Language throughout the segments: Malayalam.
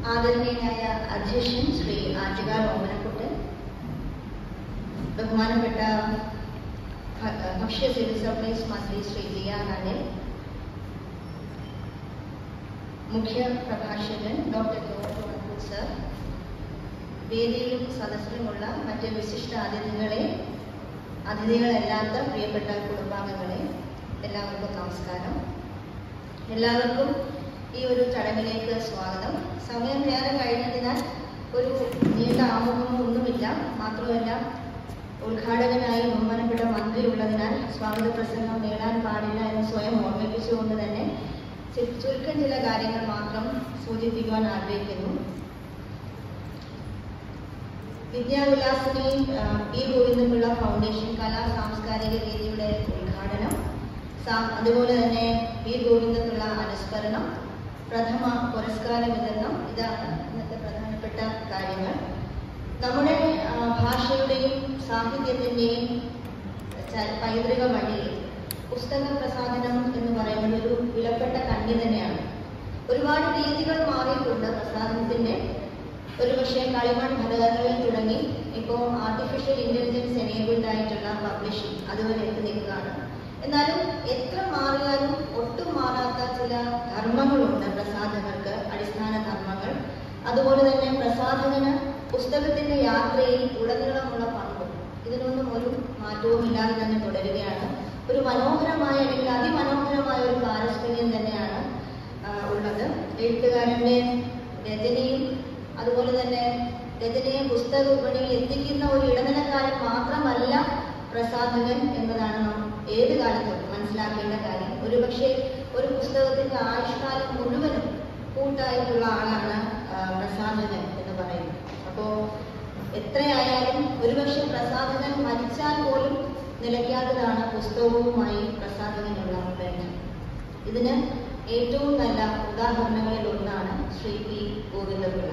ആദരണീയനായ അധ്യക്ഷൻ ശ്രീ ആറ്റുകാൽ ഓമനക്കുട്ടൻ ബഹുമാനപ്പെട്ട ഭ- ഭക്ഷ്യ സിവിൽ സപ്ലൈസ് മന്ത്രി ശ്രീ ജിയ നായർ മുഖ്യ പ്രഭാഷകൻ ഡോക്ടർ ജോർജ് മണക്കൂർ സർ വേദിയിലും സദസ്സിലുമുള്ള മറ്റ് വിശിഷ്ട അതിഥികളെ അതിഥികളല്ലാത്ത പ്രിയപ്പെട്ട കുടുംബാംഗങ്ങളെ എല്ലാവർക്കും നമസ്കാരം എല്ലാവർക്കും ഈ ഒരു ചടങ്ങിലേക്ക് സ്വാഗതം സമയം ഏറെ കഴിഞ്ഞതിനാൽ ഒരു നീണ്ട ആമുഖമോ ഒന്നുമില്ല മാത്രമല്ല ഉദ്ഘാടകനായി ബഹുമാനപ്പെട്ട മന്ത്രി ഉള്ളതിനാൽ സ്വാഗത പ്രസംഗം നേടാൻ പാടില്ല എന്ന് സ്വയം ഓർമ്മിപ്പിച്ചുകൊണ്ട് തന്നെ ചു- ചുരുക്കം ചില കാര്യങ്ങൾ മാത്രം സൂചിപ്പിക്കുവാൻ ആഗ്രഹിക്കുന്നു വിദ്യാവിലാസിനി ആ, പി ഗോവിന്ദപിള്ള ഫൗണ്ടേഷൻ കലാ സാംസ്കാരിക വേദിയുടെ ഉദ്ഘാടനം സാ- അതുപോലെ തന്നെ പി ഗോവിന്ദപിള്ള അനുസ്മരണം പ്രഥമ പുരസ്കാര വിതരണം ഇതാണ് ഇന്നത്തെ പ്രധാനപ്പെട്ട കാര്യങ്ങൾ നമ്മുടെ ആ, ഭാഷയുടെയും സാഹിത്യത്തിൻ്റെയും ച- പൈതൃക വഴിയിൽ പുസ്തക പ്രസാധനം എന്ന് പറയുന്നത് ഒരു വിലപ്പെട്ട കണ്ണി തന്നെയാണ് ഒരുപാട് രീതികൾ മാറിയിട്ടുണ്ട് പ്രസാധനത്തിന്റെ ഒരുപക്ഷെ കളിമൺ ഫലകങ്ങളിൽ തുടങ്ങി ഇപ്പോൾ ആർട്ടിഫിഷ്യൽ ഇന്റലിജൻസ് എനേബിൾഡ് ആയിട്ടുള്ള പബ്ലിഷിംഗ് അതുവരെ എത്തി നിൽക്കുകയാണ് എന്നാലും എത്ര മാറിയാലും ഒട്ടും മാറാത്ത ചില ധർമ്മങ്ങളുണ്ട് പ്രസാധകർക്ക് അടിസ്ഥാന ധർമ്മങ്ങൾ അതുപോലെ തന്നെ പ്രസാധകന് പുസ്തകത്തിന്റെ യാത്രയിൽ ഉടനീളമുള്ള പങ്കും ഇതിനൊന്നും ഒരു മാറ്റവും ഇല്ലാതെ തന്നെ തുടരുകയാണ് ഒരു മനോഹരമായ അല്ലെങ്കിൽ അതിമനോഹരമായ ഒരു പാരസ്പര്യം തന്നെയാണ് ആ, ഉള്ളത് എഴുത്തുകാരന്റെ രചനയും അതുപോലെ തന്നെ രചനയെ പുസ്തക വിപണിയിൽ എത്തിക്കുന്ന ഒരു ഇടനിലക്കാരൻ മാത്രമല്ല പ്രസാധകൻ എന്നതാണ് നാം ഏത് കാലത്തും മനസ്സിലാക്കേണ്ട കാര്യം ഒരുപക്ഷെ ഒരു പുസ്തകത്തിന്റെ ആയുഷ്കാലം മുഴുവനും കൂട്ടായിട്ടുള്ള ആളാണ് ആ, പ്രസാധകൻ എന്ന് പറയുന്നത് അപ്പോ എത്രയായാലും ഒരുപക്ഷെ പ്രസാധകൻ മരിച്ചാൽ പോലും നിലയ്ക്കാത്തതാണ് പുസ്തകവുമായി പ്രസാധകനുള്ള ബന്ധം ഇതിന് ഏറ്റവും നല്ല ഉദാഹരണങ്ങളിൽ ഒന്നാണ് ശ്രീ പി ഗോവിന്ദപിള്ള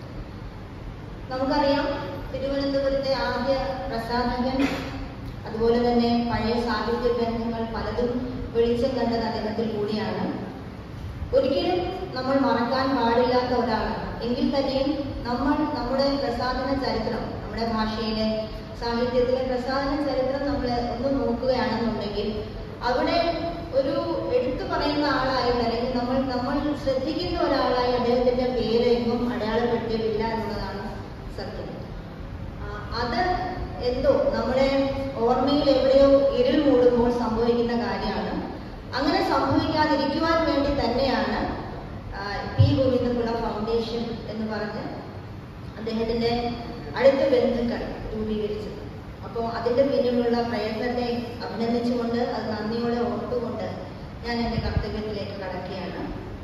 നമുക്കറിയാം തിരുവനന്തപുരത്തെ ആദ്യ പ്രസാധകൻ അതുപോലെ തന്നെ പഴയ സാഹിത്യ ഗ്രന്ഥങ്ങൾ പലതും വെളിച്ചം കണ്ടത് അദ്ദേഹത്തിൽ കൂടിയാണ് ഒരിക്കലും നമ്മൾ മറക്കാൻ പാടില്ലാത്ത ഒരാളാണ് എങ്കിൽ തന്നെയും നമ്മൾ നമ്മുടെ പ്രസാധന ചരിത്രം നമ്മുടെ ഭാഷയിലെ സാഹിത്യത്തിലെ പ്രസാധന ചരിത്രം നമ്മൾ ഒന്ന് നോക്കുകയാണെന്നുണ്ടെങ്കിൽ അവിടെ ഒരു എടുത്തു പറയുന്ന ആളായിട്ട് അല്ലെങ്കിൽ നമ്മൾ നമ്മൾ ശ്രദ്ധിക്കുന്ന ഒരാളായി അദ്ദേഹത്തിന്റെ പേര് എങ്ങും അടയാളപ്പെടുത്തിയിട്ടില്ല എന്നുള്ളതാണ് സത്യം ആ, അത് എന്തോ നമ്മുടെ ഓർമ്മയിൽ എവിടെയോ ഇരുൾ മൂടുമ്പോൾ സംഭവിക്കുന്ന കാര്യമാണ് അങ്ങനെ സംഭവിക്കാതിരിക്കുവാൻ വേണ്ടി തന്നെയാണ് ആ, പി ഗോവിന്ദപിള്ള ഫൗണ്ടേഷൻ എന്ന് പറഞ്ഞ് അദ്ദേഹത്തിന്റെ അടുത്ത ബന്ധുക്കൾ രൂപീകരിച്ചത് അപ്പോൾ അതിന്റെ പിന്നിലുള്ള പ്രയത്നത്തെ അഭിനന്ദിച്ചുകൊണ്ട് അത് നന്ദിയോടെ ഓർത്തുകൊണ്ട് ഞാൻ എൻ്റെ കർത്തവ്യത്തിലേക്ക് കടക്കുകയാണ്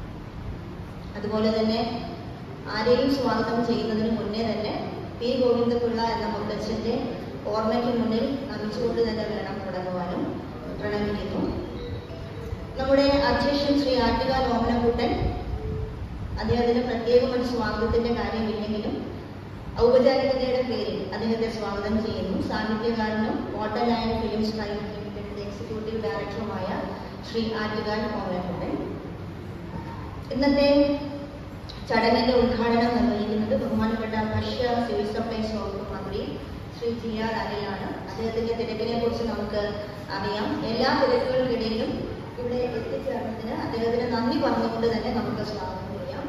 അതുപോലെ തന്നെ ആരെയും സ്വാഗതം ചെയ്യുന്നതിന് മുന്നേ തന്നെ പി ഗോവിന്ദപിള്ള എന്ന മുത്തച്ഛന്റെ ഓർമ്മയ്ക്ക് മുന്നിൽ നമിച്ചുകൊണ്ട് തന്നെ വേണം തുടങ്ങുവാനും പ്രണമിക്കുന്നു നമ്മുടെ അധ്യക്ഷൻ ശ്രീ ആറ്റുകാൽ ഓമനക്കുട്ടൻ അദ്ദേഹത്തിന് പ്രത്യേകം ഒരു സ്വാഗതത്തിന്റെ കാര്യമില്ലെങ്കിലും ഔപചാരികതയുടെ പേരിൽ അദ്ദേഹത്തെ സ്വാഗതം ചെയ്യുന്നു സാഹിത്യകാരനും വാട്ടർ ലൈൻ ഫിലിംസ് പ്രൈവറ്റ് ലിമിറ്റഡിന്റെ എക്സിക്യൂട്ടീവ് ഡയറക്ടറുമായ ശ്രീ ആറ്റുകാൽ ഓമനക്കുട്ടൻ ഇന്നത്തെ ചടങ്ങിന്റെ ഉദ്ഘാടനം നിർവഹിക്കുന്നത് ബഹുമാനപ്പെട്ട ഭക്ഷ്യ സിവിൽ സപ്ലൈസ് വകുപ്പ് മന്ത്രി ശ്രീ ജി ആർ അനിലാണ് അദ്ദേഹത്തിന്റെ തിരക്കിനെ കുറിച്ച് നമുക്ക് അറിയാം എല്ലാ തിരക്കുകൾക്കിടയിലും ഇവിടെ എത്തിച്ചേർന്നതിന് അദ്ദേഹത്തിന് നന്ദി പറഞ്ഞുകൊണ്ട് തന്നെ നമുക്ക് സ്വാഗതം ചെയ്യാം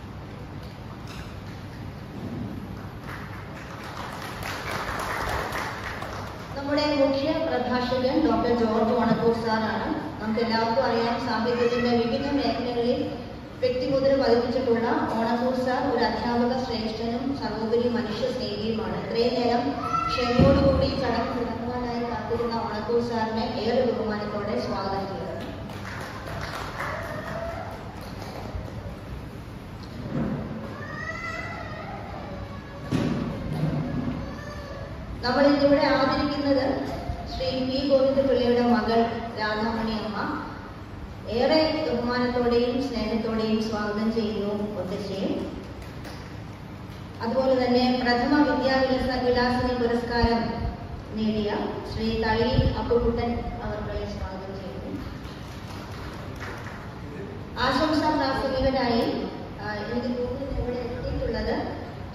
നമ്മുടെ മുഖ്യ പ്രഭാഷകൻ ഡോക്ടർ ജോർജ് വണക്കൂർ സാറാണ് നമുക്ക് എല്ലാവർക്കും അറിയാം സാഹിത്യത്തിന്റെ വിവിധ മേഖലകളിൽ വ്യക്തിമുദ്ര പതിപ്പിച്ചിട്ടുള്ള ഓണക്കൂർ സാർ ഒരു അധ്യാപക ശ്രേഷ്ഠനും സർവോപരി മനുഷ്യ സ്നേഹിയുമാണ് ഇത്രയും നേരം ക്ഷമയോടുകൂടി ഈ ചടങ്ങ് തുടങ്ങുവാനായി കാത്തിരുന്ന ഓണക്കൂർ സാറിനെ ഏറെ ബഹുമാനത്തോടെ സ്വാഗതം ചെയ്യുന്നു നമ്മൾ ഇന്നിവിടെ ആദരിക്കുന്നത് ശ്രീ പി ഗോവിന്ദപിള്ളയുടെ മകൾ രാധാമണി അമ്മ ഏറെ ബഹുമാനത്തോടെയും സ്നേഹത്തോടെയും സ്വാഗതം ചെയ്യുന്നു മുത്തശ്ശിയെ അതുപോലെ തന്നെ പ്രഥമ വിദ്യാവിലാസ വിലാസിനി പുരസ്കാരം നേടിയ ശ്രീ തളി അപ്പുക്കുട്ടൻ അവർകളെ സ്വാഗതം ചെയ്യുന്നു ആശംസാ പ്രാസംഗികനായി ആ, എനിക്ക് തോന്നുന്നു ഇവിടെ എത്തിയിട്ടുള്ള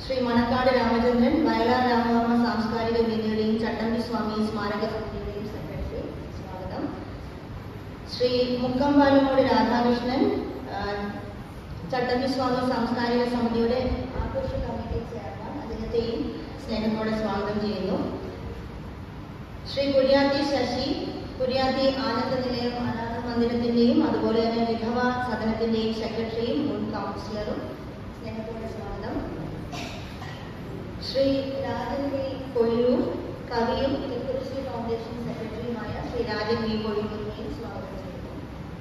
ശ്രീ മണക്കാട് രാമചന്ദ്രൻ വയലാർ രാമവർമ്മ സാംസ്കാരിക വേദിയുടെയും ചട്ടമ്പി സ്വാമി സ്മാരക സമിതിയുടെയും സെക്രട്ടറി സ്വാഗതം ശ്രീ മുക്കമ്പാലമൂട് രാധാകൃഷ്ണൻ ആ, ചട്ടമ്പി സ്വാമി സാംസ്കാരിക സമിതിയുടെ ആഘോഷ കമ്മിറ്റി ചെയർമാൻ അദ്ദേഹത്തെയും സ്നേഹത്തോടെ സ്വാഗതം ചെയ്യുന്നു ശ്രീ കുര്യാത്തി ശശി കുര്യാത്തി ആനന്ദ നിലയം അനാഥ മന്ദിരത്തിന്റെയും അതുപോലെ തന്നെ വിധവ സദനത്തിന്റെയും സെക്രട്ടറിയും മുൻ കൗൺസിലറും സ്നേഹത്തോടെ സ്വാഗതം ശ്രീ രാജൻ വി കൊഴിയൂർ കവിയും തിരുക്കുറിശ്ശി ഫൗണ്ടേഷൻ സെക്രട്ടറിയുമായ ശ്രീ രാജൻ വി കൊഴിയൂരിനെയും സ്വാഗതം ചെയ്യുന്നു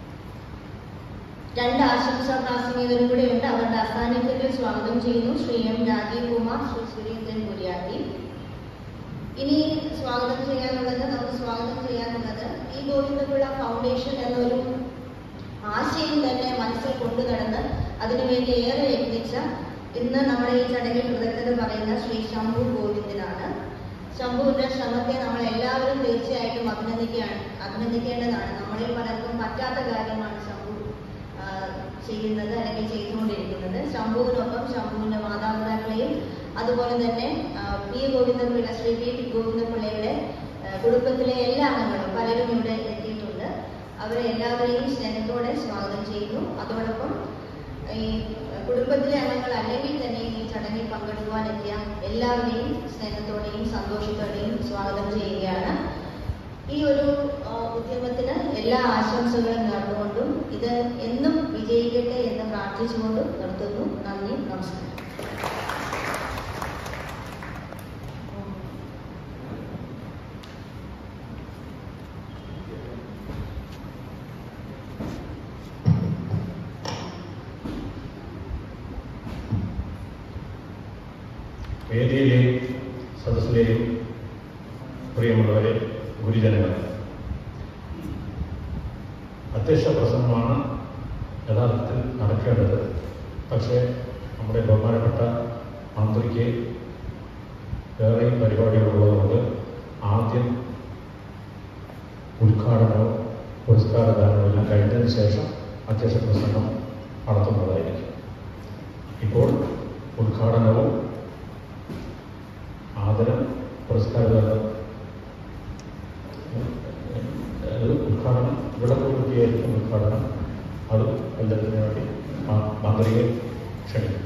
രണ്ട് ആശംസാ പ്രാസംഗികരും കൂടെ ഉണ്ട് അവരുടെ അസാന്നിധ്യത്തിൽ സ്വാഗതം ചെയ്യുന്നു ശ്രീ എം രാജീവ് കുമാർ ശ്രീ സുരേന്ദ്രൻ കുര്യാട്ടി ഇനി സ്വാഗതം ചെയ്യാനുള്ളത് നമുക്ക് സ്വാഗതം ചെയ്യാനുള്ളത് ഈ ഗോവിന്ദപിള്ള ഫൗണ്ടേഷൻ എന്നൊരു ആശയം തന്നെ മനസ്സിൽ കൊണ്ടു നടന്ന് അതിനുവേണ്ടി ഏറെ യത്നിച്ച ഇന്ന് നമ്മുടെ ഈ ചടങ്ങിൽ കൃതജ്ഞത പറയുന്ന ശ്രീ ശംഭു ഗോവിന്ദനാണ് ശംഭുവിന്റെ ശ്രമത്തെ നമ്മൾ എല്ലാവരും തീർച്ചയായിട്ടും അഭിനന്ദിക്കുകയാണ് അഭിനന്ദിക്കേണ്ടതാണ് നമ്മളിൽ പലർക്കും പറ്റാത്ത കാര്യമാണ് ശംഭു ആ, ചെയ്യുന്നത് അല്ലെങ്കിൽ ചെയ്തുകൊണ്ടിരിക്കുന്നത് ശംഭുവിനൊപ്പം ശംഭുവിന്റെ മാതാപിതാക്കളെയും അതുപോലെ തന്നെ ആ, പി ഗോവിന്ദപിള്ള ശ്രീ പി ഗോവിന്ദപിള്ളയുടെ ആ, കുടുംബത്തിലെ എല്ലാ അംഗങ്ങളും പലരും ഇവിടെ എത്തിയിട്ടുണ്ട് അവരെ എല്ലാവരെയും സ്നേഹത്തോടെ സ്വാഗതം ചെയ്യുന്നു അതോടൊപ്പം ഈ കുടുംബത്തിലെ അംഗങ്ങൾ അല്ലെങ്കിൽ തന്നെ ഈ ചടങ്ങിൽ പങ്കെടുക്കുവാൻ എത്തിയ എല്ലാവരെയും സ്നേഹത്തോടെയും സന്തോഷത്തോടെയും സ്വാഗതം ചെയ്യുകയാണ് ഈ ഒരു ആ, ഉദ്യമത്തിന് എല്ലാ ആശംസകളും നേർന്നുകൊണ്ടും ഇത് എന്നും വിജയിക്കട്ടെ എന്ന് പ്രാർത്ഥിച്ചുകൊണ്ടും നിർത്തുന്നു നന്ദി നമസ്കാരം വേദിയിലെയും സദസ്സിലെയും പ്രിയമുള്ളവരെ ഗുരുജനങ്ങൾ അധ്യക്ഷ പ്രസംഗമാണ് യഥാർത്ഥത്തിൽ നടക്കേണ്ടത് പക്ഷേ നമ്മുടെ ബഹുമാനപ്പെട്ട മന്ത്രിക്ക് വേറെയും പരിപാടികളുള്ളതുകൊണ്ട് ആദ്യം ഉദ്ഘാടനവും പുരസ്കാരദാനവും എല്ലാം കഴിഞ്ഞതിന് ശേഷം അധ്യക്ഷ പ്രസംഗം നടത്തുന്നതായിരിക്കും ഇപ്പോൾ ഉദ്ഘാടനവും ആദരം പുരസ്കാരദാനം അത് ഉദ്ഘാടനം വിളക്കുകുത്തിയായിരിക്കും ഉദ്ഘാടനം അത് എല്ലാത്തിനു വേണ്ടി മ- മന്ത്രിയെ ക്ഷണിക്കും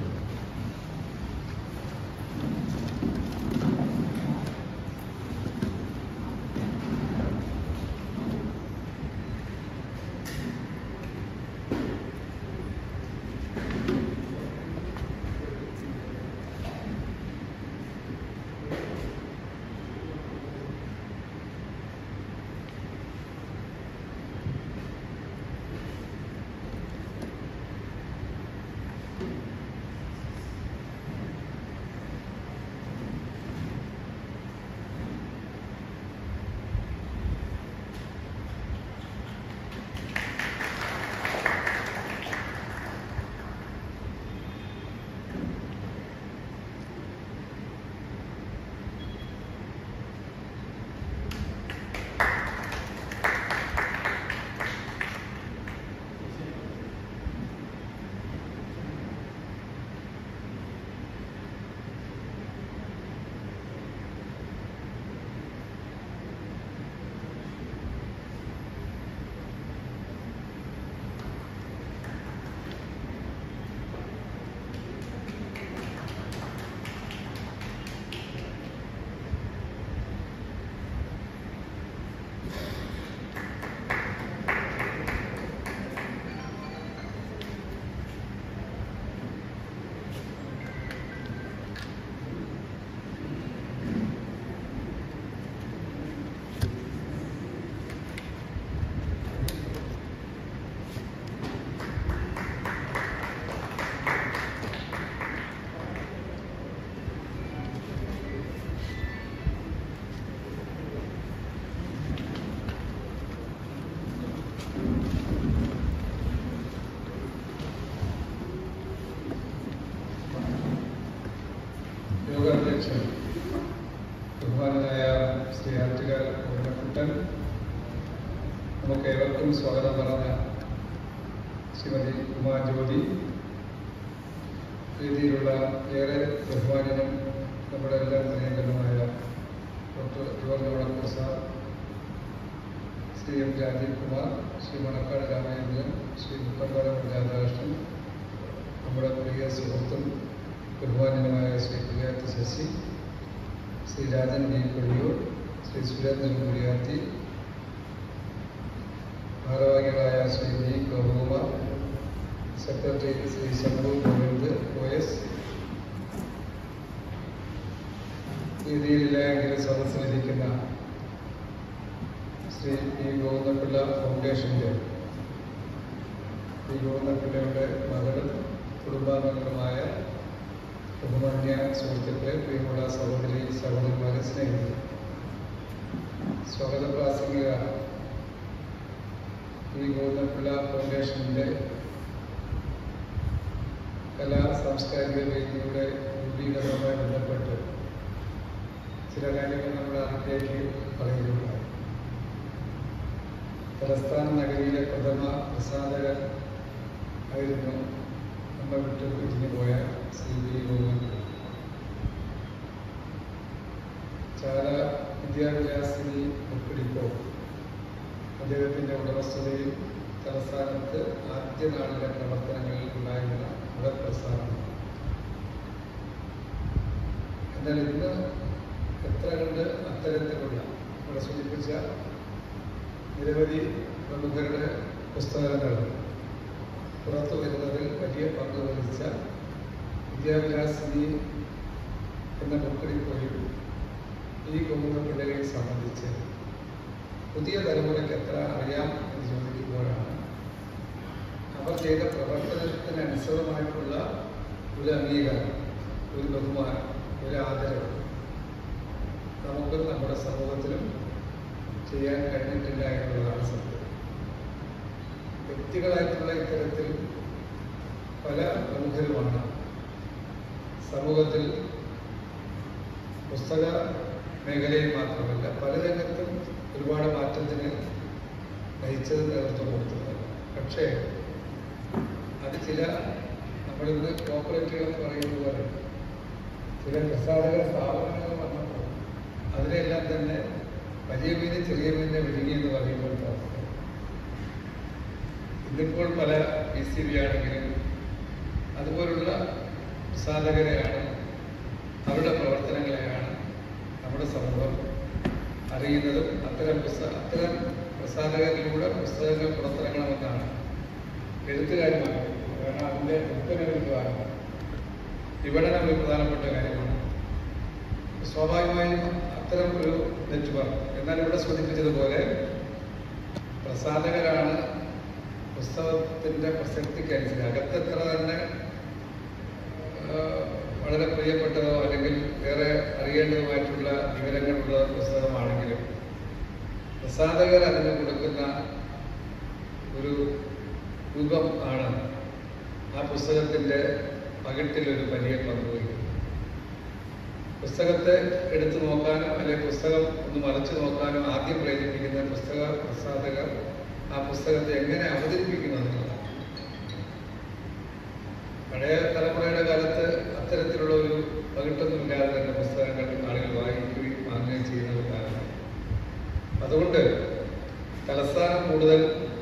യോഗാധ്യക്ഷൻ ബഹുമാനായ ശ്രീ ആറ്റുകാൽ ഉമ്മക്കുട്ടൻ നമുക്ക് ഏവർക്കും സ്വാഗതം പറഞ്ഞ ശ്രീമതി ഉമാ ജ്യോതി രീതിയിലുള്ള ഏറെ ബഹുമാനനും നമ്മുടെ എല്ലാം പ്രിയങ്കരമായ doctor George Vadakkoor sir Shri M Rajeev Kumar Shri Manakkad Ramachandran Shri Mukkampalam Radhakrishnan നമ്മുടെ പ്രിയ സുഹൃത്തും ബഹുമാനനുമായ ശ്രീ കുര്യാത്തി ശശി ശ്രീ രാജൻ വി കൊള്ളിയൂർ ശ്രീ സുരേന്ദ്രൻ കുര്യാത്തി ഭാരവാഹികളായ Shri V Gopakumar secretary Shri Shambhu Govind O S രീതിയിലെങ്കിലും സദസ്സിലിരിക്കുന്ന ശ്രീ പി ഗോവിന്ദപിള്ള ഫൗണ്ടേഷൻ്റെ പി ഗോവിന്ദപിള്ളയുടെ മകളും കുടുംബാംഗങ്ങളുമായ ബഹുമാന്യ സുഹൃത്തുക്കളെ പ്രിയമുള്ള സഹോദരി സഹോദരന്മാരെ സ്നേഹിതരെ സ്വാഗത പ്രാസംഗിക പി ഗോവിന്ദപിള്ള ഫൗണ്ടേഷൻ്റെ കലാ സാംസ്കാരിക വേദിയുടെ രൂപീകരണവുമായി ബന്ധപ്പെട്ട് ചില കാര്യങ്ങൾ നമ്മൾ അതിലേക്ക് പറയുകയുണ്ടായി തലസ്ഥാന നഗരിയിലെ പ്രഥമ പ്രസാദകൻ ആയിരുന്നു നമ്മൾ വിട്ടു പിരിഞ്ഞു പോയ ശ്രീ വി ഗോവിന്ദൻ ചാല വിദ്യാഭ്യാസിനി ഒപ്പിടിപ്പോ അദ്ദേഹത്തിൻ്റെ ഉടമസ്ഥതയിൽ തലസ്ഥാനത്ത് ആദ്യ നാളിലെ പ്രവർത്തനങ്ങളിൽ ഉണ്ടായിരുന്ന മതപ്രസ്ഥാനമാണ് എന്നാൽ ഇന്ന് എത്ര കണ്ട് അത്തരത്തിലുള്ള ഇവിടെ സൂചിപ്പിച്ച നിരവധി പ്രമുഖരുടെ പുസ്തകങ്ങൾ പുറത്തു വരുന്നതിൽ വലിയ പങ്ക് വഹിച്ച വിദ്യാഭ്യാസിനി എന്ന ബുക്കിൽ പോയി ഈ കുടുംബ പിള്ളേരെ സംബന്ധിച്ച് പുതിയ തലമുറയ്ക്ക് എത്ര അറിയാം എന്ന് ചോദിക്കുമ്പോഴാണ് അവർ ചെയ്ത പ്രവർത്തനത്തിന് അനുസൃതമായിട്ടുള്ള ഒരു അംഗീകാരം ഒരു ബഹുമാനം ഒരു ആദരവ് നമുക്ക് നമ്മുടെ സമൂഹത്തിലും ചെയ്യാൻ കഴിഞ്ഞിട്ടില്ല എന്നുള്ളതാണ് സത്യം വ്യക്തികളായിട്ടുള്ള ഇത്തരത്തിൽ പല പ്രമുഖരുമാണ് സമൂഹത്തിൽ പുസ്തക മേഖലയിൽ മാത്രമല്ല പല രംഗത്തും ഒരുപാട് മാറ്റത്തിന് നയിച്ചത് നേതൃത്വം കൊടുത്തത് പക്ഷേ അത് ചില നമ്മളിന്ന് കോപ്പറേറ്റീവ് എന്ന് പറയുന്നത് പോലെ ചില പ്രസാധക സ്ഥാപനങ്ങൾ വന്നപ്പോൾ അതിനെല്ലാം തന്നെ വലിയ മീന് ചെറിയ മീനെ വിഴുങ്ങി എന്ന് പറയുമ്പോഴത്തെ അവസ്ഥ ഇന്നിപ്പോൾ പല പി സി ബി ആണെങ്കിലും അതുപോലുള്ള പ്രസാധകരെയാണ് അവരുടെ പ്രവർത്തനങ്ങളെയാണ് നമ്മുടെ സമൂഹം അറിയുന്നതും അത്തരം പുസ്തക അത്തരം പ്രസാധകരിലൂടെ പുസ്തകങ്ങൾ പുറത്തിറങ്ങണമെന്നാണ് എഴുത്തുകാരുമാണ് കാരണം അതിൻ്റെ ഉത്തരവിദ്വാരം വിപണനം ഒരു പ്രധാനപ്പെട്ട കാര്യമാണ് സ്വാഭാവികമായും അത്തരം ഒരു നെറ്റ്വർക്ക് എന്നാൽ ഇവിടെ സൂചിപ്പിച്ചതുപോലെ പ്രസാധകരാണ് പുസ്തകത്തിൻ്റെ പ്രസക്തിക്കനുസരിച്ച് അകത്തെത്ര തന്നെ ആ, വളരെ പ്രിയപ്പെട്ടതോ അല്ലെങ്കിൽ വേറെ അറിയേണ്ടതുമായിട്ടുള്ള വിവരങ്ങളുള്ള പുസ്തകമാണെങ്കിലും പ്രസാധകർ അതിന് കൊടുക്കുന്ന ഒരു രൂപം ആണ് ആ പുസ്തകത്തിൻ്റെ പകിട്ടിലൊരു വലിയ പങ്ക് വഹിക്കുന്നത് പുസ്തകത്തെ എടുത്തു നോക്കാനോ അല്ലെങ്കിൽ പുസ്തകം ഒന്ന് മറച്ചു നോക്കാനോ ആദ്യം പ്രേരിപ്പിക്കുന്ന പുസ്തക പ്രസാധകർ ആ പുസ്തകത്തെ എങ്ങനെ അവതരിപ്പിക്കുന്നു എന്നുള്ളതാണ് പഴയ തലമുറയുടെ കാലത്ത് അത്തരത്തിലുള്ള ഒരു പകിട്ടൊന്നുമില്ലാതെ തന്നെ പുസ്തകങ്ങൾ ആളുകൾ വായിക്കുകയും വാങ്ങുകയും ചെയ്യുന്ന ഒരു കാലമാണ് അതുകൊണ്ട് തലസ്ഥാനം കൂടുതൽ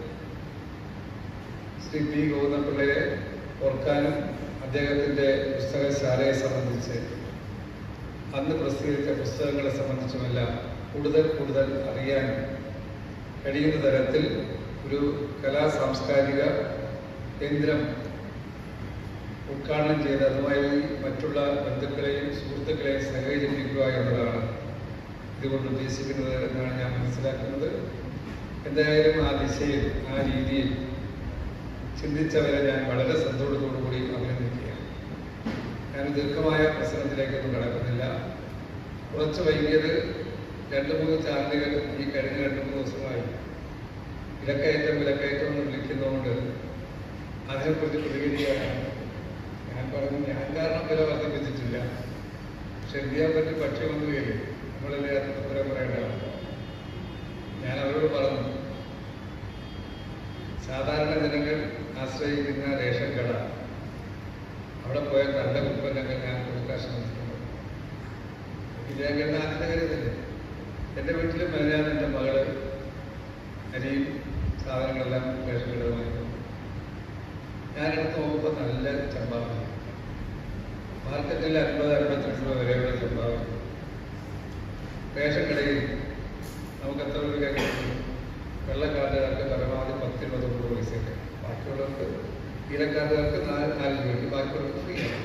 ശ്രീ പി ഗോവിന്ദപിള്ളയെ ഓർക്കാനും അദ്ദേഹത്തിൻ്റെ പുസ്തകശാലയെ സംബന്ധിച്ച് അന്ന് പ്രസിദ്ധീകരിച്ച പുസ്തകങ്ങളെ സംബന്ധിച്ചുമെല്ലാം കൂടുതൽ കൂടുതൽ അറിയാൻ കഴിയുന്ന തരത്തിൽ ഒരു കലാ സാംസ്കാരിക കേന്ദ്രം ഉദ്ഘാടനം ചെയ്ത് അതുമായി മറ്റുള്ള ബന്ധുക്കളെയും സുഹൃത്തുക്കളെയും സഹകരിപ്പിക്കുക എന്നതാണ് ഇതുകൊണ്ട് ഉദ്ദേശിക്കുന്നത് എന്നാണ് ഞാൻ മനസ്സിലാക്കുന്നത് എന്തായാലും ആ ദിശയിൽ ആ രീതിയിൽ ചിന്തിച്ചവരെ ഞാൻ വളരെ സന്തോഷത്തോടു കൂടി അഭിനന്ദിക്കുകയാണ് ഞാൻ ദീർഘമായ പ്രസംഗത്തിലേക്കൊന്നും കടക്കുന്നില്ല കുറച്ച് വൈകിയത് രണ്ട് മൂന്ന് ചാനലുകൾ ഈ കഴിഞ്ഞ രണ്ട് മൂന്ന് ദിവസമായി വിലക്കയറ്റം വിലക്കയറ്റം എന്ന് വിളിക്കുന്നതുകൊണ്ട് അതിനെക്കുറിച്ച് പ്രതികരിക്കാനാണ് ഞാൻ പറഞ്ഞു ഞാൻ കാരണം വില വർദ്ധിപ്പിച്ചിട്ടില്ല പക്ഷെ എന്ത് ചെയ്യാൻ പറ്റും പക്ഷി വന്നുകയില്ലേ നമ്മളല്ലേ അത് ഉത്തരം പറയേണ്ടതാണ് ഞാൻ അവരോട് പറഞ്ഞു സാധാരണ ജനങ്ങൾ ആശ്രയിക്കുന്ന റേഷൻ കട അവിടെ പോയ നല്ല ഉൽപ്പന്നങ്ങൾ ഞാൻ കൊടുക്കാൻ ശ്രമിച്ചിട്ടുണ്ട് വിജയകരണ ആനന്ദകരതല്ലേ എൻ്റെ വീട്ടിൽ മെനയാൻ എൻ്റെ മകള് അരിയും സാധനങ്ങളെല്ലാം റേഷൻ കടയിൽ വാങ്ങിക്കും ഞാനെടുത്ത് നോക്കുമ്പോൾ നല്ല ചമ്പാവി മാർക്കറ്റിൽ അൻപത് അൻപത്തിരണ്ട് രൂപ വരെയുള്ള ചമ്പാവി റേഷൻ കടയിൽ നമുക്ക് എത്ര രൂപ കിട്ടും വെള്ളക്കാർഡുകാർക്ക് പരമാവധി പത്ത് ഇരുപത് രൂപ പൈസയൊക്കെ ബാക്കിയുള്ളവർക്ക് നീലക്കാർഡുകാർക്ക് നാല് നാല് രൂപയ്ക്ക് ബാക്കിയുള്ളവർക്ക് ഫ്രീ ആണ്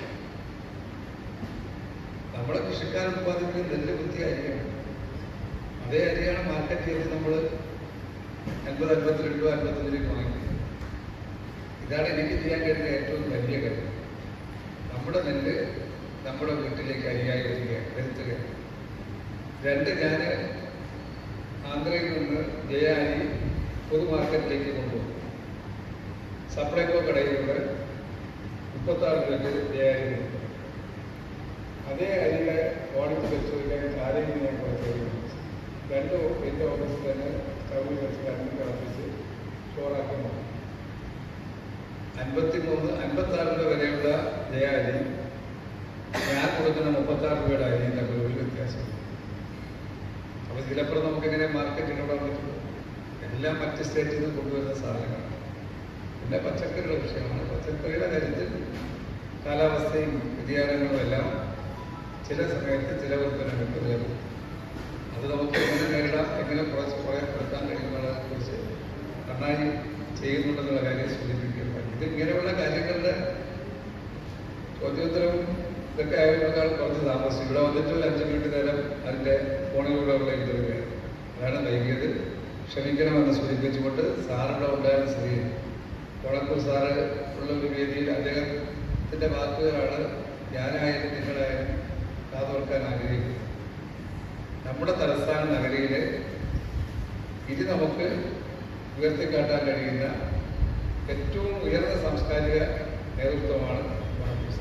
നമ്മളെ കൃഷിക്കാർ ഉത്പാദിപ്പിക്കുന്ന നെല്ല് വൃത്തിയായിരിക്കണം അതേ അരിയാണ് മാർക്കറ്റ് ചെയ്ത് നമ്മൾ അൻപത് അൻപത്തിരണ്ട് രൂപ അൻപത്തഞ്ച് രൂപ വാങ്ങിക്കുന്നത് ഇതാണ് എനിക്ക് ചെയ്യാൻ കഴിയുന്ന ഏറ്റവും വലിയ കാര്യം നമ്മുടെ നെല്ല് നമ്മുടെ വീട്ടിലേക്ക് അരിയായി വരിക വരുത്തുക രണ്ട് ഞാൻ ആന്ധ്രയിൽ നിന്ന് ജയ അരി പൊതു മാർക്കറ്റിലേക്ക് കൊണ്ടുപോകും സപ്ലൈകോ കടയിലൂടെ മുപ്പത്താറ് രൂപയ്ക്ക് ജയ അരി കൊടുക്കും അതേ അരിയുടെ ക്വാളിറ്റി പരിശോധിക്കാൻ ആരെങ്കിലും ഞാൻ പരിശോധിക്കും രണ്ട് എൻ്റെ ഓഫീസിൽ തന്നെ സ്റ്റൗവിൽ വെച്ച് രണ്ടും തിളപ്പിച്ച് ചോറാക്കി നോക്കും അൻപത്തി മൂന്ന് അൻപത്തി ആറ് രൂപ വരെയുള്ള ജയ അരി ഞാൻ കൊടുക്കുന്ന മുപ്പത്തി ആറ് രൂപയുടെ അരിയും തമ്മിൽ ഒരു വ്യത്യാസമുണ്ട് അപ്പൊ ഇതിലപ്പുറം നമുക്ക് എങ്ങനെ മാർക്കറ്റിലൂടെ പറ്റും എല്ലാം മറ്റ് സ്റ്റേറ്റിൽ നിന്ന് കൊണ്ടുവരുന്ന സാധനങ്ങളാണ് പിന്നെ പച്ചക്കറിയുടെ വിഷയമാണ് പച്ചക്കറിയുടെ കാര്യത്തിൽ കാലാവസ്ഥയും വ്യതിയാനങ്ങളും എല്ലാം ചില സമയത്ത് ചില ഉൽപ്പന്നങ്ങൾക്ക് വില കൂടും അത് നമുക്ക് എങ്ങനെ നേരിടാം എങ്ങനെ കുറച്ച് കുറെ കൊടുക്കാൻ കഴിയുന്നതിനെ കുറിച്ച് നന്നായി ചെയ്യുന്നുണ്ടെന്നുള്ള കാര്യം സൂചിപ്പിക്കുക ഇത് ഇങ്ങനെയുള്ള കാര്യങ്ങളുടെ ചോദ്യോത്തരവും ഇതൊക്കെ ആയതിനേക്കാൾ കുറച്ച് താമസിച്ചു ഇവിടെ വന്നിട്ട് ഒരു അഞ്ച് മിനിറ്റ് നേരം അതിൻ്റെ ഫോണിലൂടെ ഉള്ള ഇന്റർവ്യൂ അതാണ് വൈകിയത് ക്ഷമിക്കണമെന്ന് സൂചിപ്പിച്ചുകൊണ്ട് സാറിവിടെ ഉണ്ടായിരുന്ന സ്ഥിതി കോളക്കൂർ സാറ് ഉള്ള ഒരു വേദിയിൽ അദ്ദേഹത്തിൻ്റെ വാക്കുകളാണ് ഞാനായാലും നിങ്ങളായാലും കാതോർക്കാൻ ആഗ്രഹിക്കുന്നത് നമ്മുടെ തലസ്ഥാന നഗരിയിലെ ഇത് നമുക്ക് ഉയർത്തിക്കാട്ടാൻ കഴിയുന്ന ഏറ്റവും ഉയർന്ന സാംസ്കാരിക നേതൃത്വമാണ് മാർക്സിസ്റ്റ്.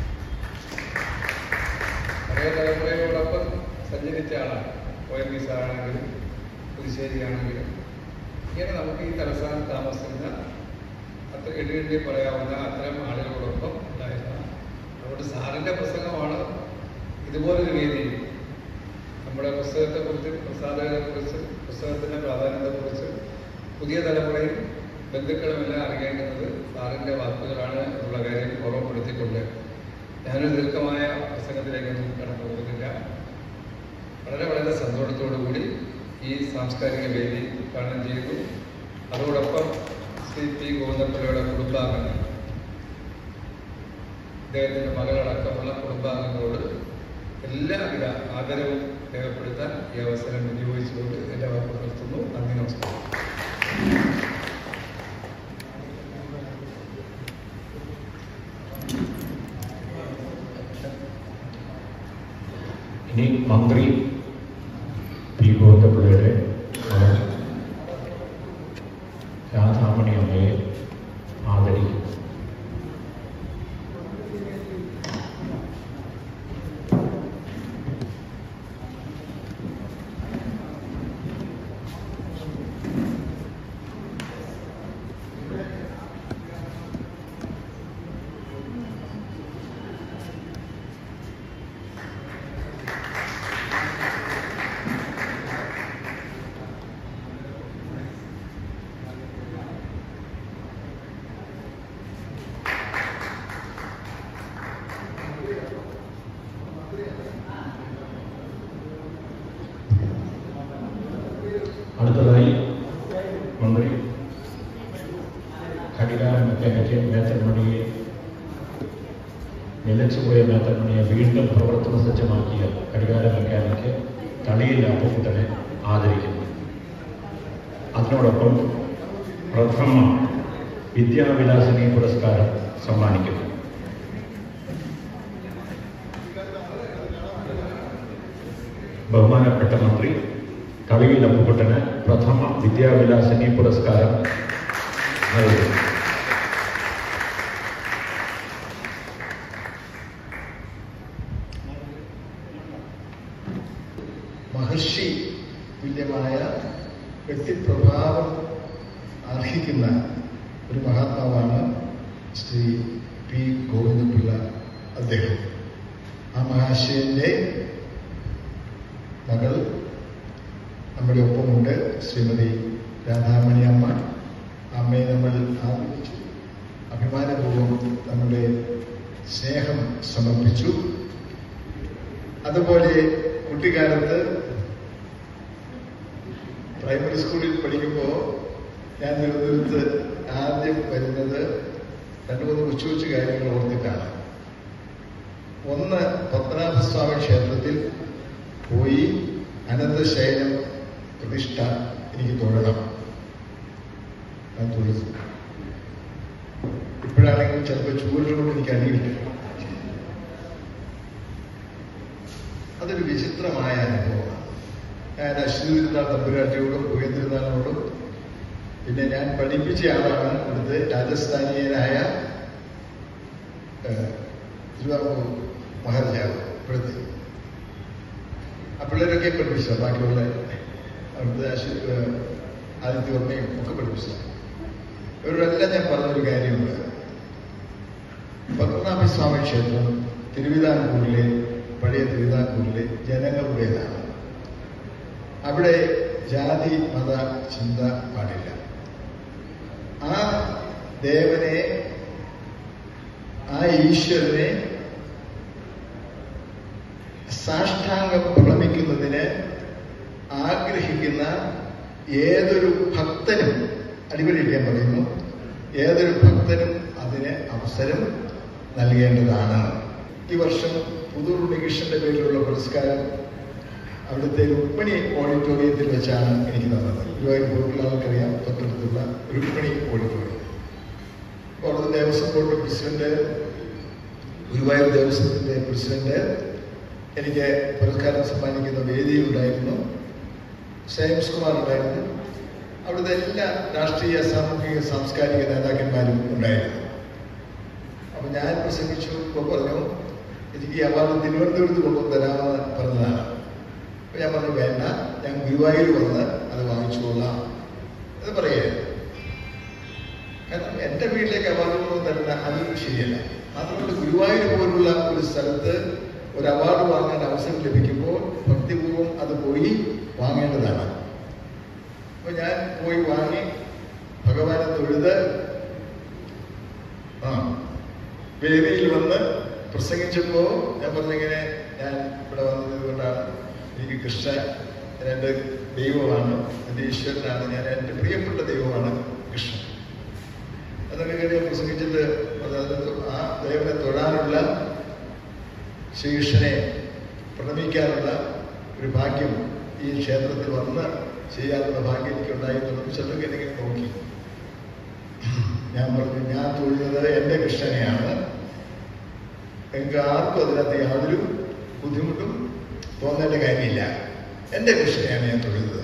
പഴയ തലമുറയോടൊപ്പം സഞ്ചരിച്ച ആളാണ് ഒ എം വി സാറാണെങ്കിലും പുതുശ്ശേരി ആണെങ്കിലും ഇങ്ങനെ നമുക്ക് ഈ തലസ്ഥാനത്ത് താമസിക്കുന്ന അത്ര എഴുതി പറയാവുന്ന അത്തരം ആളുകളോടൊപ്പം ഉണ്ടായിരുന്ന അതുകൊണ്ട് സാറിന്റെ പ്രസംഗമാണ് ഇതുപോലൊരു വേദി നമ്മുടെ പുസ്തകത്തെക്കുറിച്ച് പ്രസാധകരെക്കുറിച്ച് പുസ്തകത്തിന്റെ പ്രാധാന്യത്തെക്കുറിച്ച് പുതിയ തലമുറയും ബന്ധുക്കളുമെല്ലാം അറിയേണ്ടുന്നത് സാറിന്റെ വാക്കുകളാണ് എന്നുള്ള കാര്യം ഓർമ്മപ്പെടുത്തിക്കൊണ്ട് ഞാനൊരു ദീർഘമായ പ്രസംഗത്തിലേക്കൊന്നും കടന്നു പോകുന്നില്ല വളരെ വളരെ സന്തോഷത്തോടു കൂടി ഈ സാംസ്കാരിക വേദി കാണാൻ ചെയ്തു അതോടൊപ്പം ശ്രീ പി ഗോവിന്ദപ്പിള്ളയുടെ കുടുംബാംഗങ്ങൾ അദ്ദേഹത്തിന്റെ മകളടക്കമുള്ള കുടുംബാംഗങ്ങളോട് എല്ലാവിധ ആദരവും രേഖപ്പെടുത്താൻ ഈ അവസരം വിനിയോഗിച്ചുകൊണ്ട് എൻ്റെ വാക്ക് നിർത്തുന്നു നന്ദി നമസ്കാരം ഇനി മന്ത്രി പി ഗോവിന്ദപിള്ളയുടെ മകൾ രാധാമണി അമ്മയെ ആദരിക്കും അടുത്തതായി മന്ത്രി ഘടികാര മെക്കാനിക്ക് മേത്തൻമണിയെ നിലച്ചുപോയ മേത്തൻമണിയെ വീണ്ടും പ്രവർത്തന സജ്ജമാക്കിയ ഘടികാര മെക്കാനിക്ക് തളിയിൽ അപ്പുക്കുട്ടനെ ആദരിക്കുന്നു അതിനോടൊപ്പം പ്രഥമ വിദ്യാവിലാസിനി പുരസ്കാരം സമ്മാനിക്കുന്നു ബഹുമാനപ്പെട്ട മന്ത്രി കളിയിൽ അപ്പുക്കുട്ടന് പ്രഥമ വിദ്യാവിലാസിനി പുരസ്കാരം നൽകുന്നു മഹർഷി തുല്യമായ വ്യക്തിപ്രഭാവം അർഹിക്കുന്ന ഒരു മഹാത്മാവാണ് ശ്രീ പി ഗോവിന്ദപിള്ള അദ്ദേഹം ആ മഹാശയന്റെ മകൾ നമ്മുടെ ഒപ്പമുണ്ട് ശ്രീമതി രാധാമണി അമ്മ അമ്മയെ നമ്മൾ ആദരിച്ചു അഭിമാനപൂർവ്വം നമ്മുടെ സ്നേഹം സമർപ്പിച്ചു അതുപോലെ കുട്ടിക്കാലത്ത് പ്രൈമറി സ്കൂളിൽ പഠിക്കുമ്പോൾ ഞാൻ തിരുവനന്തപുരത്ത് ആദ്യം വരുന്നത് രണ്ടു മൂന്ന് കൊച്ചു കൊച്ചു കാര്യങ്ങൾ ഓർത്തിട്ടാണ് ഒന്ന് പത്മനാഭസ്വാമി ക്ഷേത്രത്തിൽ പോയി അനന്തശയനം പ്രതിഷ്ഠ എനിക്ക് തൊഴണം ഞാൻ തൊഴുതു ഇപ്പോഴാണെങ്കിൽ ചിലപ്പോൾ ചൂടിനോട് എനിക്ക് അടി കിട്ടും അതൊരു വിചിത്രമായ അനുഭവമാണ് ഞാൻ അശ്വതിരുന്നാൾ തമ്പുരാട്ടിയോടും ഭൂപേന്ദ്രനാഥിനോടും പിന്നെ ഞാൻ പഠിപ്പിച്ച ആളാണ് ഇവിടുത്തെ രാജസ്ഥാനീയനായ ഏഹ്, തിരുവാങ്കൂർ മഹാരാജാവ് ഇവിടുത്തെ ആ പിള്ളേരൊക്കെ പഠിപ്പിച്ച ബാക്കിയുള്ള അവിടുത്തെ അശ്വ ഏഹ്, ആദിത്യവർമ്മയും ഒക്കെ പഠിപ്പിച്ച ഇവരോടെല്ലാം ഞാൻ പറഞ്ഞൊരു കാര്യമുണ്ട് പത്മനാഭസ്വാമി ക്ഷേത്രം തിരുവിതാംകൂറിലെ പഴയ തിരുവിതാംകൂറിലെ ജനങ്ങളുടേതാണ് അവിടെ ജാതി മത ചിന്ത പാടില്ല ആ ദേവനെ ആ ഈശ്വരനെ സാഷ്ടാംഗം പ്രണമിക്കുന്നതിന് ആഗ്രഹിക്കുന്ന ഏതൊരു ഭക്തനും അടിപൊളിയിക്കാൻ പറയുന്നു ഏതൊരു ഭക്തനും അതിന് അവസരം നൽകേണ്ടതാണ് ഈ വർഷം പുതൂർ ഉണ്ണികൃഷ്ണന്റെ പേരിലുള്ള പുരസ്കാരം അവിടുത്തെ രുക്മിണി ഓഡിറ്റോറിയത്തിൽ വെച്ചാണ് എനിക്ക് തന്നത് ഗുരുവായൂർ ആൾക്കറിയാം തൊട്ടടുത്തുള്ള രുക്മിണി ഓഡിറ്റോറിയം അപ്പോൾ അവിടുത്തെ ദേവസ്വം ബോർഡ് പ്രസിഡന്റ് ഗുരുവായൂർ ദേവസ്വത്തിന്റെ പ്രസിഡന്റ് എനിക്ക് പുരസ്കാരം സമ്മാനിക്കുന്ന വേദിയുണ്ടായിരുന്നു സയൻസ് കുമാർ ഉണ്ടായിരുന്നു അവിടുത്തെ എല്ലാ രാഷ്ട്രീയ സാമൂഹിക സാംസ്കാരിക നേതാക്കന്മാരും ഉണ്ടായിരുന്നു അപ്പൊ ഞാൻ പ്രസംഗിച്ചു ഇപ്പോൾ പറഞ്ഞു എനിക്ക് ഈ അവാർഡ് തിരുവനന്തപുരത്ത് കൊണ്ടുവന്ന് തരാമെന്ന് പറഞ്ഞതാണ് അപ്പൊ ഞാൻ പറഞ്ഞു വേണ്ട ഞാൻ ഗുരുവായൂർ വന്ന് അത് വാങ്ങിച്ചുകൊള്ളാം എന്ന് പറയുകയായിരുന്നു കാരണം എൻ്റെ വീട്ടിലേക്ക് അവാർഡ് കൊണ്ടുവന്ന് തരുന്ന അത് ശരിയല്ല മാത്രമല്ല ഗുരുവായൂർ പോലുള്ള ഒരു സ്ഥലത്ത് ഒരു അവാർഡ് വാങ്ങാൻ അവസരം ലഭിക്കുമ്പോൾ ഭക്തിപൂർവ്വം അത് പോയി വാങ്ങേണ്ടതാണ് അപ്പൊ ഞാൻ പോയി വാങ്ങി ഭഗവാനെ തൊഴുത് ആ വേദിയിൽ വന്ന് പ്രസംഗിച്ചപ്പോ ഞാൻ പറഞ്ഞിങ്ങനെ ഞാൻ ഇവിടെ വന്നത് കൊണ്ടാണ് എനിക്ക് കൃഷ്ണ എൻ്റെ ദൈവമാണ് എൻ്റെ ഈശ്വരനാണ് ഞാൻ എൻ്റെ പ്രിയപ്പെട്ട ദൈവമാണ് കൃഷ്ണൻ അതൊക്കെ കാര്യം പ്രസംഗിച്ചിട്ട് അതായത് ആ ദേവനെ തൊഴാനുള്ള ശ്രീകൃഷ്ണനെ പ്രണമിക്കാനുള്ള ഒരു ഭാഗ്യം ഈ ക്ഷേത്രത്തിൽ വന്ന് ചെയ്യാനുള്ള ഭാഗ്യം എനിക്ക് ഉണ്ടായിരുന്നു ചിലർക്ക് എന്തെങ്കിലും നോക്കി ഞാൻ പറഞ്ഞു ഞാൻ തൊഴുന്നത് എൻ്റെ കൃഷ്ണനെയാണ് എനിക്ക് ആർക്കും അതിനകത്ത് യാതൊരു ബുദ്ധിമുട്ടും തോന്നേണ്ട കാര്യമില്ല എൻ്റെ കൃഷ്ണനെയാണ് ഞാൻ തൊഴുന്നത്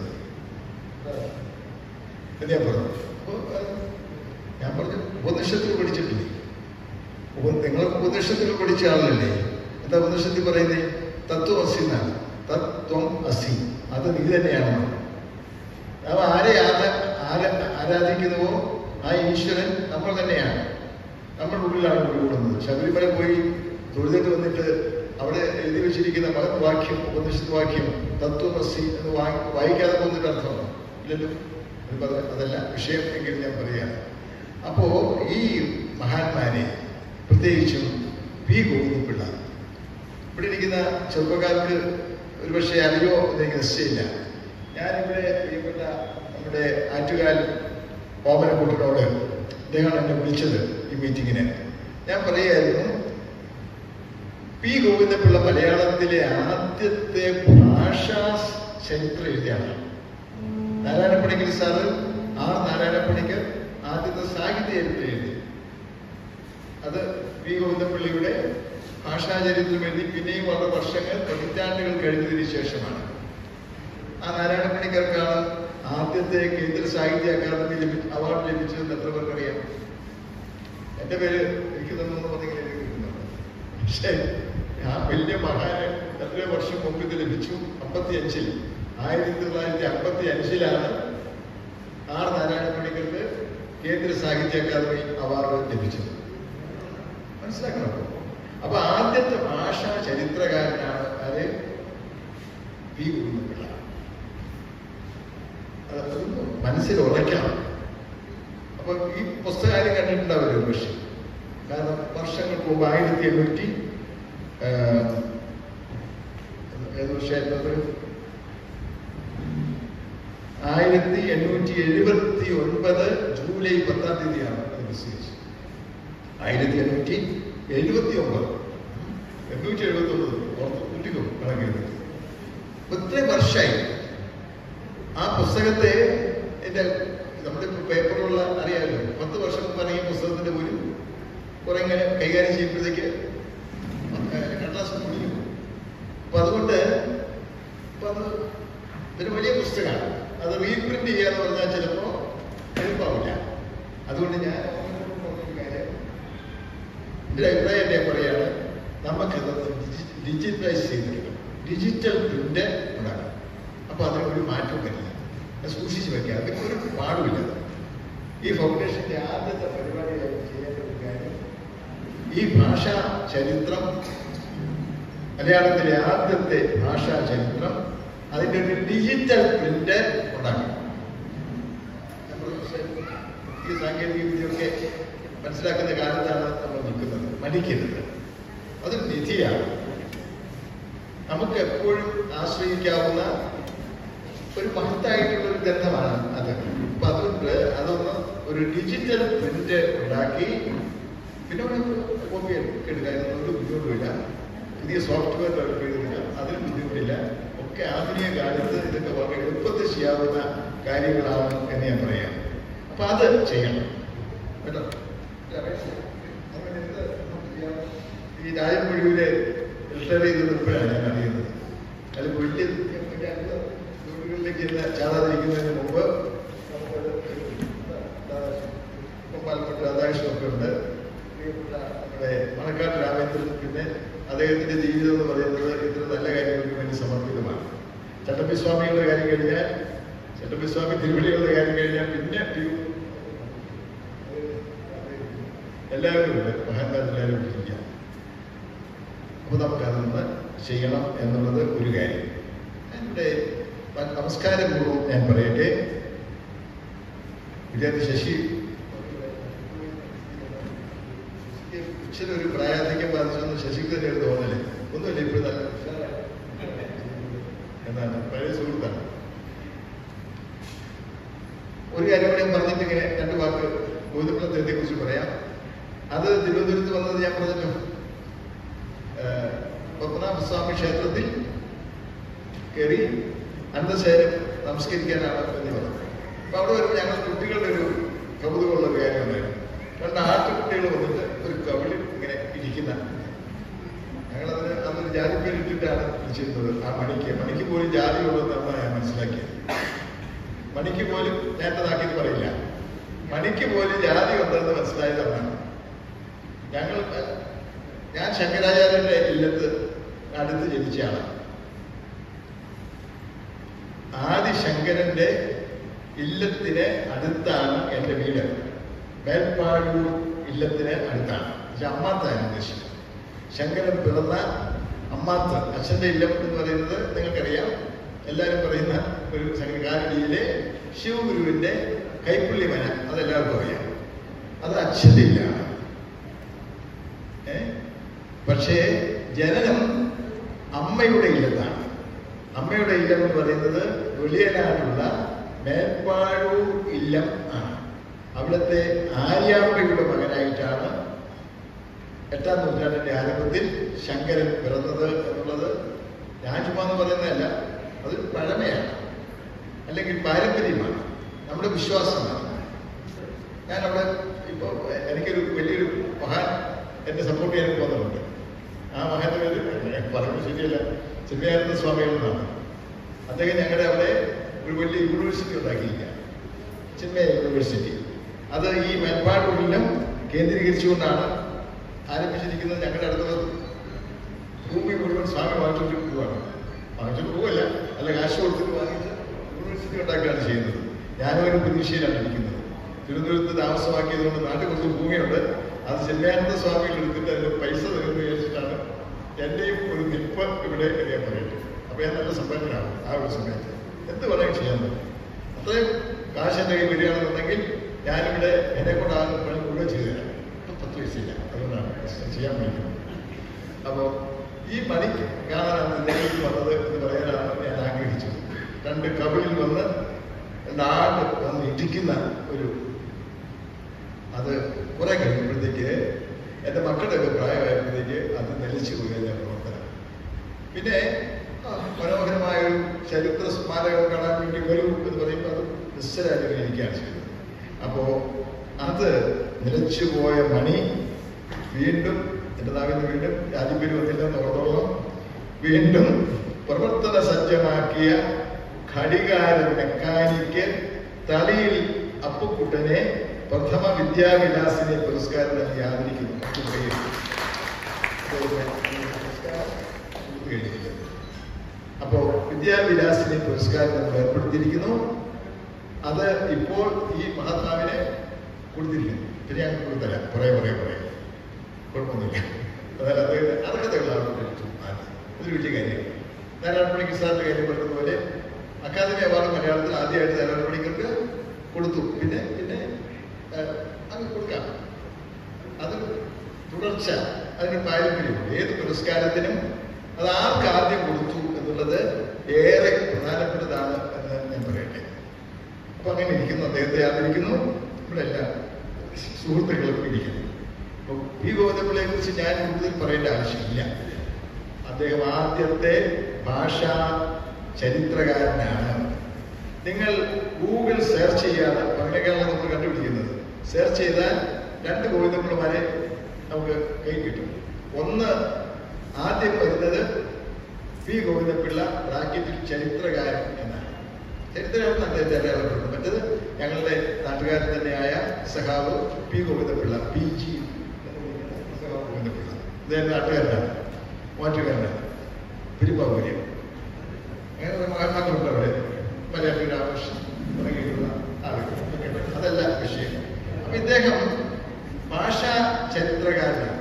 എന്ന് ഞാൻ പറഞ്ഞു അപ്പോൾ ഞാൻ പറഞ്ഞു ഉപനിഷത്തിൽ പഠിച്ചിട്ടില്ലേ ഉപ- നിങ്ങളൊക്കെ ഉപനിഷത്തിൽ പഠിച്ച ആളല്ലേ എന്താ ഉപനിഷത്തിൽ പറയുന്നത് തത്വം അസി എന്നാണ് തത്വം അസി അത് നീ തന്നെയാണ് അവ ആരെ ആരാ- ആര- ആരാധിക്കുന്നുവോ ആ ഈശ്വരൻ നമ്മൾ തന്നെയാണ് നമ്മുടെ ഉള്ളിലാണ് ഉൾക്കൊള്ളുന്നത് ശബരിമല പോയി തൊഴുതിട്ട് വന്നിട്ട് അവിടെ എഴുതി വെച്ചിരിക്കുന്ന മഹത് വാക്യം ഉപനിഷത്ത് വാക്യം തത്വമസി എന്ന് വാ- വായിക്കാതെ പോകുന്നതിന്റെ അർത്ഥമാണ് ഇല്ലല്ലോ ഇത് പറഞ്ഞ- അതല്ല വിഷയം എങ്കിലും ഞാൻ പറയാം അപ്പോ ഈ മഹാന്മാരെ പ്രത്യേകിച്ചും പി ഗോവിന്ദപിള്ള ഇവിടെ ഇരിക്കുന്ന ചെറുപ്പക്കാർക്ക് ഒരുപക്ഷെ അറിയോ എന്ന് എനിക്ക് നിശ്ചയമില്ല ഞാനിവിടെ പ്രിയപ്പെട്ട നമ്മുടെ ആറ്റുകാൽ ഓമനക്കുട്ടനോട് അദ്ദേഹമാണ് എന്നെ വിളിച്ചത് ഈ മീറ്റിങ്ങിന് ഞാൻ പറയായിരുന്നു പി ഗോവിന്ദപിള്ള മലയാളത്തിലെ ആദ്യത്തെ ഭാഷാ ചരിത്രം എഴുതിയാണ് നാരായണ പണിക്കർ സാറ് ആർ നാരായണ പണിക്കർ ആദ്യത്തെ സാഹിത്യ ചരിത്രം എഴുതി അത് പി ഗോവിന്ദപ്പള്ളിയുടെ ഭാഷാചരിത്രം എഴുതി പിന്നെയും വളരെ വർഷങ്ങൾ പതിറ്റാണ്ടുകൾ കഴിഞ്ഞതിന് ശേഷമാണ് ആ നാരായണ പണിക്കർക്കാണ് ആദ്യത്തെ കേന്ദ്ര സാഹിത്യ അക്കാദമി ലഭി അവാർഡ് ലഭിച്ചതെന്ന് എത്ര പേർക്കറിയാം എന്റെ പേര് എനിക്ക് തന്നു പറഞ്ഞെങ്കിൽ എനിക്ക് കിട്ടുന്നുണ്ട് പക്ഷേ ആ വലിയ മഹാന് എത്രയോ വർഷം മുമ്പ് ഇത് ലഭിച്ചു അമ്പത്തി അഞ്ചിൽ ആയിരത്തി തൊള്ളായിരത്തി അമ്പത്തി അഞ്ചിലാണ് ആർ നാരായണ പണിക്കർക്ക് കേന്ദ്ര സാഹിത്യ അക്കാദമി അവാർഡ് ലഭിച്ചത് മനസ്സിലാക്കണം അപ്പൊ ആദ്യത്തെ ഭാഷാ ചരിത്രകാരനാണ് ആര് പി കുറുമ്പിള്ള അത് അതൊന്ന് മനസ്സിൽ ഉറയ്ക്കണം അപ്പൊ ഈ പുസ്തകം ആരും കണ്ടിട്ടുണ്ടാവില്ല ഒരു പക്ഷേ കാരണം വർഷങ്ങൾക്ക് മുമ്പ് ആയിരത്തി എണ്ണൂറ്റി ഏത് വർഷമായിരുന്നത് ആയിരത്തി എണ്ണൂറ്റി എഴുപത്തി ഒൻപത് ജൂലൈ പത്താം തീയതിയാണ് അത് പ്രസിദ്ധീകരിച്ചത് ആയിരത്തി എണ്ണൂറ്റി എഴുപത്തി ഒമ്പത് എണ്ണൂറ്റി എഴുപത്തി ഒമ്പത് ഓർത്ത് കുട്ടിക്കോ കണക്കെഴുതി ഇത്രയും വർഷമായി ആ പുസ്തകത്തെ എൻ്റെ നമ്മുടെ പേപ്പറിലുള്ള അറിയാമല്ലോ പത്ത് വർഷം മുമ്പ് ഇറങ്ങിയ പുസ്തകത്തിന്റെ പോലും കുറെ ഇങ്ങനെ കൈകാര്യം ചെയ്യുമ്പോഴത്തേക്ക് കടലാസ് മുടിയും അപ്പൊ അതുകൊണ്ട് ഇപ്പൊ അത് ഇതൊരു വലിയ പുസ്തകമാണ് അത് റീപ്രിന്റ് ചെയ്യാന്ന് പറഞ്ഞാൽ ചിലപ്പോ എളുപ്പമാവില്ല അതുകൊണ്ട് ഞാൻ പറഞ്ഞൊരു കാര്യം എൻ്റെ അഭിപ്രായം എന്നെ പറയാണ് നമുക്കത് ഡിജിറ്റലൈസ് ചെയ്തെടുക്കണം ഡിജിറ്റൽ പ്രിന്റ് ഉണ്ടാക്കണം അപ്പൊ അതിന് ഒരു മാറ്റം വരില്ല അത് സൂക്ഷിച്ച് വെക്കുക അതിന് ഒരു പാടുമില്ല ഈ ഫൗണ്ടേഷന്റെ ആദ്യത്തെ പരിപാടിയായി ചെയ്യേണ്ട ഒരു കാര്യം ഈ ഭാഷാ ചരിത്രം മലയാളത്തിലെ ആദ്യത്തെ ഭാഷാ ചരിത്രം അതിന്റെ ഒരു ഡിജിറ്റൽ പ്രിന്റ് ഉണ്ടാക്കണം ഞാൻ പറഞ്ഞ പക്ഷേ ഈ സാങ്കേതിക വിദ്യയൊക്കെ മനസ്സിലാക്കുന്ന കാലത്താണ് നമ്മൾ നിൽക്കുന്നത് മടിക്കരുത് അതൊരു നിധിയാണ് നമുക്ക് എപ്പോഴും ആശ്രയിക്കാവുന്ന ഒരു മഹത്തായിട്ടുള്ള ഒരു ഗ്രന്ഥമാണ് അത് അപ്പൊ അതുകൊണ്ട് അതൊന്ന് ഒരു ഡിജിറ്റൽ പ്രിന്റ് ഉണ്ടാക്കി പിന്നെ ഒരു കോപ്പി എടുക്കാനൊന്നും ഒരു ബുദ്ധിമുട്ടില്ല പുതിയ സോഫ്റ്റ്വെയർ ഡെവലപ്പ് ചെയ്തിട്ടില്ല അതിനും ബുദ്ധിമുട്ടില്ല ഒക്കെ ആധുനിക കാലത്ത് ഇതൊക്കെ വളരെ എളുപ്പത്തിൽ ചെയ്യാവുന്ന കാര്യങ്ങളാണ് എന്ന് ഞാൻ പറയാം അപ്പൊ അത് ചെയ്യണം കേട്ടോ അങ്ങനെ ഇത് നമുക്ക് ചെയ്യാം. ഈ രാജമൊഴിയിലെ റിട്ടയർ ചെയ്തത് ഇപ്പോഴാണ് ഞാൻ അറിയുന്നത് അതിൽ വലിയ വീടുകളിലേക്ക് ഇന്ന് ചാടാതിരിക്കുന്നതിന് മുമ്പ് നമുക്കത് ഇപ്പം പാലക്കാട് രാധാകൃഷ്ണൻ ഒക്കെ ഉണ്ട് പ്രിയപ്പെട്ട നമ്മുടെ മണക്കാട് രാമേന്ദ്രൻ പിന്നെ അദ്ദേഹത്തിന്റെ ജീവിതം എന്ന് പറയുന്നത് ഇത്ര നല്ല കാര്യങ്ങൾക്ക് വേണ്ടി സമർപ്പിതമാണ് ചട്ടമ്പിസ്വാമിയുടെ കാര്യം കഴിഞ്ഞാൽ ചട്ടമ്പിസ്വാമി തിരുവള്ളിയുടെ കാര്യം കഴിഞ്ഞാൽ പിന്നെ ഒരു എല്ലാവരും ഉണ്ട് മഹാന്മാരെല്ലാവരും ഇരിക്കാം അപ്പൊ നമുക്കതൊന്ന് ചെയ്യണം എന്നുള്ളത് ഒരു കാര്യം എൻ്റെ നമസ്കാരപൂർവ്വം ഞാൻ പറയട്ടെ വിദ്യാർത്ഥി ശശി ഇച്ചിരി ഒരു പ്രായാധിക്യം ബാധിച്ചെന്ന് ശശിക്ക് തന്നെ ഒരു തോന്നല് ഒന്നുമില്ല ഇപ്പോഴും നല്ല ഉഷാറായി. എന്നാണ് പഴയ സുഹൃത്താണ് ഒരു കാര്യം കൂടെ ഞാൻ പറഞ്ഞിട്ട് ഇങ്ങനെ രണ്ട് വാക്ക് ഗോതമ്പളത്തെ കുറിച്ച് പറയാം അത് തിരുവനന്തപുരത്ത് വന്നത് ഞാൻ പറഞ്ഞല്ലോ ഏഹ്, പത്മനാഭസ്വാമി ക്ഷേത്രത്തിൽ കയറി അന്തശേരം നമസ്കരിക്കാനാണ് എന്ന് പറഞ്ഞത് അപ്പൊ അവിടെ വരുമ്പോൾ ഞങ്ങൾ കുട്ടികളുടെ ഒരു കൗതുകമുള്ള ഒരു കാര്യം ഉണ്ടായിരുന്നു രണ്ട് ആട്ടുകുട്ടികൾ വന്നിട്ട് ഒരു കവിളിൽ ഇങ്ങനെ ഇരിക്കുന്ന ഞങ്ങളതിന് അന്നൊരു ജാതി പേരിട്ടിട്ടാണ് വിളിച്ചിരുന്നത് ആ മണിക്ക് മണിക്ക് പോലും ജാതി ഉള്ളതെന്നാണ് ഞാൻ മനസ്സിലാക്കിയത് മണിക്ക് പോലും ഞാൻ ഇതാക്കിയത് പറയില്ല മണിക്ക് പോലും ജാതി ഉണ്ടെന്ന് മനസ്സിലായത് അന്നാണ് ഞങ്ങൾ ഞാൻ ശങ്കരാചാര്യന്റെ ഇല്ലത്ത് അടുത്ത് ജനിച്ച ആളാണ് ആദിശങ്കരന്റെ ഇല്ലത്തിന് അടുത്താണ് എൻ്റെ വീട് മേൽപ്പാടൂർ ഇല്ലത്തിന് അടുത്താണ് പക്ഷെ അമ്മാത്താണ് ഉദ്ദേശിച്ചത് ശങ്കരൻ പിറന്ന അമ്മാത്ത് അച്ഛന്റെ ഇല്ലം എന്ന് പറയുന്നത് നിങ്ങൾക്കറിയാം എല്ലാവരും പറയുന്ന ഒരു സംഘകാരടിയിലെ ശിവഗുരുവിന്റെ കൈപ്പുള്ളി മന അതെല്ലാവർക്കും അറിയാം അത് അച്ഛന്റെ ഇല്ലാണ് ഏ പക്ഷേ ജനനം അമ്മയുടെ ഇല്ലത്താണ് അമ്മയുടെ ഇല്ലം എന്ന് പറയുന്നത് വെളിയനാടുള്ള മേൽപ്പാഴൂർ ഇല്ലം ആണ് അവിടുത്തെ ആര്യാമ്പയുടെ മകനായിട്ടാണ് എട്ടാം നൂറ്റാണ്ടിന്റെ ആരംഭത്തിൽ ശങ്കരൻ പിറന്നത് എന്നുള്ളത് ഞാൻ ചുമ്മാ എന്ന് പറയുന്നതല്ല അത് പഴമയാണ് അല്ലെങ്കിൽ പാരമ്പര്യമാണ് നമ്മുടെ വിശ്വാസമാണ് ഞാൻ അവിടെ ഇപ്പോൾ എനിക്കൊരു വലിയൊരു മഹാൻ എന്നെ സപ്പോർട്ട് ചെയ്യാൻ പോകുന്നുണ്ട് ആ മഹാന്റെ പേര് ഞാൻ പറയുന്നത് ശരിയല്ല ചിന്മയാനന്ദ സ്വാമികളെന്നാണ് അദ്ദേഹം ഞങ്ങളുടെ അവിടെ ഒരു വലിയ യൂണിവേഴ്സിറ്റി ഉണ്ടാക്കിയില്ല ചിന്മയ യൂണിവേഴ്സിറ്റി അത് ഈ മേൽപ്പാടൂരിലും കേന്ദ്രീകരിച്ചുകൊണ്ടാണ് ആരംഭിച്ചിരിക്കുന്നത് ഞങ്ങളുടെ അടുത്തുള്ള ഭൂമി മുഴുവൻ സ്വാമി വാങ്ങിച്ചിട്ട് പോവാണ് വാങ്ങിച്ചിട്ട് പോവല്ല അല്ല കാശ് കൊടുത്തിട്ട് വാങ്ങിച്ച് യൂണിവേഴ്സിറ്റി ഉണ്ടാക്കുകയാണ് ചെയ്യുന്നത് ഞാനും ഒരു പ്രതീക്ഷയിലാണ് ഇരിക്കുന്നത് തിരുവനന്തപുരത്ത് താമസമാക്കിയത് കൊണ്ട് നാട്ടിൽ കുറച്ച് ഭൂമിയുണ്ട് അത് ചിന്മയാനന്ദ സ്വാമികൾ എടുത്തിട്ട് അതിന്റെ പൈസ തീർന്നു വിചാരിച്ചിട്ടാണ് എന്റെയും ഒരു നിൽപ്പ് ഇവിടെ എന്ന് ഞാൻ പറയട്ടെ അപ്പൊ ഞാൻ നല്ല സമ്പന്നനാണ് ആ ഒരു സമയത്ത് എന്ത് പറയാൻ ചെയ്യാൻ പറ്റും അത്രയും കാശ് എൻ്റെ കയ്യിൽ വരികയാണെന്നുണ്ടെങ്കിൽ ഞാനിവിടെ എന്നെ കൊണ്ടാകുന്ന പണി മുഴുവൻ ചെയ്തു തരാം ഇപ്പം പത്ത് പൈസയില്ല അതുകൊണ്ടാണ് ചെയ്യാൻ വേണ്ടി അപ്പോൾ ഈ പണി കാണാനാണ് നേരിട്ട് വന്നത് എന്ന് പറയാനാണ് ഞാൻ ആഗ്രഹിച്ചത് രണ്ട് കവിളിൽ വന്ന് രണ്ടാണ്ട് വന്ന് ഇടിക്കുന്ന ഒരു അത് കുറെ കഴിയുമ്പോഴത്തേക്ക് എൻ്റെ മക്കളുടെ ഒക്കെ പ്രായമായപ്പോഴത്തേക്ക് അത് നിലച്ചു പോയി എൻ്റെ പ്രവർത്തനം പിന്നെ ആ, മനോഹരമായ ഒരു ചരിത്ര സ്മാരകം കാണാൻ വേണ്ടി വരൂ എന്ന് പറയുമ്പോൾ അത് നിശ്ചലായിട്ട് ഇരിക്കുകയാണ് ചെയ്തത് അപ്പോൾ അത് നിലച്ചുപോയ മണി വീണ്ടും എൻ്റെ നാവിൽ നിന്ന് വീണ്ടും രാജ്യപ്പേര് വന്നില്ലെന്ന് ഓർത്തോളം വീണ്ടും പ്രവർത്തന സജ്ജമാക്കിയ ഘടികാര മെക്കാനിക്ക് തളിയിൽ അപ്പുക്കുട്ടനെ പ്രഥമ വിദ്യാവിലാസിനെ പുരസ്കാരം നൽകി ആദരിക്കുന്നു അപ്പുക്കയിൽ. അദ്ദേഹത്തെ ഈ പുരസ്കാരം നൽകുകയാണ്. അപ്പോ വിദ്യാവിലാസിനെ പുരസ്കാരം നമ്മൾ ഏർപ്പെടുത്തിയിരിക്കുന്നു അത് ഇപ്പോൾ ഈ മഹാത്മാവിനെ കൊടുത്തിരിക്കുന്നു പിന്നെ ഞാൻ കൊടുത്തരാം കുറേ കുറേ കുറേ കുഴപ്പമൊന്നുമില്ല അതായത് അദ്ദേഹത്തെ അർഹതയുള്ള ആളുകൾ അതൊരു വലിയ കാര്യമാണ് നാരായണ പണിക്കർ സാറിന്റെ കാര്യം പറഞ്ഞതുപോലെ അക്കാദമി അവാർഡ് മലയാളത്തിൽ ആദ്യമായിട്ട് നാരായണ പണിക്കർക്ക് കൊടുത്തു പിന്നെ പിന്നെ ആ, അങ്ങ് കൊടുക്കാം അത് തുടർച്ച അതിന് പാരമ്പര്യമുണ്ട് ഏത് പുരസ്കാരത്തിനും അത് ആർക്ക് ആദ്യം കൊടുത്തു എന്നുള്ളത് ഏറെ പ്രധാനപ്പെട്ടതാണ് എന്ന് ഞാൻ പറയട്ടെ അപ്പൊ അങ്ങനെ ഇരിക്കുന്നു അദ്ദേഹത്തെ ആദരിക്കുന്നു ഇവിടെ എല്ലാ സുഹൃത്തുക്കളും ഇരിക്കുന്നു അപ്പൊ പി ഗോവിന്ദപിള്ളയെ കുറിച്ച് ഞാൻ കൂടുതൽ പറയേണ്ട ആവശ്യമില്ല അദ്ദേഹം ആദ്യത്തെ ഭാഷാ ചരിത്രകാരനാണ് നിങ്ങൾ ഗൂഗിൾ സെർച്ച് ചെയ്യാതെ അങ്ങനെയൊക്കെയാണ് നമ്മൾ കണ്ടുപിടിക്കുന്നത് സെർച്ച് ചെയ്താൽ രണ്ട് ഗോവിന്ദപിള്ളമാരെ നമുക്ക് കൈ കിട്ടും ഒന്ന് ആദ്യം വരുന്നത് പി ഗോവിന്ദപിള്ള ബ്രാക്കറ്റിൽ ചരിത്രകാരൻ എന്നാണ് ചരിത്രകാരൻ അദ്ദേഹത്തെ അറിയപ്പെടുന്നത് മറ്റത് ഞങ്ങളുടെ നാട്ടുകാരൻ തന്നെയായ സഖാവ് പി ഗോവിന്ദപിള്ള പി ജി സഖാവ് ഗോവിന്ദപിള്ള അദ്ദേഹം നാട്ടുകാരനാണ് മാറ്റുകാരനാണ് പെരുമ്പാവൂര്യം അങ്ങനെ ഒരു മഹാത്മാക്കളുണ്ട് അവിടെ മലയാളി രാമകൃഷ്ണൻ തുടങ്ങിയിട്ടുള്ള ആളുകൾ ഒക്കെ ഉണ്ട്. അതല്ല വിഷയം അപ്പൊ ഇദ്ദേഹം ഭാഷാ ചരിത്രകാരനാണ്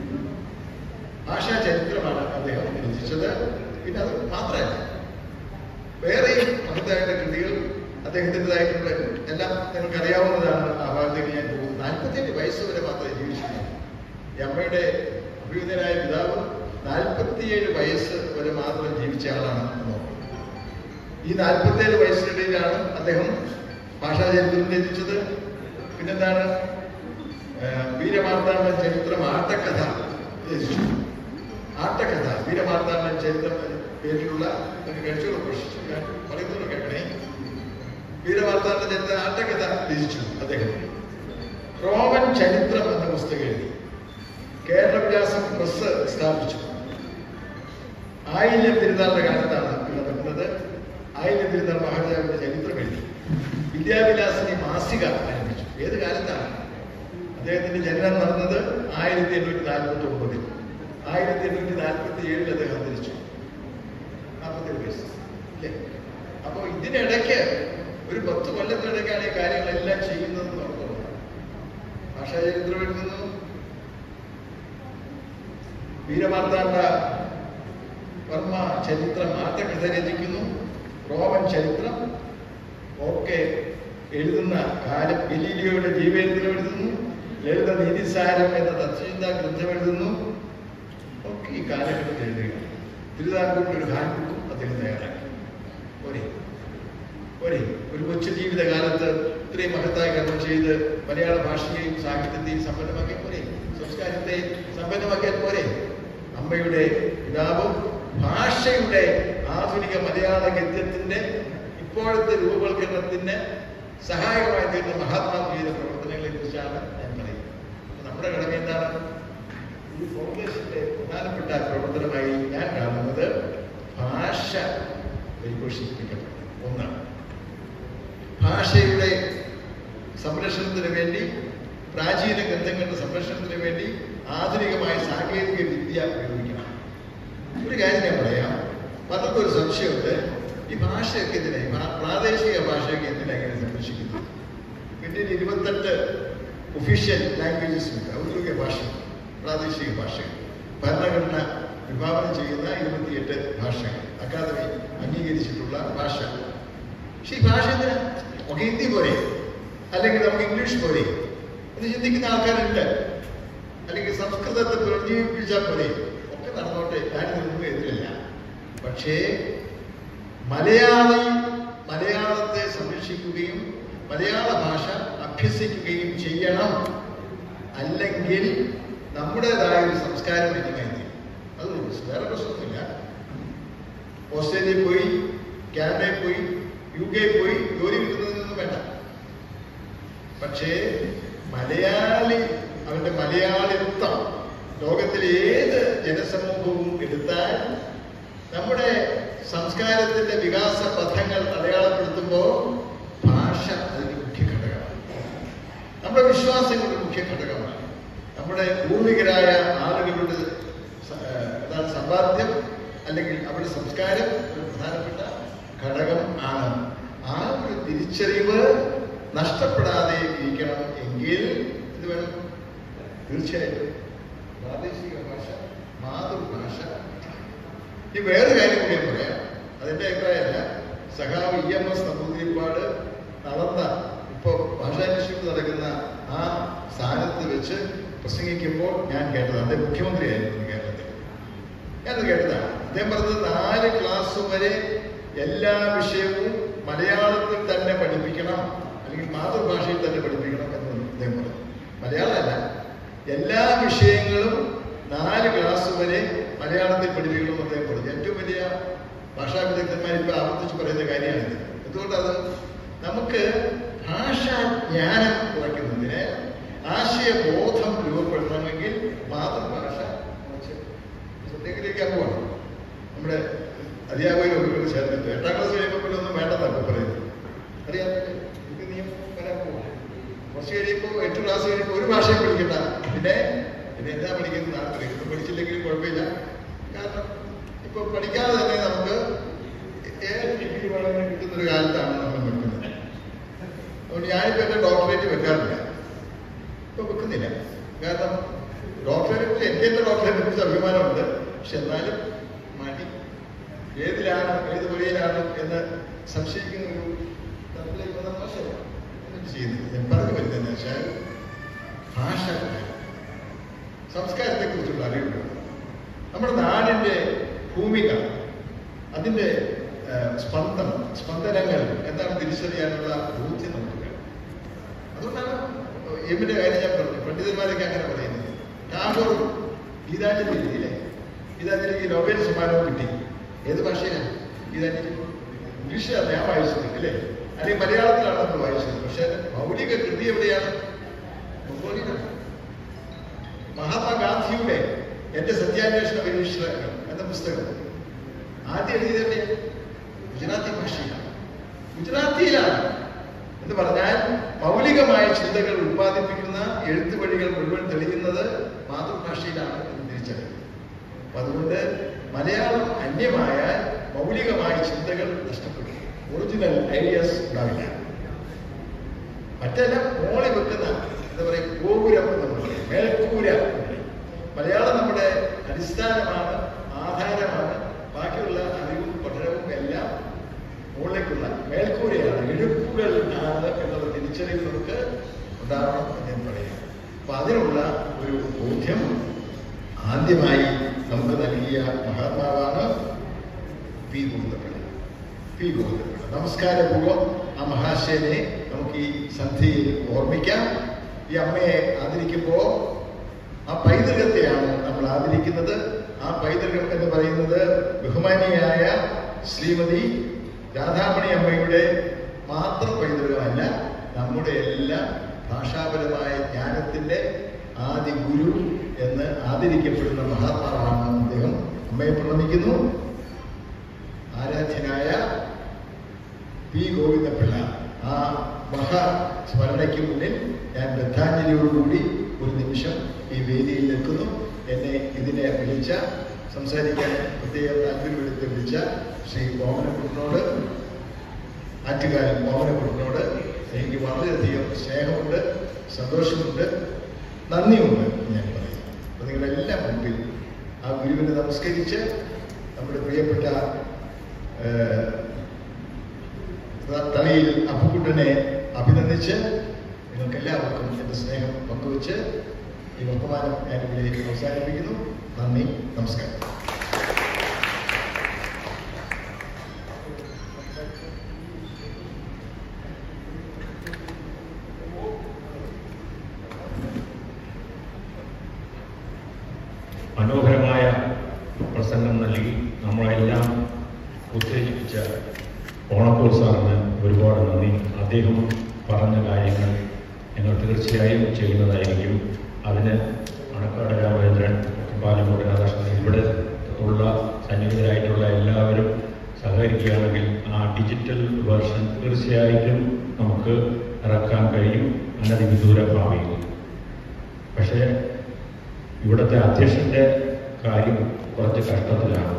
ഭാഷാ ചരിത്രമാണ് അദ്ദേഹം രചിച്ചത് പിന്നെ അത് മാത്രമല്ല വേറെയും മഹത്തായിട്ടുള്ള കൃതികൾ അദ്ദേഹത്തിൻ്റെതായിട്ടുള്ള എല്ലാം നിങ്ങൾക്ക് അറിയാവുന്നതാണ് ആ ഭാഗത്തേക്ക് ഞാൻ പോകുന്നത് നാൽപ്പത്തിയേഴ് വയസ്സ് വരെ മാത്രമേ ജീവിച്ചിട്ടുള്ളൂ ഈ അമ്മയുടെ അഭിയുതനായ പിതാവ് നാൽപ്പത്തിയേഴ് വയസ്സ് വരെ മാത്രം ജീവിച്ച ആളാണ് എന്ന് ഓർക്കണം. ഈ നാൽപ്പത്തിയേഴ് വയസ്സിനിടയിലാണ് അദ്ദേഹം ഭാഷാചരിത്രം രചിച്ചത് പിന്നെന്താണ് ആ, വീരമാർത്താണ്ഡ ചരിത്രം ആട്ടക്കഥ രചിച്ചു ആട്ടക്കഥ വീരമാർത്താണ്ഡ ചരിത്രം എന്ന പേരിലുള്ള ഒരു കഴിച്ചുള്ള പ്രശ്നം ഞാൻ പറയുന്നത് കേൾക്കണേ വീരമാർത്താണ്ഡ ചരിത്രം ആട്ടക്കഥ രചിച്ചു അദ്ദേഹം റോമൻ ചരിത്രം എന്ന പുസ്തകം എഴുതി കേരള വിലാസം പ്രസ് സ്ഥാപിച്ചു ആയില്യം തിരുനാളിന്റെ കാലത്താണ് ഇത് നടക്കുന്നത് ആയില്യം തിരുനാൾ മഹാരാജാവിന്റെ ചരിത്രം എഴുതി വിദ്യാവിലാസിനി മാസിക ആരംഭിച്ചു ഏത് കാലത്താണ് അദ്ദേഹത്തിന്റെ ജനനം നടന്നത് ആയിരത്തി എണ്ണൂറ്റി നാൽപ്പത്തി ഒമ്പതിൽ ആയിരത്തി എണ്ണൂറ്റി നാൽപ്പത്തി ഏഴിൽ അദ്ദേഹം അന്തരിച്ചു നാൽപ്പത്തി വയസ്സ് അല്ലേ അപ്പോ ഇതിനിടയ്ക്ക് ഒരു പത്ത് കൊല്ലത്തിനിടയ്ക്കാണ് ഈ കാര്യങ്ങളെല്ലാം ചെയ്യുന്നതെന്ന് ഓർത്തോളൂ ഭാഷാചരിത്രം എഴുതുന്നു വീരമാർത്താണ്ഡ വർമ്മ ചരിത്രം ആട്ടക്കഥ രചിക്കുന്നു റോമൻ ചരിത്രം ഒക്കെ എഴുതുന്ന കാലം ഗലീലിയോയുടെ ജീവചരിത്രം എഴുതുന്നു ലളിത നീതിസാരം എന്ന തത്വചിന്താ ഗ്രന്ഥം എഴുതുന്നു ഒക്കെ ഈ കാലഘട്ടത്തിൽ എഴുതുകയാണ് തിരുവിതാംകൂറിന്റെ ഒരു ഹാൻഡ് ബുക്കും അദ്ദേഹം തയ്യാറാക്കി ഒരേ ഒരേ ഒരു കൊച്ചു ജീവിതകാലത്ത് ഇത്രയും മഹത്തായ കർമ്മം ചെയ്ത് മലയാള ഭാഷയെയും സാഹിത്യത്തെയും സമ്പന്നമാക്കിയ പോരെ സംസ്കാരത്തെ സമ്പന്നമാക്കിയാൽ പോരെ അമ്മയുടെ പിതാവും ഭാഷയുടെ ആധുനിക മലയാള ഗദ്യത്തിന്റെ ഇപ്പോഴത്തെ രൂപവൽക്കരണത്തിന് സഹായകമായി തീർന്ന മഹാത്മാഗീത പ്രവർത്തനങ്ങളെ കുറിച്ചാണ് ഞാൻ പറയുന്നത് അപ്പൊ നമ്മുടെ കടമ എന്താണ് ഈ ഫൗണ്ടേഷന്റെ പ്രധാനപ്പെട്ട പ്രവർത്തനമായി ഞാൻ കാണുന്നത് ഭാഷ പരിപോഷിപ്പിക്കപ്പെടുന്നത് ഒന്നാണ് ഭാഷയുടെ സംരക്ഷണത്തിന് വേണ്ടി പ്രാചീന ഗ്രന്ഥങ്ങളുടെ സംരക്ഷണത്തിന് വേണ്ടി ആധുനികമായ സാങ്കേതിക വിദ്യ ഉപയോഗിക്കണം ഒരു കാര്യം ഞാൻ പറയാം പലർക്കും ഒരു സംശയമുണ്ട് ഈ ഭാഷയൊക്കെ എന്തിനായി പ്രാദേശിക ഭാഷയൊക്കെ എന്തിനാ ഇങ്ങനെ സംരക്ഷിക്കുന്നത് പിന്നീട് ഇരുപത്തെട്ട് ഒഫീഷ്യൽ ലാംഗ്വേജസ് ഉണ്ട് ഔദ്യോഗിക ഭാഷകൾ പ്രാദേശിക ഭാഷകൾ ഭരണഘടന വിഭാവനം ചെയ്യുന്ന ഇരുപത്തിയെട്ട് ഭാഷകൾ അക്കാദമി അംഗീകരിച്ചിട്ടുള്ള ഭാഷ പക്ഷേ ഈ ഭാഷ എന്തിനാ നമുക്ക് ഹിന്ദി പോരെ അല്ലെങ്കിൽ നമുക്ക് ഇംഗ്ലീഷ് പോരെ എന്ന് ചിന്തിക്കുന്ന ആൾക്കാരുണ്ട് അല്ലെങ്കിൽ സംസ്കൃതത്തെ പുനർജീവിപ്പിച്ചാൽ പോലെ ഒക്കെ നടന്നോട്ടെ ഞാനിതൊന്നും എതിരില്ല പക്ഷേ മലയാളി മലയാളത്തെ സംരക്ഷിക്കുകയും മലയാള ഭാഷ അഭ്യസിക്കുകയും ചെയ്യണം അല്ലെങ്കിൽ നമ്മുടേതായ ഒരു സംസ്കാരം ഇനിമേ അത് വേറെ പ്രശ്നമൊന്നുമില്ല ഓസ്ട്രേലിയയിൽ പോയി കാനഡയിൽ പോയി യു കെയിൽ പോയി ജോലി കിട്ടുന്നതിനൊന്നും വേണ്ട പക്ഷേ മലയാളി അവന്റെ മലയാളിത്വം ലോകത്തിലെ ഏത് ജനസമൂഹവും എടുത്താൽ നമ്മുടെ സംസ്കാരത്തിന്റെ വികാസ പഥങ്ങൾ അടയാളപ്പെടുത്തുമ്പോൾ ഭാഷ അതിന് മുഖ്യ ഘടകമാണ് നമ്മുടെ വിശ്വാസങ്ങളുടെ മുഖ്യ ഘടകമാണ് നമ്മുടെ പൂർവികരായ ആളുകളുടെ സ- ഏഹ് എന്താണ് സമ്പാദ്യം അല്ലെങ്കിൽ അവരുടെ സംസ്കാരം ഒരു പ്രധാനപ്പെട്ട ഘടകം ആണ് ആ ഒരു തിരിച്ചറിവ് നഷ്ടപ്പെടാതെ ഇരിക്കണം എങ്കിൽ ഇത് വേണം തീർച്ചയായിട്ടും പ്രാദേശിക ഭാഷ മാതൃഭാഷ ഈ വേറെ കാര്യം കൂടി ഞാൻ പറയാം അതിന്റെ അഭിപ്രായമല്ല സഖാവ് ഇ എം എസ് നമ്പൂതിരിപ്പാട് നടന്ന ഇപ്പോൾ ഭാഷാ ഇൻസ്റ്റിറ്റ്യൂട്ട് നടക്കുന്ന ആ സ്ഥാനത്ത് വെച്ച് പ്രസംഗിക്കുമ്പോൾ ഞാൻ കേട്ടത് അദ്ദേഹം മുഖ്യമന്ത്രിയായിരുന്നു കേരളത്തിൽ ഞാനത് കേട്ടതാണ് അദ്ദേഹം പറഞ്ഞത് നാല് ക്ലാസ് വരെ എല്ലാ വിഷയവും മലയാളത്തിൽ തന്നെ പഠിപ്പിക്കണം അല്ലെങ്കിൽ മാതൃഭാഷയിൽ തന്നെ പഠിപ്പിക്കണം എന്ന് അദ്ദേഹം പറഞ്ഞു മലയാളമല്ല എല്ലാ വിഷയങ്ങളും നാല് ക്ലാസ് വരെ മലയാളത്തിൽ പഠിപ്പിക്കണം എന്ന് അദ്ദേഹം പറഞ്ഞു ഏറ്റവും വലിയ ഭാഷാ വിദഗ്ധന്മാർ ഇപ്പൊ ആവർത്തിച്ച് പറയുന്ന കാര്യമാണിത് എന്തുകൊണ്ടത് നമുക്ക് ഭാഷാ ജ്ഞാനം കുറയ്ക്കുന്നതിന് ആശയബോധം രൂപപ്പെടുത്തണമെങ്കിൽ മാതൃഭാഷ കുറച്ച് ശ്രദ്ധയിലേക്ക് പോവാണ് നമ്മുടെ അധ്യാപകരൊക്കെ ചേർന്നിട്ട് എട്ടാം ക്ലാസ് കഴിയുമ്പോൾ പിന്നെ ഒന്നും വേണ്ടെന്നല്ല പറയുന്നത് അറിയാമല്ലേ ഇത് നിയമം വരാൻ പോവാ കുറച്ച് കഴിയുമ്പോൾ എട്ട് ക്ലാസ് കഴിയുമ്പോൾ ഒരു ഭാഷയും പഠിക്കണ്ട പിന്നെ പിന്നെ എന്താ പഠിക്കുന്നതാണ് പറയുന്നത് പഠിച്ചില്ലെങ്കിലും കുഴപ്പമില്ല കാരണം ഇപ്പൊ പഠിക്കാതെ തന്നെ നമുക്ക് ഏത് ഡിഗ്രി വേണമെങ്കിലും കിട്ടുന്ന ഒരു കാലത്താണ് നമ്മൾ നിൽക്കുന്നത് അതുകൊണ്ട് ഞാനിപ്പോ എന്റെ ഡോക്ടറേറ്റ് വെക്കാറില്ല ഇപ്പൊ വെക്കുന്നില്ല കാരണം ഡോക്ടറെ കുറിച്ച് എനിക്ക് എന്റെ ഡോക്ടറെ കുറിച്ച് അഭിമാനമുണ്ട് പക്ഷെ എന്നാലും മടി ഏതിലാണ് ഏത് വഴിയിലാണ് എന്ന് സംശയിക്കുന്ന ഒരു തലത്തിലേക്ക് വന്ന മോശമാണ് എന്നിട്ട് ചെയ്യുന്നത് ഞാൻ പറഞ്ഞു വരുന്നതെന്ന് വെച്ചാൽ ഭാഷ സംസ്കാരത്തെ കുറിച്ചുള്ള അറിവ് നമ്മുടെ നാടിന്റെ ഭൂമിക അതിന്റെ ആ, സ്പന്ദനം സ്പന്ദനങ്ങൾ എന്താണ് തിരിച്ചറിയാനുള്ള ബോധ്യം നമുക്ക് വേണം അതുകൊണ്ടാണ് എമ്മിന്റെ കാര്യം ഞാൻ പറഞ്ഞു പണ്ഡിതന്മാരൊക്കെ അങ്ങനെ പറയുന്നത് ടാഗോർ ഗീതാഞ്ജലി ഇല്ലേ ഗീതാഞ്ജലിക്ക് നോബൽ സമ്മാനവും കിട്ടി ഏത് ഭാഷയിലാണ് ഗീതാഞ്ജലി ഇംഗ്ലീഷിലാണ് ഞാൻ വായിച്ചത് അല്ലേ അല്ലെങ്കിൽ മലയാളത്തിലാണ് നമ്മൾ വായിച്ചത് പക്ഷെ മൗലിക കൃതി എവിടെയാണ് മംഗോളിയിലാണ് മഹാത്മാഗാന്ധിയുടെ എന്റെ സത്യാന്വേഷണ പരീക്ഷകൾ എന്ന പുസ്തകം ആദ്യം എഴുതിയതല്ലേ ഗുജറാത്തി ഭാഷയിലാണ് ഗുജറാത്തിയിലാണ് എന്ന് പറഞ്ഞാൽ മൗലികമായ ചിന്തകൾ ഉത്പാദിപ്പിക്കുന്ന എഴുത്ത് വഴികൾ മുഴുവൻ തെളിയുന്നത് മാതൃഭാഷയിലാണ് എന്ന് തിരിച്ചറിയുന്നത് അപ്പൊ അതുകൊണ്ട് മലയാളം അന്യമായാൽ മൗലികമായ ചിന്തകൾ നഷ്ടപ്പെടും ഒറിജിനൽ ഐഡിയാസ് ഉണ്ടാവില്ല മറ്റെല്ലാം മോളി വെക്കുന്ന എന്താ പറയുക ഗോപുരം എന്ന് പറയും മേൽക്കൂര എന്ന് പറയും. മലയാളം നമ്മുടെ അടിസ്ഥാനമാണ് ആധാരമാണ് ബാക്കിയുള്ള അറിവും പഠനവും എല്ലാം മുകളിലേക്കുള്ള മേൽക്കൂരയാണ് എഴുപ്പുകൾ ആണ് എന്നുള്ള തിരിച്ചറിവ് നമുക്ക് ഉണ്ടാവണം എന്ന് ഞാൻ പറയാം അപ്പൊ അതിനുള്ള ഒരു ബോധ്യം ആദ്യമായി നമുക്ക് നൽകിയ മഹാത്മാവാണ് പി ഗോവിന്ദപിള്ള പി ഗോവിന്ദപിള്ള നമസ്കാരപൂർവ്വം ആ മഹാശയനെ നമുക്ക് ഈ സന്ധ്യയിൽ ഓർമ്മിക്കാം ഈ അമ്മയെ ആദരിക്കുമ്പോൾ ആ പൈതൃകത്തെയാണ് നമ്മൾ ആദരിക്കുന്നത് ആ പൈതൃകം എന്ന് പറയുന്നത് ബഹുമാനിയായ ശ്രീമതി രാധാമണി അമ്മയുടെ മാത്രം പൈതൃകമല്ല നമ്മുടെ എല്ലാ ഭാഷാപരമായ ജ്ഞാനത്തിന്റെ ആദി ഗുരു എന്ന് ആദരിക്കപ്പെടുന്ന മഹാത്മാവാണ് അദ്ദേഹം അമ്മയെ പ്രണമിക്കുന്നു ആരാധ്യനായ പി ഗോവിന്ദപിള്ള ആ മഹാസ്മരണയ്ക്ക് മുന്നിൽ ഞാൻ ബദ്ധാഞ്ജലിയോടുകൂടി ഒരു നിമിഷം ഈ വേദിയിൽ നിൽക്കുന്നു എന്നെ ഇതിനെ വിളിച്ച സംസാരിക്കാൻ പ്രത്യേകം താല്പര്യമെടുത്ത് വിളിച്ച ശ്രീ മോഹനക്കുട്ടനോട് ആറ്റുകാരൻ മോഹനക്കുട്ടനോട് എനിക്ക് വളരെയധികം സ്നേഹമുണ്ട് സന്തോഷമുണ്ട് നന്ദിയുണ്ട് എന്ന് ഞാൻ പറയും അപ്പോൾ നിങ്ങളെല്ലാം മുമ്പിൽ ആ ഗുരുവിനെ നമസ്കരിച്ച് നമ്മുടെ പ്രിയപ്പെട്ട ഏഹ്, തലയിൽ അപ്പുക്കുട്ടനെ അഭിനന്ദിച്ച് നിങ്ങൾക്ക് എല്ലാവർക്കും എൻ്റെ സ്നേഹം പങ്കുവച്ച് ഈ വർത്തമാനം ഞാനിവിടെ അവസാനിപ്പിക്കുന്നു നന്ദി നമസ്കാരം മനോഹരമായ പ്രസംഗം നൽകി നമ്മളെല്ലാം ഉത്തേജിപ്പിച്ച ഓണക്കൂർ സാറിന് ഒരുപാട് നന്ദി അദ്ദേഹം പറഞ്ഞ കാര്യങ്ങൾ ഞങ്ങൾ തീർച്ചയായും ചെയ്യുന്നതായിരിക്കും അതിന് മണക്കാട് രാമചന്ദ്രൻ പാലമൂട് രാധാകൃഷ്ണൻ ഇവിടെ ഉള്ള സന്നിഹിതരായിട്ടുള്ള എല്ലാവരും സഹകരിക്കുകയാണെങ്കിൽ ആ ഡിജിറ്റൽ വേർഷൻ തീർച്ചയായിട്ടും നമുക്ക് ഇറക്കാൻ കഴിയും അനധിവിദൂര ഭാവിയിൽ പക്ഷേ ഇവിടുത്തെ അധ്യക്ഷന്റെ കാര്യം കുറച്ച് കഷ്ടത്തിലാണ്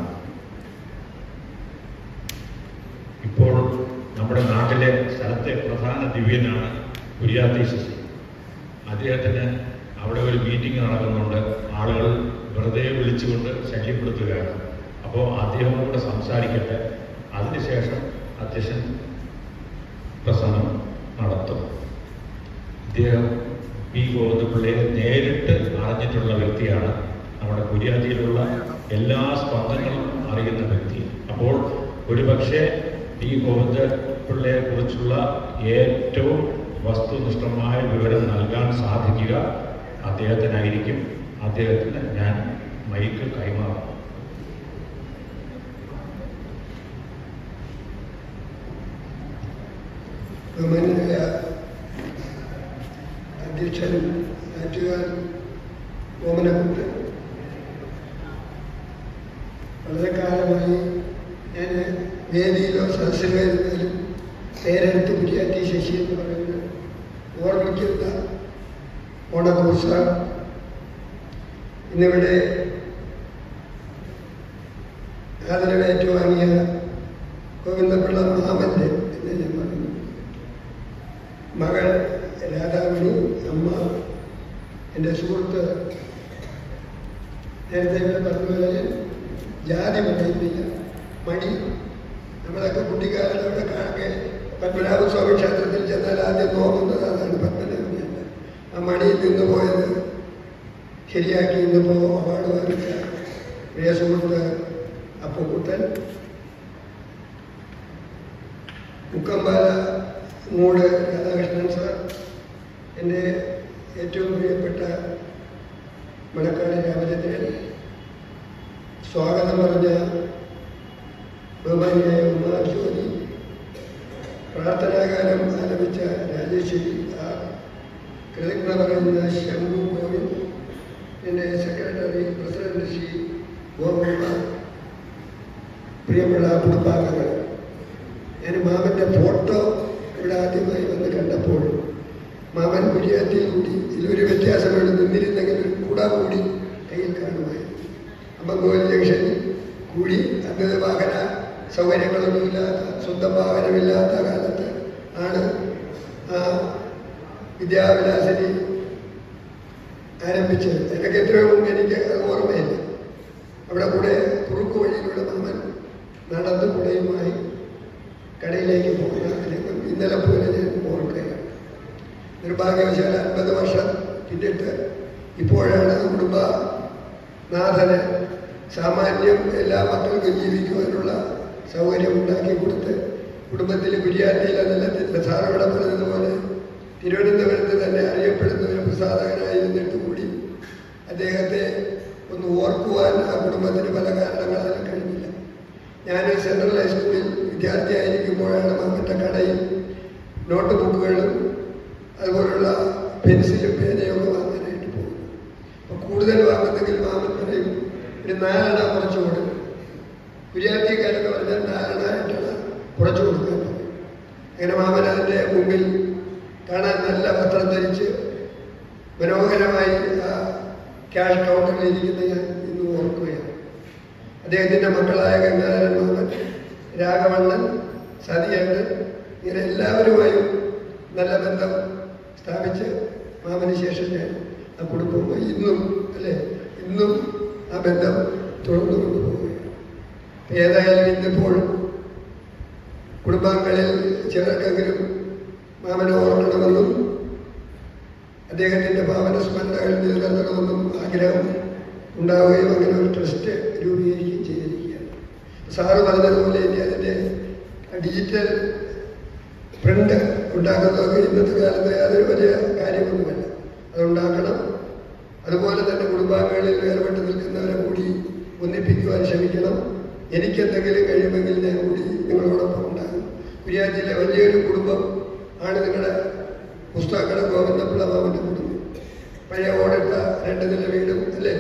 ഇപ്പോൾ നമ്മുടെ നാട്ടിലെ സ്ഥലത്തെ പ്രധാന ദിവ്യനാണ് കുര്യാത്തി ശശി അദ്ദേഹത്തിന് അവിടെ ഒരു മീറ്റിംഗ് നടക്കുന്നുണ്ട് ആളുകൾ വെറുതെ വിളിച്ചുകൊണ്ട് ശല്യപ്പെടുത്തുകയാണ് അപ്പോൾ അദ്ദേഹം കൂടെ സംസാരിക്കട്ടെ അതിനുശേഷം അധ്യക്ഷൻ പ്രസംഗം നടത്തും ഇദ്ദേഹം പി ഗോവിന്ദപിള്ളയെ നേരിട്ട് അറിഞ്ഞിട്ടുള്ള വ്യക്തിയാണ് നമ്മുടെ കുര്യാത്തിയിലുള്ള എല്ലാ സ്പന്ദങ്ങളും അറിയുന്ന വ്യക്തി അപ്പോൾ ഒരുപക്ഷെ പി ഗോവിന്ദപിള്ളയെ കുറിച്ചുള്ള ഏറ്റവും വസ്തുനിഷ്ഠമായ വിവരം നൽകാൻ സാധിക്കുക അദ്ദേഹത്തിനായിരിക്കും അദ്ദേഹത്തിന് ഞാൻ മൈക്ക് കൈമാറും ബഹുമാനായ അധ്യക്ഷൻ നാറ്റുകാർ ഓമനക്കുട്ടൻ വളരെ കാലമായി ഞാൻ വേദിയിലോ സദസ്സിലോ ഇരുന്നാലും പേരെടുത്ത് കുര്യാറ്റി ശശി എന്ന് പറയുന്നത് ഓർമ്മിക്കുന്ന ഓണക്കൂസ ഇന്നിവിടെ ആദരവ് ഏറ്റുവാങ്ങിയ ഗോവിന്ദപിള്ള മാമന്റെ എന്ന് ഞാൻ പറഞ്ഞു മകൾ രാധാമണി അമ്മ എൻ്റെ സുഹൃത്ത് നേരത്തെ ഇവിടെ പറഞ്ഞതുപോലെ ജാതി പറയുന്നില്ല മണി നമ്മളൊക്കെ കുട്ടിക്കാലത്ത് അവിടെ കാണെ പത്മനാഭസ്വാമി ക്ഷേത്രത്തിൽ ചെന്നാൽ ആദ്യം നോക്കുന്നത് അതാണ് പത്മനാഭനല്ല ആ മണിയിൽ നിന്ന് പോയത് ശരിയാക്കി ഇന്നിപ്പോൾ അവാർഡ് വാങ്ങിച്ച പ്രിയ സുഹൃത്ത് അപ്പുക്കുട്ടൻ മുക്കമ്പാല മൂട് രാധാകൃഷ്ണൻ സാർ എൻ്റെ ഏറ്റവും പ്രിയപ്പെട്ട മണക്കാട് രാമചന്ദ്രൻ സ്വാഗതം പറഞ്ഞ ബഹുമാനിയായ ഉമാർ ജ്യോതി പ്രാർത്ഥനാകാലം ആലപിച്ച രാജേശ്വരി ആ കൃതജ്ഞ പറയുന്ന ശംഭു ഗോവിന്ദ് എൻ്റെ സെക്രട്ടറി പ്രസിഡന്റ് ശ്രീ ഗോകുമാർ പ്രിയമുള്ള കുടുംബാംഗങ്ങൾ ഞാൻ മാമൻ്റെ ഫോട്ടോ ഇവിടെ ആദ്യമായി വന്ന് കണ്ടപ്പോൾ മാമൻ കുര്യാത്തിൽ കൂടി ഇതിലൊരു വ്യത്യാസം വേണ്ടി നിന്നിരുന്നെങ്കിൽ ഒരു കുട കൂടി കയ്യിൽ കാണുമായിരുന്നു അമ്പങ്കോൽ ജംഗ്ഷനിൽ കൂടി അന്ന് വാഹന സൗകര്യങ്ങളൊന്നുമില്ലാത്ത സ്വന്തം വാഹനമില്ലാത്ത കാലത്ത് ആണ് ആ വിദ്യാവിലാസനി ആരംഭിച്ചത് എനിക്ക് എത്രയോ മുമ്പ് എനിക്ക് അത് ഓർമ്മയില്ല അവിടെ കൂടെ കുറുക്കു വഴിയിലൂടെ മാമൻ നടന്നു കൂടെയുമായി കടയിലേക്ക് പോകുന്ന രംഗം ഇന്നലെ പോലെ ഞാൻ ഓർക്കുകയാണ് നിർഭാഗ്യവശാൽ അൻപത് വർഷം പിന്നിട്ട് ഇപ്പോഴാണ് കുടുംബ നാഥന് സാമാന്യം എല്ലാ മക്കൾക്കും ജീവിക്കുവാനുള്ള സൗകര്യം ഉണ്ടാക്കി കൊടുത്ത് കുടുംബത്തിൽ കുര്യാറ്റിയിലെ നിലത്തിൽ സാറവിടെ പറഞ്ഞതുപോലെ തിരുവനന്തപുരത്ത് തന്നെ അറിയപ്പെടുന്ന ഒരു പ്രസാധകനായിരുന്നിട്ട് കൂടി അദ്ദേഹത്തെ ഒന്ന് ഓർക്കുവാൻ ആ കുടുംബത്തിന് പല കാരണങ്ങളാലും കഴിഞ്ഞില്ല ഞാൻ സെൻട്രൽ ഹൈസ്കൂളിൽ വിദ്യാർത്ഥിയായിരിക്കുമ്പോഴാണ് മാമൻ്റെ കടയിൽ നോട്ട് ബുക്കുകളും അതുപോലുള്ള പെൻസിലും പേനയൊക്കെ വാങ്ങാനായിട്ട് പോകുന്നത് അപ്പോൾ കൂടുതൽ വാങ്ങുന്നെങ്കിൽ മാമൻ പറയും ഒരു നാലെണ്ണ കുറച്ച് കൊടുക്കും വിദ്യാർത്ഥിക്കാരെന്ന് പറഞ്ഞാൽ നാലെണ്ണായിട്ടാണ് കുറച്ച് കൊടുക്കാൻ പറയും അങ്ങനെ മാമൻ അതിൻ്റെ മുമ്പിൽ കാണാൻ നല്ല വസ്ത്രം ധരിച്ച് മനോഹരമായി ആ ക്യാഷ് കൗണ്ടറിൽ ഇരിക്കുന്ന ഞാൻ ഇന്ന് ഓർക്കുകയാണ് അദ്ദേഹത്തിൻ്റെ മക്കളായ ഗംഗാധരൻ മാമൻ രാഘവണ്ണൻ സതിയണ്ണൻ ഇങ്ങനെ എല്ലാവരുമായും നല്ല ബന്ധം സ്ഥാപിച്ച് മാമന് ശേഷം ഞാൻ ആ കുടുംബം ഇന്നും അല്ലേ ഇന്നും ആ ബന്ധം തുടർന്നു കൊണ്ടുപോവുകയാണ് അപ്പൊ ഏതായാലും ഇന്നിപ്പോൾ കുടുംബാംഗങ്ങളിൽ ചിലർക്കെങ്കിലും മാമനെ ഓർക്കണമെന്നും അദ്ദേഹത്തിൻ്റെ ഭാവന സ്മരണകൾ നിലനിർത്തണമെന്നും ആഗ്രഹം ഉണ്ടാവുകയും അങ്ങനെ ഒരു ട്രസ്റ്റ് രൂപീകരിക്കുകയും ചെയ്തിരിക്കുകയാണ് സാറ് പറഞ്ഞതുപോലെ ഇനി അതിൻ്റെ ഡിജിറ്റൽ പ്രിന്റ് ഉണ്ടാക്കുന്നതൊക്കെ ഇന്നത്തെ കാലത്ത് യാതൊരു വലിയ കാര്യമൊന്നുമല്ല അതുണ്ടാക്കണം അതുപോലെ തന്നെ കുടുംബാംഗങ്ങളിൽ വേർപെട്ട് നിൽക്കുന്നവരെ കൂടി ഒന്നിപ്പിക്കുവാൻ ശ്രമിക്കണം എനിക്കെന്തെങ്കിലും കഴിയുമെങ്കിൽ ഞാൻ കൂടി നിങ്ങളോടൊപ്പം ഉണ്ടാകും കുര്യാറ്റിലെ വലിയൊരു കുടുംബം ആണ് നിങ്ങളുടെ പുസ്തകക്കട ഗോവിന്ദപിള്ള മാമൻ്റെ കുടുംബം പഴയ ഓടിട്ട രണ്ട് നില വീടും അല്ലേ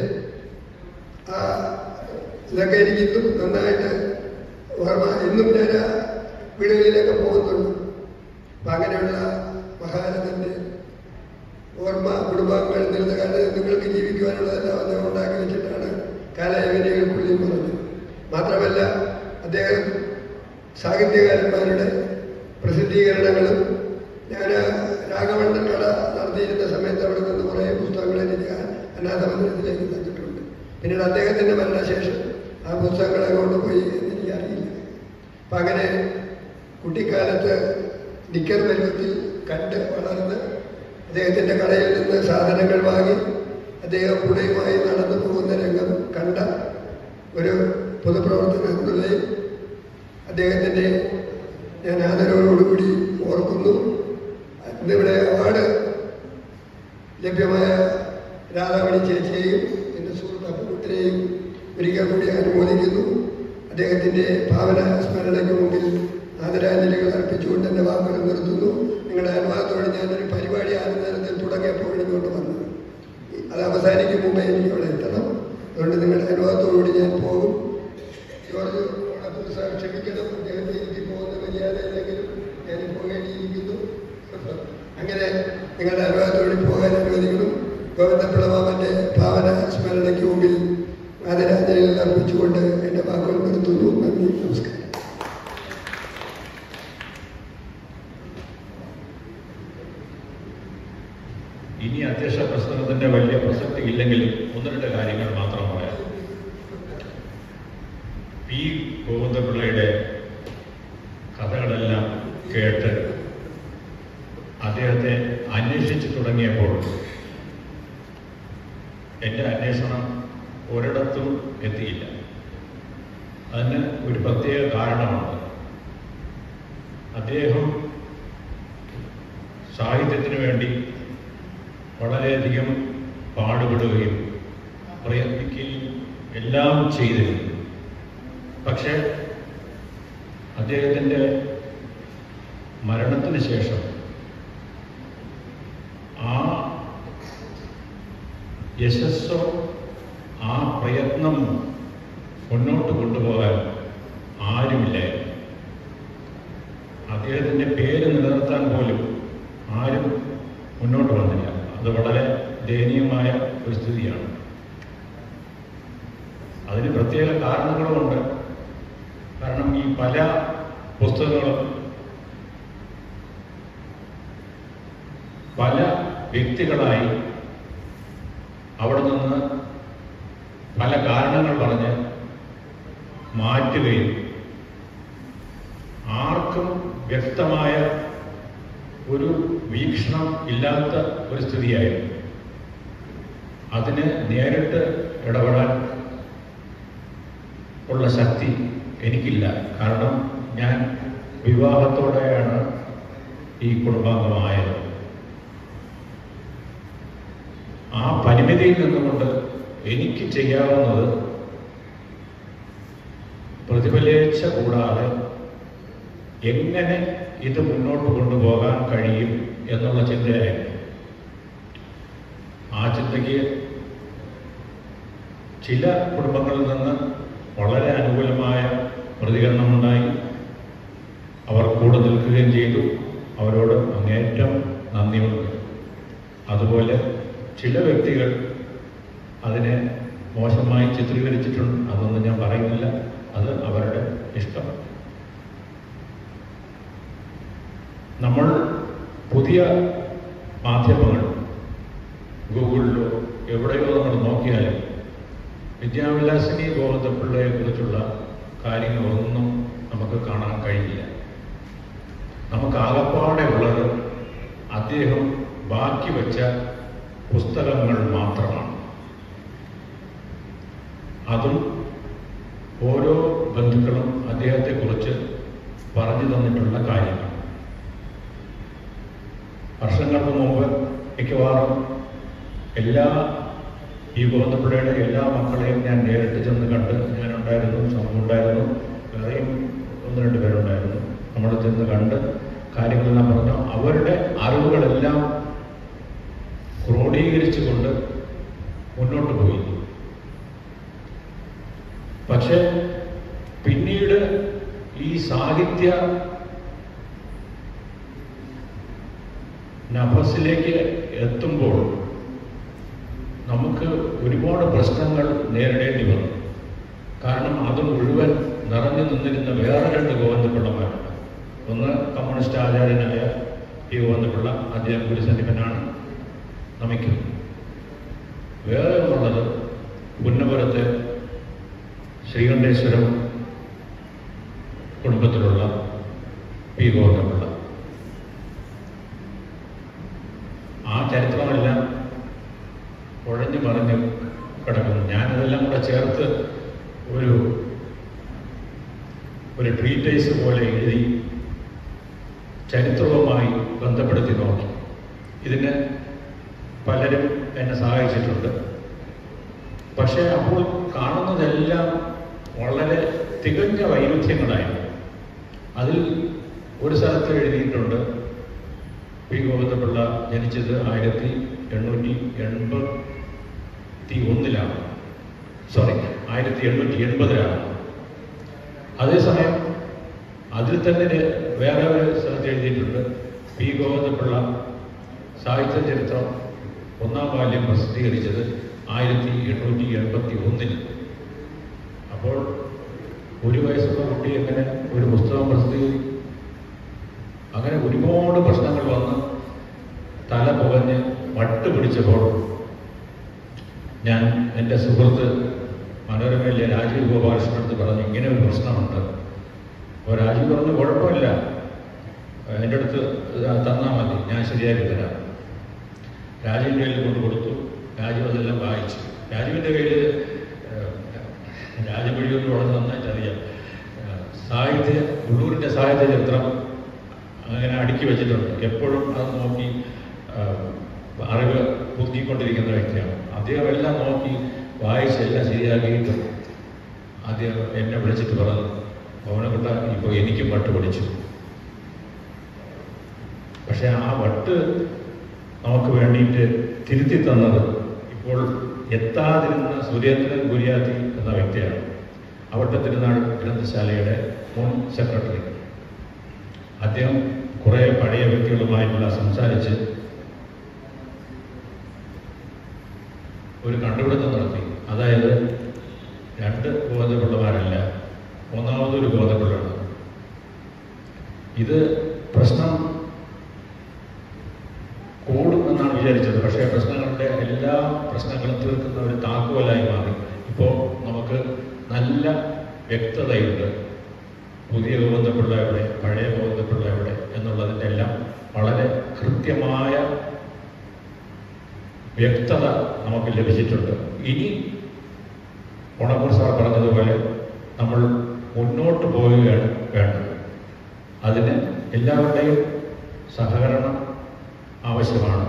ആ ഇതൊക്കെ എനിക്ക് ഇന്നും നന്നായിട്ട് ഓർമ്മ ഇന്നും ഞാൻ ആ വീടുകളിലൊക്കെ പോകുന്നുണ്ട് അപ്പം അങ്ങനെയുള്ള മഹാരഥൻ്റെ ഓർമ്മ കുടുംബാംഗങ്ങൾ നിരുന്ന കാലത്ത് നിങ്ങൾക്ക് ജീവിക്കുവാനുള്ളതെല്ലാം അദ്ദേഹം ഉണ്ടാക്കി വെച്ചിട്ടാണ് കാലയവനികൾക്കുള്ളിൽ പറഞ്ഞത് മാത്രമല്ല അദ്ദേഹം സാഹിത്യകാരന്മാരുടെ പ്രസിദ്ധീകരണങ്ങളും ഞാൻ രാഘവണ്ണൻ കട നടത്തിയിരുന്ന സമയത്ത് അവിടെ നിന്ന് കുറേ പുസ്തകങ്ങൾ എനിക്ക് അനാഥ മന്ദിരത്തിലേക്ക് തന്നിട്ടുണ്ട് പിന്നീട് അദ്ദേഹത്തിൻ്റെ മരണശേഷം ആ പുസ്തകങ്ങളെ കൊണ്ടുപോയി എന്ന് എനിക്കറിയില്ല അപ്പം അങ്ങനെ കുട്ടിക്കാലത്ത് നിക്കർ പരുവത്തിൽ കണ്ട് വളർന്ന് അദ്ദേഹത്തിൻ്റെ കടയിൽ നിന്ന് സാധനങ്ങൾ വാങ്ങി അദ്ദേഹം കൂടെയുമായി നടന്നു പോകുന്ന രംഗം കണ്ട ഒരു പൊതുപ്രവർത്തകൻ എന്ന നിലയിൽ അദ്ദേഹത്തിൻ്റെ ഞാൻ ആദരവോടുകൂടി ഓർക്കുന്നു ഇന്നിവിടെ അവാർഡ് ലഭ്യമായ രാധാമണി ചേച്ചിയെയും എൻ്റെ സുഹൃത്ത് അപ്പുകുട്ടനെയും ഒരിക്കൽ കൂടി അനുമോദിക്കുന്നു അദ്ദേഹത്തിൻ്റെ ഭാവന സ്മരണയ്ക്ക് മുമ്പിൽ ആദരാഞ്ജലികൾ അർപ്പിച്ചുകൊണ്ട് എൻ്റെ വാക്കുകൾ നിർത്തുന്നു നിങ്ങളുടെ അനുവാദത്തോടെ ഞാനൊരു പരിപാടി ആനന്ദത്തിൽ തുടങ്ങിയപ്പോൾ ഇങ്ങോട്ട് വന്നത് അത് അവസാനിക്കും മുമ്പേ എനിക്ക് ഇവിടെ എത്തണം അതുകൊണ്ട് നിങ്ങളുടെ അനുവാദത്തോടുകൂടി ഞാൻ പോകും ജോർജ് ഓണത്തിൽ സാർ ക്ഷമിക്കണം അദ്ദേഹത്തെ എനിക്ക് പോകുന്ന മര്യാദയില്ലെങ്കിലും ഞാൻ പോകേണ്ടിയിരിക്കുന്നു അങ്ങനെ നിങ്ങളുടെ അനുവാദത്തോടെ പോകാൻ അനുവദിക്കണം ഗോവിന്ദപിളമാമൻ്റെ ഭാവന സ്മരണയ്ക്ക് മുമ്പിൽ ആദരാഞ്ജലികൾ അർപ്പിച്ചുകൊണ്ട് എൻ്റെ വാക്കുകൾ നിർത്തുന്നു നന്ദി നമസ്കാരം ഇനി അധ്യക്ഷ പ്രസംഗത്തിന്റെ വലിയ പ്രസക്തി ഇല്ലെങ്കിലും ഒന്ന് രണ്ട് കാര്യങ്ങൾ മാത്രം പറയാം പി ഗോവിന്ദപിള്ളയുടെ കഥകളെല്ലാം കേട്ട് അദ്ദേഹത്തെ അന്വേഷിച്ചു തുടങ്ങിയപ്പോൾ എൻ്റെ അന്വേഷണം ഒരിടത്തും എത്തിയില്ല അതിന് ഒരു പ്രത്യേക കാരണമുണ്ട് അദ്ദേഹം സാഹിത്യത്തിന് വേണ്ടി വളരെയധികം പാടുപെടുകയും പ്രയത്നിക്കുകയും എല്ലാം ചെയ്തിരുന്നു പക്ഷേ അദ്ദേഹത്തിൻ്റെ മരണത്തിന് ശേഷം ആ യശസ്സോ ആ പ്രയത്നം മുന്നോട്ട് കൊണ്ടുപോകാൻ ആരുമില്ലായിരുന്നു അദ്ദേഹത്തിൻ്റെ പേര് നിലനിർത്താൻ പോലും ആരും മുന്നോട്ട് വന്നില്ല അത് വളരെ ദയനീയമായ ഒരു സ്ഥിതിയാണ് അതിന് പ്രത്യേക കാരണങ്ങളുമുണ്ട് കാരണം ഈ പല പുസ്തകങ്ങളും പല വ്യക്തികളായി അവിടെ നിന്ന് പല കാരണങ്ങൾ പറഞ്ഞ് മാറ്റുകയും ആർക്കും വ്യക്തമായ ഒരു വീക്ഷണം ഇല്ലാത്ത ഒരു സ്ഥിതിയായിരുന്നു അതിന് നേരിട്ട് ഇടപെടാൻ ഉള്ള ശക്തി എനിക്കില്ല കാരണം ഞാൻ വിവാഹത്തോടെയാണ് ഈ കുടുംബാംഗമായത് ആ പരിമിതിയിൽ നിന്നുകൊണ്ട് എനിക്ക് ചെയ്യാവുന്നത് പ്രതിഫലേച്ഛ കൂടാതെ എങ്ങനെ ഇത് മുന്നോട്ട് കൊണ്ടുപോകാൻ കഴിയും എന്നുള്ള ചിന്തയായിരുന്നു ആ ചിന്തയ്ക്ക് ചില കുടുംബങ്ങളിൽ നിന്ന് വളരെ അനുകൂലമായ പ്രതികരണമുണ്ടായി അവർ കൂടെ നിൽക്കുകയും ചെയ്തു അവരോട് അങ്ങേറ്റം നന്ദിയുണ്ട് അതുപോലെ ചില വ്യക്തികൾ അതിനെ മോശമായി ചിത്രീകരിച്ചിട്ടുണ്ട് അതൊന്നും ഞാൻ പറയുന്നില്ല അത് അവരുടെ ഇഷ്ടം നമ്മൾ പുതിയ മാധ്യമങ്ങൾ വിദ്യാവിലാസിനി ഗോവിന്ദപിള്ളയെ കുറിച്ചുള്ള കാര്യങ്ങളൊന്നും നമുക്ക് കാണാൻ കഴിയില്ല നമുക്ക് ആകപ്പാടെ ഉള്ളത് അദ്ദേഹം ബാക്കി വെച്ച പുസ്തകങ്ങൾ മാത്രമാണ് അതും ഓരോ ബന്ധുക്കളും അദ്ദേഹത്തെക്കുറിച്ച് പറഞ്ഞു തന്നിട്ടുള്ള കാര്യങ്ങൾ വർഷങ്ങൾക്ക് മുമ്പ് മിക്കവാറും എല്ലാ ഈ ഗോവിന്ദപിള്ളയുടെ എല്ലാ മക്കളെയും ഞാൻ നേരിട്ട് ചെന്ന് കണ്ട് ഞാനുണ്ടായിരുന്നു സമൂഹം ഉണ്ടായിരുന്നു വേറെയും ഒന്ന് രണ്ട് പേരുണ്ടായിരുന്നു നമ്മൾ ചെന്ന് കണ്ട് കാര്യങ്ങളെല്ലാം പറഞ്ഞു അവരുടെ അറിവുകളെല്ലാം ക്രോഡീകരിച്ചുകൊണ്ട് മുന്നോട്ട് പോയി പക്ഷെ പിന്നീട് ഈ സാഹിത്യ നഭസിലേക്ക് എത്തുമ്പോൾ നമുക്ക് ഒരുപാട് പ്രശ്നങ്ങൾ നേരിടേണ്ടി വന്നു കാരണം അത് മുഴുവൻ നിറഞ്ഞു നിന്നിരുന്ന വേറെ രണ്ട് ഗോവിന്ദപിള്ളമാരുണ്ട് ഒന്ന് കമ്മ്യൂണിസ്റ്റ് ആചാര്യനായ ഈ ഗോവിന്ദപിള്ള അദ്ദേഹം ഗുരുസന്നിപ്പനാണ് നമിക്കുന്നത് വേറെ ഒന്നുള്ളത് പുന്നപുരത്തെ ശ്രീകണ്ഠേശ്വരം കുടുംബത്തിലുള്ള പി ഗോവിന്ദപിള്ള ആ ചരിത്രമെല്ലാം കുഴഞ്ഞു മറിഞ്ഞ് കിടക്കുന്നു ഞാനതെല്ലാം കൂടെ ചേർത്ത് ഒരു ഒരു ട്രീറ്റേഴ്സ് പോലെ എഴുതി ചരിത്രവുമായി ബന്ധപ്പെടുത്തി നോക്കി ഇതിന് പലരും എന്നെ സഹായിച്ചിട്ടുണ്ട് പക്ഷേ അപ്പോൾ കാണുന്നതെല്ലാം വളരെ തികഞ്ഞ വൈരുദ്ധ്യങ്ങളായിരുന്നു അതിൽ ഒരു സ്ഥലത്ത് എഴുതിയിട്ടുണ്ട് പി ഗോവിന്ദപിള്ള ജനിച്ചത് ആയിരത്തി എണ്ണൂറ്റി എൺപത്തി ഒന്നിലാണ് സോറി ആയിരത്തി എണ്ണൂറ്റി എൺപതിലാണ് അതേസമയം അതിൽ തന്നെ ര- വേറെ ഒരു സ്ഥലത്ത് എഴുതിയിട്ടുണ്ട് പി ഗോവിന്ദപിള്ള സാഹിത്യ ചരിത്രം ഒന്നാം ബാല്യം പ്രസിദ്ധീകരിച്ചത് ആയിരത്തി എണ്ണൂറ്റി എൺപത്തി ഒന്നിൽ അപ്പോൾ ഒരു വയസ്സുള്ള കുട്ടി എങ്ങനെ ഒരു പുസ്തകം പ്രസിദ്ധീകരിക്കും അങ്ങനെ ഒരുപാട് പ്രശ്നങ്ങൾ വന്ന് തല പുകഞ്ഞ് വട്ട് പിടിച്ചപ്പോൾ ഞാൻ എൻ്റെ സുഹൃത്ത് മനോരമയിലെ രാജീവ് ഗോപാലകൃഷ്ണൻ അടുത്ത് പറഞ്ഞു ഇങ്ങനെ ഒരു പ്രശ്നമുണ്ട് അപ്പോൾ രാജീവ് പറഞ്ഞു കുഴപ്പമില്ല എൻ്റെ അടുത്ത് തന്നാൽ മതി ഞാൻ ശരിയാക്കി തരാം രാജീവിൻ്റെ കയ്യിൽ കൊണ്ട് കൊടുത്തു രാജീവ് അതെല്ലാം വായിച്ചു രാജീവിൻ്റെ കയ്യിൽ രാജമൊഴിയൊന്നും വളരെ നന്നായിട്ട് അറിയാം ഏഹ്, സാഹിത്യ ഉള്ളൂരിൻ്റെ സാഹിത്യ ചരിത്രം അങ്ങനെ അടുക്കി വെച്ചിട്ടുണ്ട് എപ്പോഴും അത് നോക്കി ഏഹ്, അറിവ് പുതുക്കിക്കൊണ്ടിരിക്കുന്ന വ്യക്തിയാണ് അദ്ദേഹം എല്ലാം നോക്കി വായിച്ച് എല്ലാം ശരിയാക്കിയിട്ട് ആദ്യം എന്നെ വിളിച്ചിട്ട് പറഞ്ഞു പവനക്കുട്ട ഇപ്പോൾ എനിക്കും വട്ട് പഠിച്ചു പക്ഷെ ആ വട്ട് നമുക്ക് വേണ്ടിയിട്ട് തിരുത്തി തന്നത് ഇപ്പോൾ എത്താതിരുന്ന സുരേന്ദ്രൻ ഗുരിയാത്തി എന്ന വ്യക്തിയാണ് അവിടുത്തെ തിരുനാൾ ഗ്രന്ഥശാലയുടെ മുൻ സെക്രട്ടറി അദ്ദേഹം കുറേ പഴയ വ്യക്തികളുമായിട്ടുള്ള സംസാരിച്ച് ഒരു കണ്ടുപിടുത്തം നടത്തി അതായത് രണ്ട് ബോധപിള്ളമാരല്ല ഒന്നാമതൊരു ബോധപിള്ളാണ് ഇത് പ്രശ്നം കൂടും എന്നാണ് വിചാരിച്ചത് പക്ഷേ പ്രശ്നങ്ങളുടെ എല്ലാ പ്രശ്നങ്ങളും തീർക്കുന്ന ഒരു താക്കോലായി മാറി ഇപ്പോൾ നമുക്ക് നല്ല വ്യക്തതയുണ്ട് പുതിയ ഗോവിന്ദപിള്ള എവിടെ പഴയ ഗോവിന്ദപിള്ള എവിടെ എന്നുള്ളതിൻ്റെ എല്ലാം വളരെ കൃത്യമായ വ്യക്തത നമുക്ക് ലഭിച്ചിട്ടുണ്ട് ഇനി ഓണക്കൂർ സാർ പറഞ്ഞതുപോലെ നമ്മൾ മുന്നോട്ട് പോവുകയാണ് വേണ്ടത് അതിന് എല്ലാവരുടെയും സഹകരണം ആവശ്യമാണ്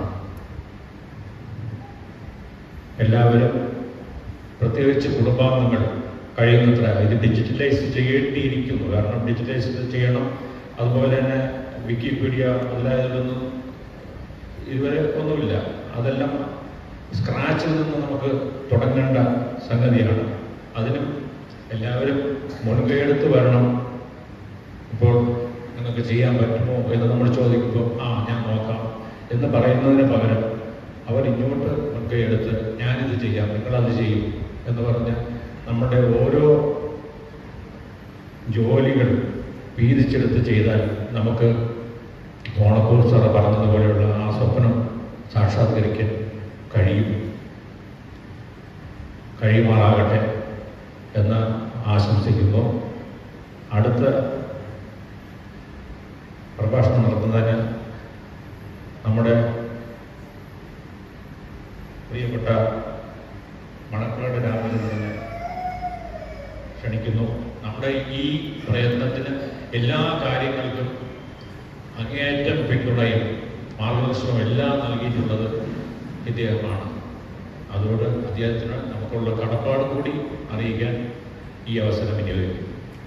എല്ലാവരും പ്രത്യേകിച്ച് കുടുംബാംഗങ്ങൾ കഴിയുന്നത്ര ഇത് ഡിജിറ്റലൈസ് ചെയ്യേണ്ടിയിരിക്കുന്നു കാരണം ഡിജിറ്റലൈസ് ചെയ്യണം അതുപോലെ തന്നെ വിക്കിപീഡിയ മുതലായതിലൊന്നും ഇതുവരെ ഒന്നുമില്ല അതെല്ലാം സ്ക്രാച്ചിൽ നിന്ന് നമുക്ക് തുടങ്ങേണ്ട സംഗതിയാണ് അതിനും എല്ലാവരും മുൻകൈയെടുത്ത് വരണം ഇപ്പോൾ നിങ്ങൾക്ക് ചെയ്യാൻ പറ്റുമോ എന്ന് നമ്മൾ ചോദിക്കുമ്പോൾ ആ ഞാൻ നോക്കാം എന്ന് പറയുന്നതിന് പകരം അവർ ഇങ്ങോട്ട് മുൻകൈയെടുത്ത് ഞാനിത് ചെയ്യാം നിങ്ങളത് ചെയ്യും എന്ന് പറഞ്ഞ് നമ്മുടെ ഓരോ ജോലികൾ വീതിച്ചെടുത്ത് ചെയ്താൽ നമുക്ക് ഓണക്കൂർ സാറ് പറഞ്ഞതുപോലെയുള്ള ആ സ്വപ്നം സാക്ഷാത്കരിക്കാൻ കഴിയും കഴിയുമാറാകട്ടെ എന്ന് ആശംസിക്കുന്നു അടുത്ത പ്രഭാഷണം നടത്തുന്നതിന് നമ്മുടെ പ്രിയപ്പെട്ട മണക്കാട് രാമചന്ദ്രനെ ക്ഷണിക്കുന്നു നമ്മുടെ ഈ പ്രയത്നത്തിന് എല്ലാ കാര്യങ്ങൾക്കും അങ്ങേയറ്റം പിന്തുണയും മാർഗദർശനവും എല്ലാം നൽകിയിട്ടുള്ളത് ഇദ്ദേഹമാണ് അതുകൊണ്ട് അദ്ദേഹത്തിന് നമുക്കുള്ള കടപ്പാട് കൂടി അറിയിക്കാൻ ഈ അവസരം വിനിയോഗിക്കും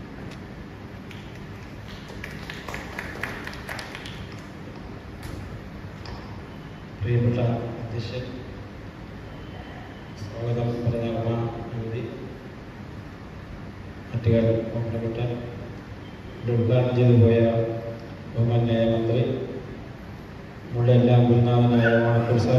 പ്രിയപ്പെട്ട അധ്യക്ഷൻ സ്വാഗതം പറഞ്ഞ യുവതി മറ്റുകാർ ബഹുമാനപ്പെട്ട ഇവിടെ ഉദ്ഘാടനം ചെയ്തു പോയ ബഹുമാന്യായ മന്ത്രി നമ്മുടെ എല്ലാം ഗുരുനാഥനായ മണക്കൂർ സാർ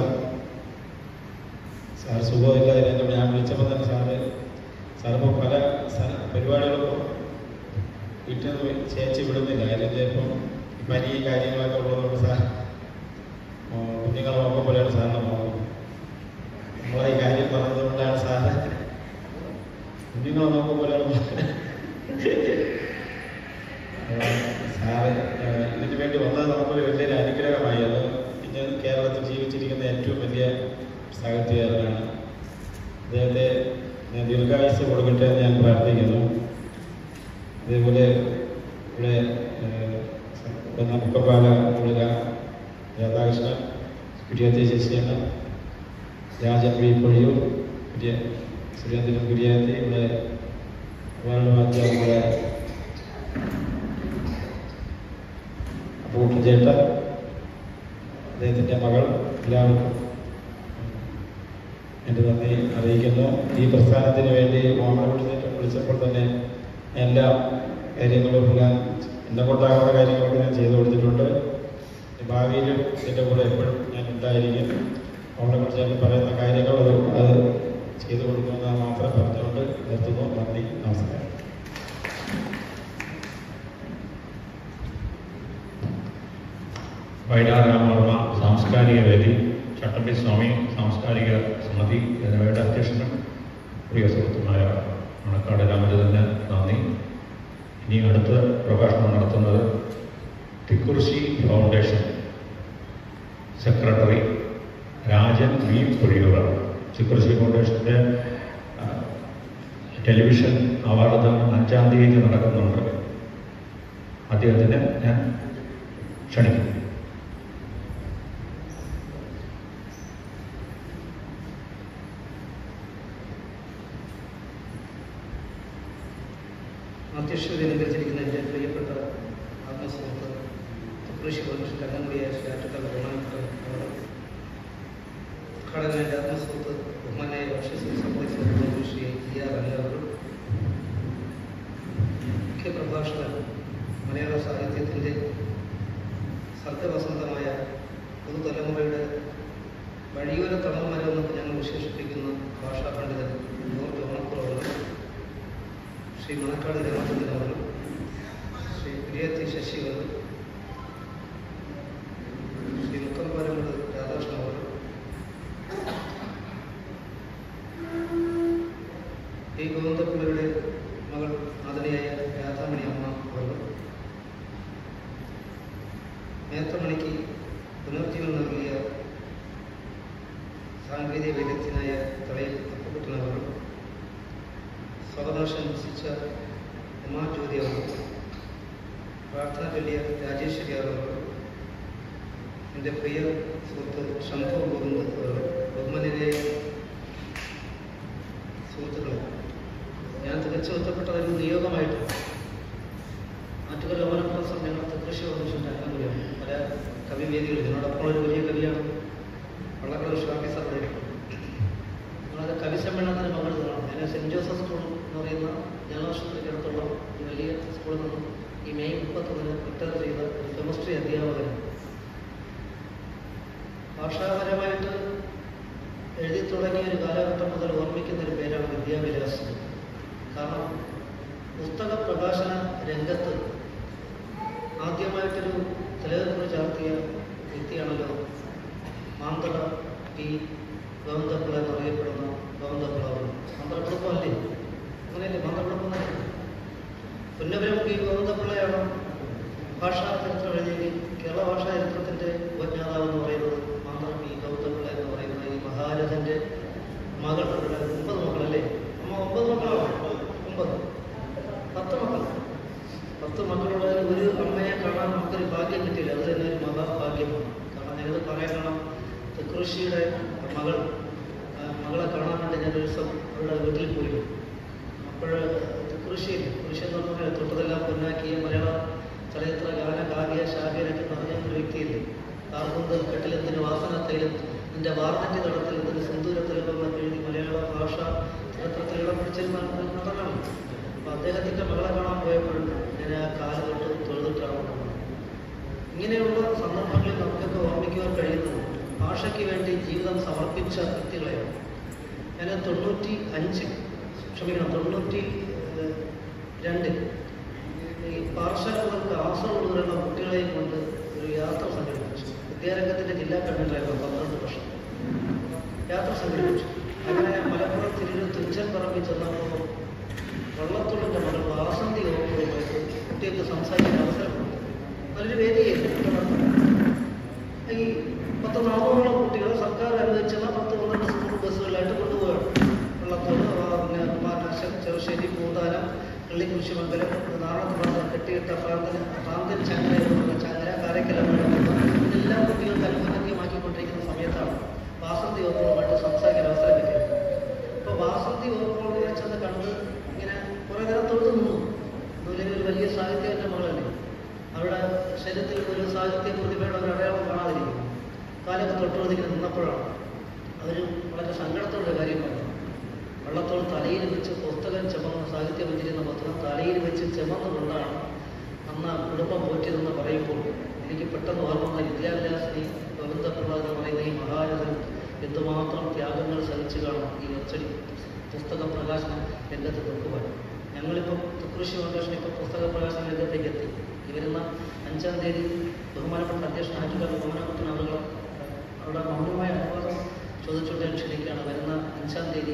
സാർ സുഖമില്ലാതിരുന്നു ഞാൻ വിളിച്ചപ്പോൾ തന്നെ സാറ് സാറിപ്പോൾ പല സ്ഥല- പരിപാടികൾക്കും വീട്ടിൽ നിന്ന് ചേച്ചി വിടുന്നില്ല കാര്യം ചിലപ്പം ഈ പനി കാര്യങ്ങളൊക്കെ ഉള്ളതുകൊണ്ട് സാർ ആ, കുഞ്ഞുങ്ങളെ നോക്കാൻ പോലെയാണ് സാറിനെ നോക്കുന്നത് നമ്മളെ ഈ കാര്യം പറഞ്ഞതുകൊണ്ടാണ് സാറ് കുഞ്ഞുങ്ങളെ നോക്കാൻ പോലെയാണ് നോക്കുന്നത്. ആ, സാറ് ആ, ഇതിനു വേണ്ടി വന്നത് നമുക്കൊരു വലിയൊരു അനുഗ്രഹമായി അത് ഇന്ന് കേരളത്തിൽ ജീവിച്ചിരിക്കുന്ന ഏറ്റവും വലിയ സാഹിത്യകാരനാണ് അദ്ദേഹത്തെ ഞാൻ ദീർഘായുസ് കൊടുക്കട്ടെ എന്ന് ഞാൻ പ്രാർത്ഥിക്കുന്നു അതേപോലെ ഇവിടെ ഏഹ്, മുക്കപ്പാല മുഴുക രാധാകൃഷ്ണൻ കുര്യാത്തി ശശിയാണ് രാജൻ വി പൊഴിയൂർ കുര്യ സുരേന്ദ്രൻ കുര്യാത്തി ഇവിടെ വാർഡ് മാറ്റ നമ്മുടെ അപ്പൂട്ടൻ ചേട്ടൻ അദ്ദേഹത്തിൻ്റെ മകൾ എല്ലാവർക്കും എൻ്റെ നന്ദി അറിയിക്കുന്നു ഈ പ്രസ്ഥാനത്തിന് വേണ്ടി മോഹനകുട്ടിനെ വിളിച്ചപ്പോൾ തന്നെ എല്ലാ കാര്യങ്ങളും ഞാൻ എന്നെ കൊണ്ടാകുന്ന കാര്യങ്ങളൊക്കെ ഞാൻ ചെയ്തു കൊടുത്തിട്ടുണ്ട് ഭാവിയിലും എൻ്റെ കൂടെ എപ്പോഴും ഞാൻ ഉണ്ടായിരിക്കും മോഹനകുട്ടി ചേട്ടൻ പറയുന്ന കാര്യങ്ങൾ അത് അത് ചെയ്തു കൊടുക്കുമെന്ന് മാത്രം പറഞ്ഞുകൊണ്ട് നിർത്തുന്നു നന്ദി നമസ്കാരം വൈരാരാമവർമ്മ സാംസ്കാരിക വേദി ചട്ടമ്പി സ്വാമി സാംസ്കാരിക സമിതി എന്നിവയുടെ അധ്യക്ഷനും പ്രിയ സുഹൃത്തുമായ മണക്കാട് രാമചന്ദ്രന് നന്ദി ഇനി അടുത്ത പ്രഭാഷണം നടത്തുന്നത് Thikkurissy foundation secretary Rajan V Pozhiyoor Thikkurissy ഫൗണ്ടേഷൻ്റെ ആ, ടെലിവിഷൻ അവാർഡ് അഞ്ചാം തീയതി നടക്കുന്നുണ്ട് അദ്ദേഹത്തിന് ഞാൻ ക്ഷണിക്കുന്നു അധ്യക്ഷത അലങ്കരിച്ചിരിക്കുന്ന എൻ്റെ പ്രിയപ്പെട്ട ആത്മസുഹൃത്ത് കൃഷി വകുപ്പ് കണ്ണൻകുടിയായ ശ്രീയാറ്റക്കൽ ബഹുമാനപ്പെട്ട അവർ ഉദ്ഘാടകൻ എൻ്റെ ആത്മസുഹൃത്ത് ബഹുമാനായ ഭക്ഷ്യസുഖ supply secretary Shri E R എല്ലാവരും മുഖ്യ പ്രഭാഷകൻ മലയാള സാഹിത്യത്തിൻ്റെ സർഗവസന്തമായ പുതുതലമുറയുടെ വഴിയോര തളർമരമെന്ന് ഞങ്ങൾ വിശേഷിപ്പിക്കുന്ന ഭാഷാ പണ്ഡിതൻ ജോർജ് ഓണക്കുറവ് ശ്രീ മണക്കാട് രാമചന്ദ്രൻ അവർ ശ്രീ പ്രിയത്തി ശശി അവർ ശ്രീ മുക്കമ്പാലങ്ങളുടെ രാധാകൃഷ്ണൻ അവർ ഈ ഗോവിന്ദപിള്ളയുടെ മകൾ ആദരയായ രാധാമണി അമ്മ അവർ നേത്രമണിക്ക് പുനർജീവൻ നൽകിയ സാങ്കേതിക വിദഗ്ധനായ തലയിൽ തപ്പക്കുട്ടനവർ സ്വതനാശം രസിച്ച ഉമാജ്യോതി അവർ പ്രാർത്ഥന ചൊല്ലിയ രാജേശ്വരി അവർ എൻ്റെ പ്രിയ സുഹൃത്ത് ശംഭു ഗോവിന്ദ് അവർ ബഹുമാനിയായ സുഹൃത്തുക്കളെ ഞാൻ തികച്ചും എത്തപ്പെട്ട ഒരു നിയോഗമായിട്ട് ആറ്റുകൽ ഓമനപ്പുറം സമ്മേളനത്തെ കൃഷി വന്നിട്ടുണ്ട് അംഗങ്ങളാണ് പല കവിവേദികൾ ഇതിനോടൊപ്പം ഒരു വലിയ കവിയാണ് വള്ളക്കട ഷാഫി സാറുടെ നമ്മളത് കവി സമ്മേളനത്തിന് പങ്കെടുത്തതാണ് ഞാൻ സെൻറ് ജോസഫ് സ്കൂൾ എന്ന് പറയുന്ന ജനവർഷത്തിൻ്റെ അടുത്തുള്ള ഒരു വലിയ സ്കൂളിൽ നിന്നും ഈ മെയ് മുപ്പത്തൊന്നിന് റിട്ടയർ ചെയ്ത ഒരു കെമിസ്ട്രി അധ്യാപകനാണ് ഭാഷാപരമായിട്ട് എഴുതി തുടങ്ങിയ ഒരു കാലഘട്ടം മുതൽ ഓർമ്മിക്കുന്ന ഒരു പേരാണ് വിദ്യാവിലാസം കാരണം പുസ്തക പ്രകാശന രംഗത്ത് ആദ്യമായിട്ടൊരു തിലകക്കുറി ചാർത്തിയ വ്യക്തിയാണല്ലോ മാന്തള പി ഗോവിന്ദപ്പിള്ള എന്നറിയപ്പെടുന്ന ഗോവിന്ദപ്പിള്ള അവർ മാന്തള കുടുംബമല്ലേ അങ്ങനെയല്ലേ മാന്ത്രപ്പിള്ള പുന്നപുരമുഖി ഗോവിന്ദപിള്ളയാണ് ഭാഷാ ചരിത്രം എഴുതിയെങ്കിൽ കേരള ഭാഷാ ചരിത്രത്തിന്റെ ഉപജ്ഞാതാവ് എന്ന് പറയുന്നത് മാന്ത്രം ഈ ഗൗതമിള്ള എന്ന് പറയുന്നത് ഈ മഹാരഥന്റെ മകൾ ഇവിടെ ഒമ്പത് മക്കളല്ലേ അമ്മ ഒമ്പത് മക്കളാണോ ഒമ്പത് പത്ത് മക്കൾ പത്ത് മക്കളുള്ളതിൽ ഒരു അമ്മയെ കാണാൻ നമുക്കൊരു ഭാഗ്യം കിട്ടിയില്ല അത് തന്നെ ഒരു മഹാഭാഗ്യമാണ് കാരണം ഞാനത് പറയാൻ കാരണം കൃഷിയുടെ മകൾ ആ, മകളെ കാണാൻ വേണ്ടി ഞാൻ ഒരു ദിവസം അവരുടെ വീട്ടിൽ പോയി അപ്പോൾ കൃഷിയില്ല കൃഷി എന്ന് പറഞ്ഞാൽ തൊട്ടതെല്ലാം പൊന്നാക്കിയ മലയാള ചലച്ചിത്ര ഗാന കാവ്യ ശാഖയിലൊക്കെ പറഞ്ഞ ഒരു വ്യക്തിയില്ലേ കാർക്കുന്തൽ കെട്ടിലെന്തിന് വാസനത്തയിലും നിന്റെ വാർദ്ധക്യ തടത്തിൽ എന്തിന് സിന്ദൂരത്തിലെന്നൊക്കെ എഴുതി മലയാള ഭാഷ ചരിത്രത്തിൽ ഇടം പിടിച്ചിരുന്ന ഒരു നടനാണ് അപ്പൊ അദ്ദേഹത്തിന്റെ മകളെ കാണാൻ പോയപ്പോൾ ഞാൻ ആ കാല് തൊട്ട് തൊഴുതിട്ടാണ് വന്നത്. ഇങ്ങനെയുള്ള സന്ദർഭങ്ങളിൽ നമുക്കൊക്കെ ഓർമ്മിക്കുവാൻ കഴിയുന്നത് ഭാഷയ്ക്ക് വേണ്ടി ജീവിതം സമർപ്പിച്ച വ്യക്തികളെയാണ് ഞാൻ തൊണ്ണൂറ്റി അഞ്ച് ക്ഷമിക്കണം തൊണ്ണൂറ്റി ഏഹ്, രണ്ട് ഈ പാർശ്വ മുതൽ കാസർഗോഡ് വരെയുള്ള കുട്ടികളെയും കൊണ്ട് ഒരു യാത്ര സംഘടിപ്പിച്ചു വിദ്യാരംഗത്തിന്റെ ജില്ലാ കൺവീനറായിരുന്നു പന്ത്രണ്ട് വർഷം യാത്ര സംഘടിപ്പിച്ചു അങ്ങനെ മലപ്പുറം തിരുവനന്തപുരം തുഞ്ചൻ പറമ്പിൽ ചെന്നപ്പോൾ വള്ളത്തോളിന്റെ മകൾ വാസന്തി ഓർമ്മയുമായിട്ട് കുട്ടികൾക്ക് സംസാരിക്കാൻ അവസരം കൊടുത്തു. നല്ലൊരു വേദിയായിരുന്നു കുട്ടനാട്ടിൽ. ഈ പത്ത് നാനൂറോളം കുട്ടികളെ സർക്കാർ അനുവദിച്ചുള്ള പത്ത് പന്ത്രണ്ട് സ്കൂൾ ബസ്സുകളിലായിട്ട് കൊണ്ടുപോവുകയാണ് വള്ളത്തോട് ആ, പിന്നെ കുമാരനാശം ചെറുശ്ശേരി പൂന്താനം പള്ളിക്കുരിശുമംഗലം നാളത്തുപാത കെട്ടിയിട്ട പ്രാന്തൻ പ്രാന്തൻ ചങ്ങല എന്ന് പറഞ്ഞ ചങ്ങല കാരക്കലമഴ ഇതെല്ലാം കുട്ടികൾക്ക് അനുഭവമാക്കിക്കൊണ്ടിരിക്കുന്ന സമയത്താണ് വാസന്തി ഓർമ്മകളുമായിട്ട് സംസാരിക്കാൻ അവസരം കിട്ടിയത് അപ്പോൾ വാസന്തി ഓർമ്മകളെ ചെന്ന് കണ്ട് ഇങ്ങനെ കുറേ നേരം തൊഴുതു നിന്നു അതുപോലെ ഒരു വലിയ സാഹിത്യത്തിൻ്റെ മകളല്ലേ അവരുടെ ശരീരത്തിൽ ഒരു സാഹിത്യ പ്രതിഭയുടെ ഒരു അടയാളം കാണാതിരിക്കും കാലൊക്കെ തൊട്ടുകൊണ്ട് ഇങ്ങനെ നിന്നപ്പോഴാണ് അവർ വളരെ സങ്കടത്തോടെ കാര്യം പറഞ്ഞു വള്ളത്തോൾ തലയിൽ വെച്ച് പുസ്തകം ചുമന്ന സാഹിത്യമഞ്ജരി എന്ന പുസ്തകം തലയിൽ വെച്ച് ചുമന്നുകൊണ്ടാണ് അന്ന് ആ കുടുംബം പോറ്റിയതെന്ന് പറയുമ്പോൾ എനിക്ക് പെട്ടെന്ന് ഓർമ്മ വന്ന വിദ്യാഭ്യാസിനി ഗോവിന്ദപിള്ള എന്ന് പറയുന്ന ഈ മഹാരഥൻ എന്തുമാത്രം ത്യാഗങ്ങൾ സഹിച്ചു കാണും ഈ അച്ചടി പുസ്തക പ്രകാശനം രംഗത്ത് നിൽക്കുവാൻ ഞങ്ങളിപ്പോൾ കൃഷി ഫൗണ്ടേഷൻ ഇപ്പോൾ പുസ്തക പ്രകാശന രംഗത്തേക്ക് എത്തി ഈ വരുന്ന അഞ്ചാം തീയതി ബഹുമാനപ്പെട്ട അധ്യക്ഷൻ ആറ്റുകാർ ബഹുമാനപ്പെട്ട അവർ അവിടെ മൗനമായ അനുവാദം ചോദിച്ചുകൊണ്ട് ഞാൻ ക്ഷണിക്കുകയാണ് വരുന്ന അഞ്ചാം തീയതി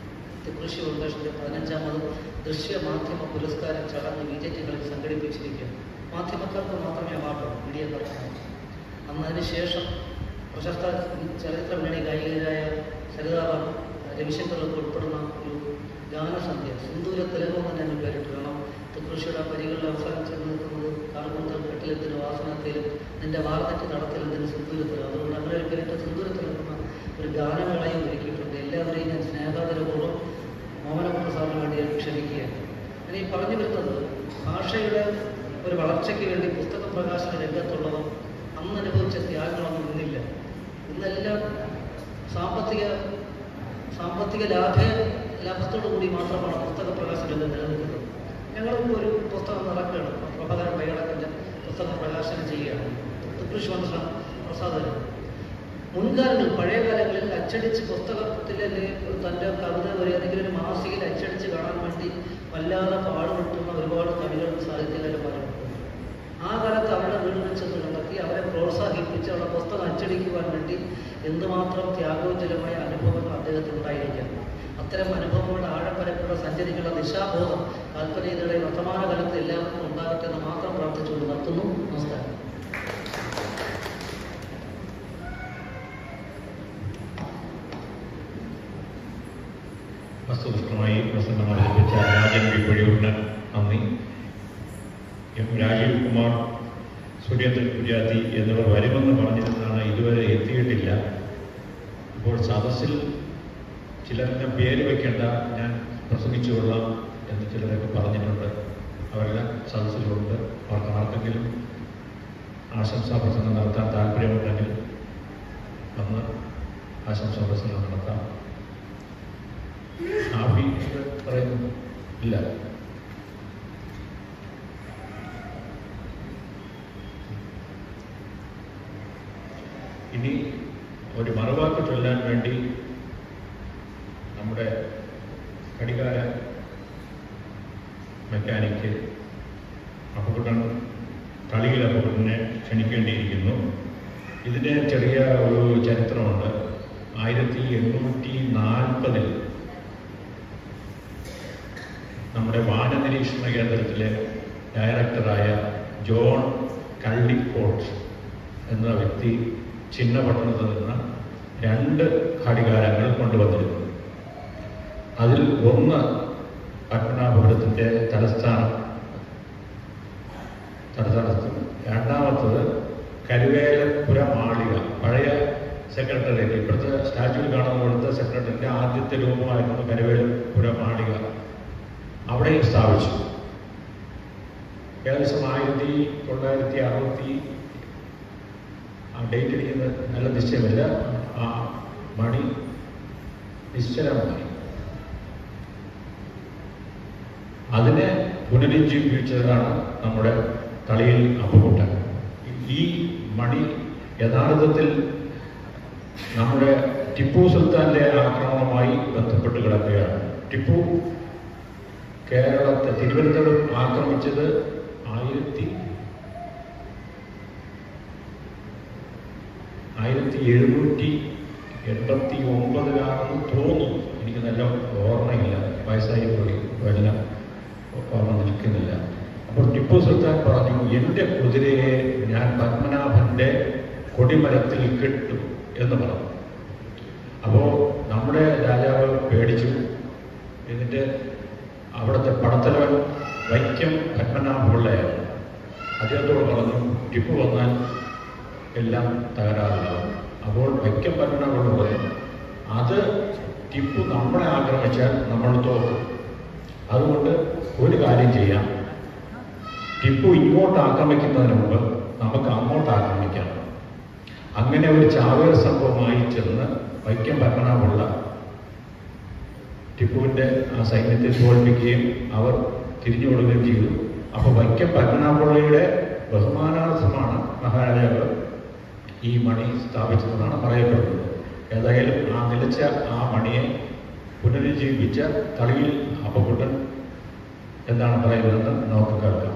കൃഷി ഫൗണ്ടേഷൻ്റെ പതിനഞ്ചാമത് ദൃശ്യ മാധ്യമ പുരസ്കാര ചടങ്ങ് ബി ജെ ടികളിൽ സംഘടിപ്പിച്ചിരിക്കുകയാണ് മാധ്യമക്കാർക്ക് മാത്രമേ അവാർഡ് മീഡിയക്കാർക്ക് അന്ന് അതിന് ശേഷം പ്രശസ്ത ചലച്ചിത്ര മേടി ഗായികരായ സരിതാബാൻ രവിശങ്കറൊക്കെ ഉൾപ്പെടുന്ന ഒരു ഗാനസന്ധ്യ സിന്ദൂര തിലകം തന്നെ അതിന് പേരിട്ട് കാരണം കൃഷിയുടെ പരികളിൽ അവസാനം ചെന്ന് നിൽക്കുന്നത് കാർക്കുന്തൽ കെട്ടിലെത്തിന് വാസനത്തിലും നിന്റെ വാർദ്ധക്യ നടത്തിലെത്തിന് സിന്ദൂരത്തിലും അതുകൊണ്ട് അങ്ങനെ ഒരു പേരിട്ട് സിന്ദൂരത്തിലെത്തുന്ന ഒരു ഗാനമേളയും ഒരുക്കിയിട്ടുണ്ട് എല്ലാവരെയും ഞാൻ സ്നേഹാദരപൂർവ്വം മോഹനകുമാർ സാറിന് വേണ്ടി ഞാൻ ക്ഷണിക്കുകയാണ് ഞാൻ ഈ പറഞ്ഞു വരുന്നത് ഭാഷയുടെ ഒരു വളർച്ചയ്ക്ക് വേണ്ടി പുസ്തക പ്രകാശന രംഗത്തുള്ളവർ അന്ന് അനുഭവിച്ച ത്യാഗങ്ങളൊന്നും ഇന്നില്ല ഇന്നെല്ലാം സാമ്പത്തിക സാമ്പത്തിക ലാഭ ലാഭത്തോടു കൂടി മാത്രമാണ് പുസ്തക പ്രകാശന രംഗം നിലനിൽക്കുന്നത് ഞങ്ങളിപ്പോൾ ഒരു പുസ്തകം നടക്കുകയാണ് പ്രഭാകരൻ പയ്യടത്തിൻ്റെ പുസ്തകം പ്രകാശനം ചെയ്യുകയാണ് കൃഷി മന്ത്രി പ്രസാദൻ മുൻകാലങ്ങളിൽ പഴയ കാലങ്ങളിൽ അച്ചടിച്ച് പുസ്തകത്തിലെ തൻ്റെ കവിത ഒരു ഏതെങ്കിലും ഒരു മാസികയിൽ അച്ചടിച്ച് കാണാൻ വേണ്ടി വല്ലാതെ പാടുപെട്ടുന്ന ഒരുപാട് കവികളും സാഹിത്യകാരന്മാരും ആ കാലത്ത് അവരുടെ വീടുകളിൽ ചെന്ന് കണ്ടെത്തി അവരെ പ്രോത്സാഹിപ്പിച്ച് അവരുടെ പുസ്തകം അച്ചടിക്കുവാൻ വേണ്ടി എന്തുമാത്രം ത്യാഗോജ്വലമായ അനുഭവങ്ങൾ അദ്ദേഹത്തിന് ഉണ്ടായിരിക്കാം അത്തരം അനുഭവങ്ങളുടെ ആഴപ്പരപ്പുള്ള സഞ്ചരിക്കുന്ന ദിശാബോധം കാൽപ്പനീയതയുടെ വർത്തമാന കാലത്ത് എല്ലാവർക്കും ഉണ്ടാകട്ടെ എന്ന് മാത്രം പ്രാർത്ഥിച്ചുകൊണ്ട് നിർത്തുന്നു നമസ്കാരം വസ്തുനിഷ്ഠമായി പ്രസംഗം അവതരിപ്പിച്ച രാജൻ വി പൊഴിയൂരിന് നന്ദി എം രാജീവ് കുമാർ സുരേന്ദ്രൻ കുര്യാത്തി എന്നിവർ വരുമെന്ന് പറഞ്ഞിരുന്നതാണ് ഇതുവരെ എത്തിയിട്ടില്ല ഇപ്പോൾ സദസ്സിൽ ചിലരുടെ പേര് വയ്ക്കേണ്ട ഞാൻ പ്രസംഗിച്ചുകൊള്ളാം എന്ന് ചിലരൊക്കെ പറഞ്ഞിട്ടുണ്ട് അവരെല്ലാം സദസ്സിലുണ്ട് അവർക്ക് ആർക്കെങ്കിലും ആശംസാ പ്രസംഗം നടത്താൻ താല്പര്യമുണ്ടെങ്കിൽ അന്ന് ആശംസാ പ്രസംഗം നടത്താം ഷാഫി എന്ന് പറയുന്നു ഇല്ല ഇനി ഒരു മറുവാക്ക് ചൊല്ലാൻ വേണ്ടി നമ്മുടെ ഘടികാര മെക്കാനിക്ക് അപകടം കളിയിൽ അപകടനെ ക്ഷണിക്കേണ്ടിയിരിക്കുന്നു ഇതിന് ചെറിയ ഒരു ചരിത്രമുണ്ട് ആയിരത്തി എണ്ണൂറ്റി നാൽപ്പതിൽ നമ്മുടെ വാന നിരീക്ഷണ കേന്ദ്രത്തിലെ ഡയറക്ടറായ ജോൺ കള്ളിക്കോട്ട് എന്ന വ്യക്തി ചിന്നപട്ടണത്ത് നിന്ന് രണ്ട് ഘടികാരങ്ങൾ കൊണ്ടുവന്നിരുന്നു അതിൽ ഒന്ന് പത്മനാഭപുരത്തിൻ്റെ തലസ്ഥാനം തലസ്ഥാനത്തും രണ്ടാമത്തത് കരുവേലപ്പുര മാളിക പഴയ സെക്രട്ടേറിയറ്റ് ഇപ്പോഴത്തെ സ്റ്റാച്യൂവിൽ കാണുന്ന പോലത്തെ സെക്രട്ടറിൻ്റെ ആദ്യത്തെ രൂപമായിരുന്നു കരുവേലപ്പുര മാളിക അവിടെയും സ്ഥാപിച്ചു ഏകദേശം ആയിരത്തി തൊള്ളായിരത്തി അറുപത്തി ആ ഡേറ്റ് എനിക്ക് നല്ല നിശ്ചയമില്ല ആ മണി നിശ്ചലമായി അതിനെ പുനരുജ്ജീവിപ്പിച്ചതാണ് നമ്മുടെ തളിയിൽ അപ്പുകുട്ടൻ ഈ മണി യഥാർത്ഥത്തിൽ നമ്മുടെ ടിപ്പു സുൽത്താന്റെ ആക്രമണവുമായി ബന്ധപ്പെട്ട് കിടക്കുകയാണ് ടിപ്പു കേരളത്തെ തിരുവനന്തപുരം ആക്രമിച്ചത് ആയിരത്തി ആയിരത്തി എഴുന്നൂറ്റി എൺപത്തി ഒമ്പതിലാണെന്ന് തോന്നുന്നു എനിക്ക് നല്ല ഓർമ്മയില്ല വയസ്സായി പോയി എല്ലാം ഓർമ്മ നിൽക്കുന്നില്ല അപ്പോൾ ടിപ്പു സുൽത്താൻ പറഞ്ഞു എൻ്റെ കുതിരയെ ഞാൻ പത്മനാഭൻ്റെ കൊടിമരത്തിൽ കെട്ടും എന്ന് പറഞ്ഞു അപ്പോൾ നമ്മുടെ രാജാവ് പേടിച്ചു എന്നിട്ട് അവിടുത്തെ പടത്തലവൻ വൈക്കം പത്മനാഭപിള്ളയാണ് അദ്ദേഹത്തോട് പറഞ്ഞു ടിപ്പു വന്നാൽ എല്ലാം തകരാറിലാവും അപ്പോൾ വൈക്കം പത്മനാഭപിള്ള പറഞ്ഞു അത് ടിപ്പു നമ്മളെ ആക്രമിച്ചാൽ നമ്മൾ തോക്കും അതുകൊണ്ട് ഒരു കാര്യം ചെയ്യാം ടിപ്പു ഇങ്ങോട്ട് ആക്രമിക്കുന്നതിന് മുമ്പ് നമുക്ക് അങ്ങോട്ട് ആക്രമിക്കാം അങ്ങനെ ഒരു ചാവേർ സംഭവമായി ചെന്ന് വൈക്കം പത്മനാഭപിള്ള ടിപ്പുവിൻ്റെ ആ സൈന്യത്തെ തോൽപ്പിക്കുകയും അവർ തിരിഞ്ഞു കൊടുക്കുകയും ചെയ്തു അപ്പോൾ വൈക്കം പത്മനാഭപിള്ളയുടെ ബഹുമാനാർത്ഥമാണ് മഹാരാജാവ് ഈ മണി സ്ഥാപിച്ചതെന്നാണ് പറയപ്പെടുന്നത് ഏതായാലും ആ നിലച്ച ആ മണിയെ പുനരുജ്ജീവിപ്പിച്ച തളിയിൽ അപ്പക്കുട്ടൻ എന്താണ് പറയുന്നതെന്ന് നമുക്ക് കേൾക്കാം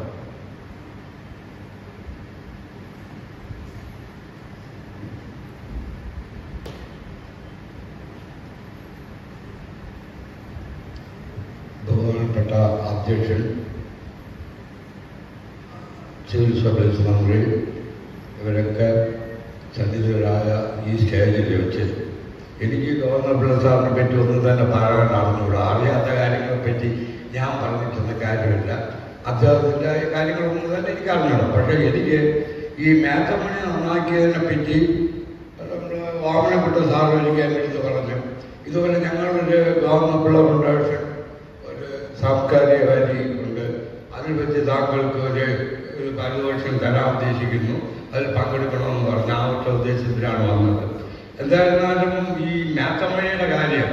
ബഹുമാനപ്പെട്ട അധ്യക്ഷൻ സിവിൽ സർവീസ് മന്ത്രി ഇവരൊക്കെ സന്നിധരായ ഈ സ്റ്റേജിൽ വെച്ച് എനിക്ക് ഗവർണർ പിള്ള സാറിനെ പറ്റി ഒന്നും തന്നെ പറയാൻ അറിഞ്ഞൂടാ അറിയാത്ത കാര്യങ്ങളെ പറ്റി ഞാൻ പറഞ്ഞിട്ടുള്ള കാര്യമില്ല അദ്ദേഹത്തിൻ്റെ കാര്യങ്ങളൊന്നും തന്നെ എനിക്ക് അറിഞ്ഞൂടാ പക്ഷേ എനിക്ക് ഈ മേത്തമണി നന്നാക്കിയതിനെ പറ്റി നമ്മുടെ വാമനപ്പെട്ട സാർ എനിക്ക് എൻ്റെ അടുത്ത് പറഞ്ഞു ഇതുപോലെ ഞങ്ങളൊരു ഗവർണർ പിള്ള ഫൗണ്ടേഷൻ ഒരു സാംസ്കാരിക വേദി ഉണ്ട് അതിൽ വെച്ച് താങ്കൾക്ക് ഒരു ഒരു പാരിതോഷികം തരാൻ ഉദ്ദേശിക്കുന്നു അതിൽ പങ്കെടുക്കണമെന്ന് പറഞ്ഞ ആ ഒറ്റ ഉദ്ദേശത്തിലാണ് വന്നത് എന്തായിരുന്നാലും ഈ മാത്തമ്മയുടെ കാര്യം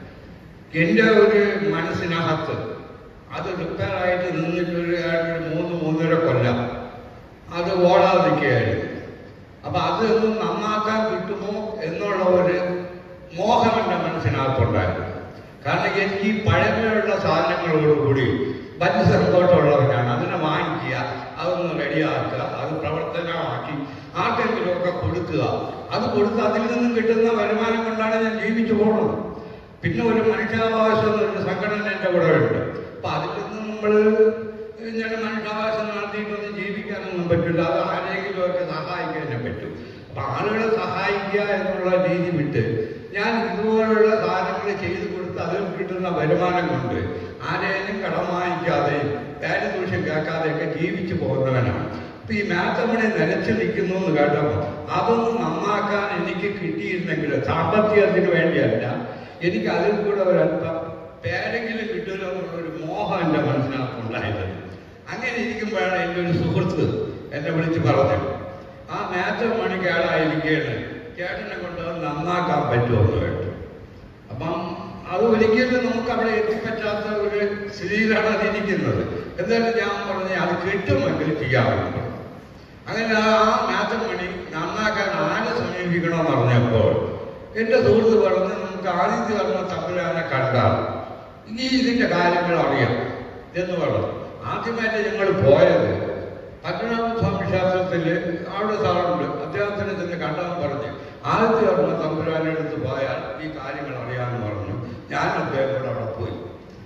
എൻ്റെ ഒരു മനസ്സിനകത്ത് അത് റിപ്പയർ ആയിട്ട് നിന്നിട്ടൊരു ഒരു മൂന്ന് മൂന്നര കൊല്ലം അത് ഓടാതെ നിൽക്കുകയായിരുന്നു അപ്പൊ അതൊന്നും നന്നാക്കാൻ കിട്ടുമോ എന്നുള്ള ഒരു മോഹം എൻ്റെ മനസ്സിനകത്തുണ്ടായിരുന്നു കാരണം എനിക്ക് ഈ പഴമയുള്ള സാധനങ്ങളോടുകൂടി വലിയ സന്തോഷമുള്ളവരാണ് അതിനെ വാങ്ങിക്കുക അതൊന്ന് റെഡിയാക്കുക അത് പ്രവർത്തനമാക്കി ആർക്കെങ്കിലുമൊക്കെ കൊടുക്കുക അത് കൊടുത്ത് അതിൽ നിന്നും കിട്ടുന്ന വരുമാനം കൊണ്ടാണ് ഞാൻ ജീവിച്ചു പോകുന്നത് പിന്നെ ഒരു മനുഷ്യാവകാശം എന്നൊരു സംഘടന എൻ്റെ കൂടെ ഉണ്ട് അപ്പൊ അതിൽ നിന്ന് നമ്മൾ ഇങ്ങനെ മനുഷ്യാവകാശം നടത്തിയിട്ടൊന്നും ജീവിക്കാനൊന്നും പറ്റില്ല അത് ആരെങ്കിലും ഒക്കെ സഹായിക്കാനേ പറ്റും അപ്പൊ ആളുകളെ സഹായിക്കുക എന്നുള്ള രീതി വിട്ട് ഞാൻ ഇതുപോലുള്ള സാധനങ്ങൾ ചെയ്തു കൊടുത്ത് അതിൽ കിട്ടുന്ന വരുമാനം കൊണ്ട് ആരെയും കടം വാങ്ങിക്കാതെ പാരിതോഷ്യം കേൾക്കാതെയൊക്കെ ജീവിച്ചു പോകുന്നവനാണ് അപ്പൊ ഈ മാത്തമണി നിലച്ചു നിൽക്കുന്നു എന്ന് കേട്ടപ്പോൾ അതൊന്നും നന്നാക്കാൻ എനിക്ക് കിട്ടിയിരുന്നെങ്കിൽ സാമ്പത്തികത്തിന് വേണ്ടിയല്ല എനിക്ക് അതിൽ കൂടെ ഒരല്പം പേരെങ്കിലും കിട്ടുമല്ലോ എന്നുള്ളൊരു മോഹം എൻ്റെ മനസ്സിനകത്തുണ്ടായത് അങ്ങനെ ഇരിക്കുമ്പോഴാണ് എൻ്റെ ഒരു സുഹൃത്ത് എന്നെ വിളിച്ച് പറഞ്ഞത് ആ മാത്ത മണി കേടായിരിക്കുകയാണ് ചേട്ടനെ കൊണ്ട് അത് നന്നാക്കാൻ പറ്റുമെന്ന് കേട്ടു അപ്പം അത് ഒരിക്കലും നമുക്ക് അവിടെ എത്തിപ്പറ്റാത്ത ഒരു സ്ഥിതിയിലാണ് അത് ഇരിക്കുന്നത് എന്തായാലും ഞാൻ പറഞ്ഞു അത് കിട്ടുമെങ്കിൽ ചെയ്യാറുണ്ട് അങ്ങനെ ആ മാത്തമണി നന്നാക്കാൻ ആരെ സമീപിക്കണമെന്ന് പറഞ്ഞപ്പോൾ എൻ്റെ സുഹൃത്ത് പറഞ്ഞ് നമുക്ക് ആദിത്യ വർമ്മ തമ്പുരാനെ കണ്ടാൽ ഇനി ഇതിൻ്റെ കാര്യങ്ങൾ അറിയാം എന്ന് പറഞ്ഞു ആദ്യമായിട്ട് ഞങ്ങൾ പോയത് പത്മനാഭസ്വാമി ക്ഷേത്രത്തിൽ അവിടെ സാറുണ്ട് അദ്ദേഹത്തിന് തന്നെ കണ്ടാൻ പറഞ്ഞ് ആദ്യത്തെ വർമ്മ തമ്പുരാനെ അടുത്ത് പോയാൽ ഈ കാര്യങ്ങൾ അറിയാമെന്ന് പറഞ്ഞു ഞാൻ അദ്ദേഹം കൂടെ അവിടെ പോയി അവിടെ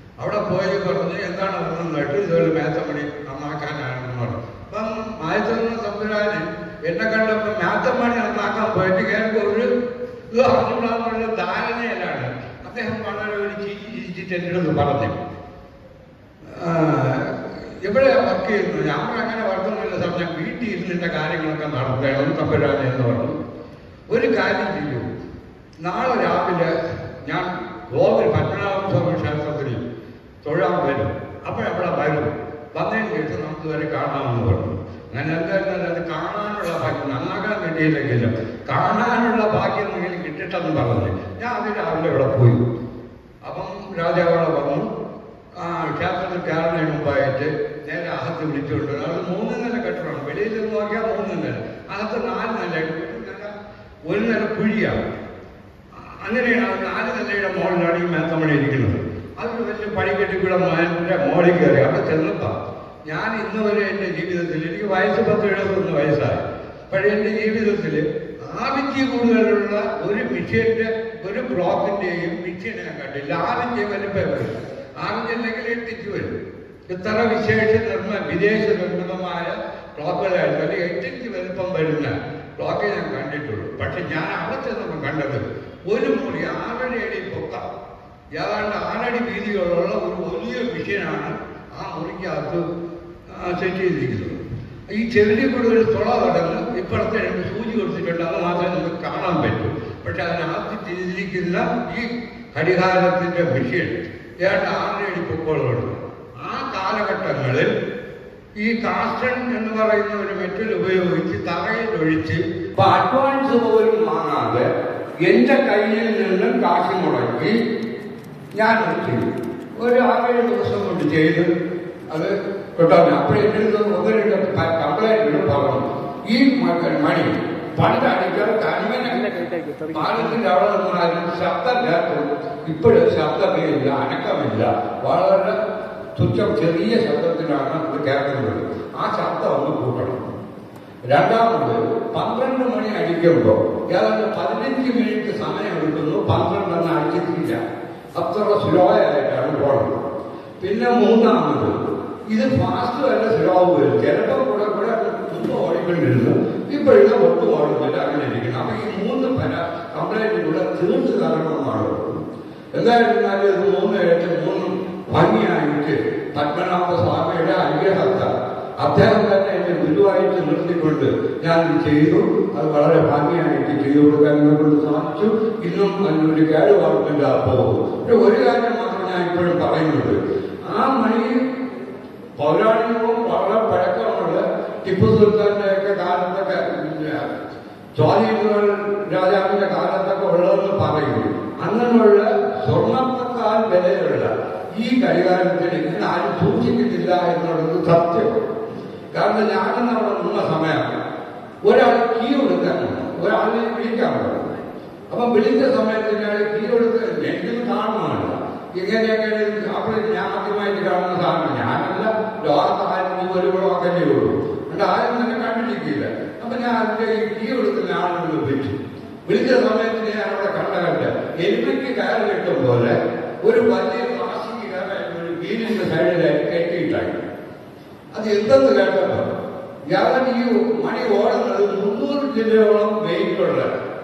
പോയി പറഞ്ഞ് എന്താണ് അതെന്ന് കേട്ട് ഇതുപോലെ മേത്തമണി നന്നാക്കാനാണെന്ന് പറഞ്ഞു അപ്പം മായത്തമ്മ തമ്പുരാന് എന്നെ കണ്ടപ്പോൾ മേത്തമണി നന്നാക്കാൻ പോയിട്ട് കേൾക്കും ഒരു ഇത് അറിഞ്ഞുകൂടാന്നുള്ള ധാരണയിലാണ് അദ്ദേഹം വളരെ ഒരു ചിരി ചിരിച്ചിട്ട് എൻ്റെ അടുത്ത് പറഞ്ഞു ആ, എവിടെ വർക്ക് ചെയ്യുന്നു ഞാൻ അങ്ങനെ വർക്കൊന്നുമില്ല സാർ ഞാൻ വീട്ടിൽ ഇരുന്നിന്റെ കാര്യങ്ങളൊക്കെ നടത്തണം തമ്പുരാൻ എന്ന് പറഞ്ഞു ഒരു കാര്യം ചെയ്യൂ നാളെ രാവിലെ ഞാൻ ഗോകുൽ പത്മനാഭ സ്വാമി ക്ഷേത്രത്തിൽ തൊഴാൻ വരും അപ്പോഴവിടെ വരും വന്നതിന് ശേഷം നമുക്ക് വരെ കാണാമെന്ന് പറഞ്ഞു ഞാൻ എന്തായിരുന്നാലും അത് കാണാനുള്ള ഭാഗ്യം നന്നാക്കാൻ കിട്ടിയില്ലെങ്കിലും കാണാനുള്ള ഭാഗ്യം എങ്കിലും കിട്ടിട്ടെന്ന് പറഞ്ഞു ഞാൻ അത് രാവിലെ ഇവിടെ പോയി അപ്പം രാജാവളെ വന്നു ആ ക്ഷേത്രത്തിൽ കയറുന്നതിന് മുമ്പായിട്ട് നേരെ അകത്ത് വിളിച്ചുകൊണ്ട് വരും. അത് മൂന്ന് നില കെട്ടിടമാണ് വെളിയിൽ നിന്ന് നോക്കിയാൽ മൂന്ന് നില അകത്ത് നാല് നില ഒരു നില ഒരു നില കുഴിയാണ് അങ്ങനെയാണ് അത് നാല് നിലയുടെ മുകളിലാണ് ഈ മേത്തമണി ഇരിക്കുന്നത് അതൊരു വലിയ പണിക്കെട്ടിക്കൂടെ എൻ്റെ മുകളിൽ കയറി അവിടെ ചെന്നപ്പോൾ ഞാൻ ഇന്ന് വരെ എൻ്റെ ജീവിതത്തിൽ എനിക്ക് വയസ്സ് പത്ത് എഴുപത്തൊന്ന് വയസ്സായി പക്ഷേ എൻ്റെ ജീവിതത്തിൽ ആവിഞ്ചി കൂടുതലുള്ള ഒരു മിഷ്യൻ്റെ ഒരു ബ്ലോക്കിൻ്റെയും മിഷ്യനെ ഞാൻ കണ്ടില്ല ആവിഞ്ചി വലിപ്പേ വരും ആവിഞ്ചി അല്ലെങ്കിൽ എട്ടിഞ്ച് വരും ഇത്ര വിശേഷ നിർമ്മ വിദേശ നിർമ്മിതമായ ബ്ലോക്കുകളായിരുന്നു അല്ലെങ്കിൽ എട്ടിഞ്ച് വലുപ്പം വരുന്ന ബ്ലോക്കേ ഞാൻ കണ്ടിട്ടുള്ളൂ പക്ഷെ ഞാൻ അവിടെ ചെന്നപ്പോൾ കണ്ടത് ഒരു മുറി ആറര അടി പൊക്കം ഏതാണ്ട് ആറടി വീതികളുള്ള ഒരു വലിയ മിഷ്യനാണ് ആ മുറിക്കകത്ത് സെറ്റ് ചെയ്തിരിക്കുന്നത് ഈ ചെവിലിൽ കൂടെ ഒരു തുള കടന്ന് ഇപ്പുറത്തെ രണ്ട് സൂചി കൊടുത്തിട്ടുണ്ട് അത് മാത്രമേ നമുക്ക് കാണാൻ പറ്റൂ പക്ഷെ അതിനകത്ത് ചെയ്തിരിക്കുന്ന ഈ ഘടികാരത്തിന്റെ മിഷ്യൻ ഏതാണ്ട് ആറര അടി പൊക്കമുള്ളതാണ് ആ കാലഘട്ടങ്ങളിൽ ഈ കാസ്റ്റൺ എന്ന് പറയുന്ന ഒരു മെറ്റൽ ഉപയോഗിച്ച് തറയിൽ ഒഴിച്ച് ഇപ്പൊ അഡ്വാൻസ് പോലും വാങ്ങാതെ എന്റെ കയ്യിൽ നിന്ന് കാശ് മുടക്കി ഞാൻ അത് ചെയ്തു ഒരു ആറേഴ് ദിവസം കൊണ്ട് ചെയ്ത് അത് കേട്ടോ അപ്പോഴെടുത്ത് ഒന്ന് രണ്ട് കംപ്ലൈന്റുകൾ പറഞ്ഞു ഈ മ- മണി പണ്ട് അടിക്കാർ കൺവനെ പാലത്തിന്റെ അവിടെ നിന്നാലും ശബ്ദം കേൾക്കും ഇപ്പോഴും ശബ്ദമേ ഇല്ല അനക്കമില്ല വളരെ തുച്ഛം ചെറിയ ശബ്ദത്തിലാണ് ഇത് കേൾക്കുന്നത് ആ ശബ്ദം ഒന്ന് കൂട്ടണം രണ്ടാമത് പന്ത്രണ്ട് മണി അടിക്കുമ്പോൾ ഏതാണ്ട് പതിനഞ്ച് മിനിറ്റ് സമയം എടുക്കുന്നു പന്ത്രണ്ടെണ്ണം അടിച്ചിട്ടില്ല അത്ര സ്ലോ ആയിട്ടാണ് പോകുന്നത് പിന്നെ മൂന്നാമത് ഇത് ഫാസ്റ്റ് അല്ല സ്ലോ വരും ചിലപ്പോൾ കൂടെ കൂടെ മുമ്പ് ഓടിക്കൊണ്ടിരുന്നു ഇപ്പോഴിത് ഒട്ടും ഓടുന്നില്ല അങ്ങനെ ഇരിക്കുന്നു അപ്പൊ ഈ മൂന്ന് പല കംപ്ലൈന്റ് കൂടെ തീർത്ത് തരണമെന്നാണ് എന്തായിരുന്നാലും ഇത് മൂന്ന് ഏറ്റ് മൂന്നും ഭംഗിയായിട്ട് പത്മനാഭ സ്വാമിയുടെ അനുഗ്രഹത്താൽ അദ്ദേഹം തന്നെ എന്നെ ഗുരുവായിട്ട് നിർത്തിക്കൊണ്ട് ഞാൻ ഇത് ചെയ്തു അത് വളരെ ഭംഗിയായിട്ട് ചെയ്തു കൊടുക്കാൻ എന്നെ കൊണ്ട് സാധിച്ചു ഇന്നും അതിനൊരു കേടുപാടില്ല പോകും പക്ഷെ ഒരു കാര്യം മാത്രം ഞാൻ ഇപ്പോഴും പറയുന്നത് ആ മണി പൗരാണികവും വളരെ പഴക്കമുള്ള ടിപ്പു സുൽത്താന്റെ ഒക്കെ കാലത്തൊക്കെ സ്വാധീനങ്ങൾ രാജാവിന്റെ കാലത്തൊക്കെ ഉള്ളതെന്ന് പറയുന്നു അങ്ങനെയുള്ള സ്വർണത്തെക്കാൾ വിലയുള്ള ഈ കരികാലത്തിന് ഇങ്ങനെ ആരും സൂക്ഷിക്കുന്നില്ല എന്നുള്ളത് സത്യം കാരണം ഞാനെന്ന് അവിടെ നിന്ന സമയം ഒരാൾ കീ കൊടുക്കാൻ ഒരാളിനെ വിളിക്കാൻ പറഞ്ഞു അപ്പൊ വിളിച്ച സമയത്ത് ഞാൻ കീ കൊടുത്ത് എനിക്കൊന്നും കാണുന്നില്ല ഇങ്ങനെയൊക്കെ അപ്പോൾ ഞാൻ ആദ്യമായിട്ട് കാണുന്ന സാധനം ഞാനല്ല ലോകത്ത് ആരും ഒരു കുളമൊക്കെ ഉള്ളൂ അതുകൊണ്ട് ആരും തന്നെ കണ്ടിരിക്കില്ല അപ്പൊ ഞാൻ അതിന്റെ ഈ കീ കൊടുക്കുന്ന ആളുകൾ വിളിച്ചു വിളിച്ച സമയത്ത് ഞാൻ അവിടെ കണ്ട കണ്ട് എരുമയ്ക്ക് കയറ് കെട്ടും പോലെ ഒരു വലിയ പ്ലാസ്റ്റിക് കയറ് ഒരു വീടിന്റെ സൈഡിലായിട്ട് കെട്ടിയിട്ടായി അത് എന്തെന്ന് കേട്ടപ്പോ ഞാൻ ഈ മണി ഓടുന്നത് മുന്നൂറ് ജില്ലയോളം വെയിറ്റുള്ള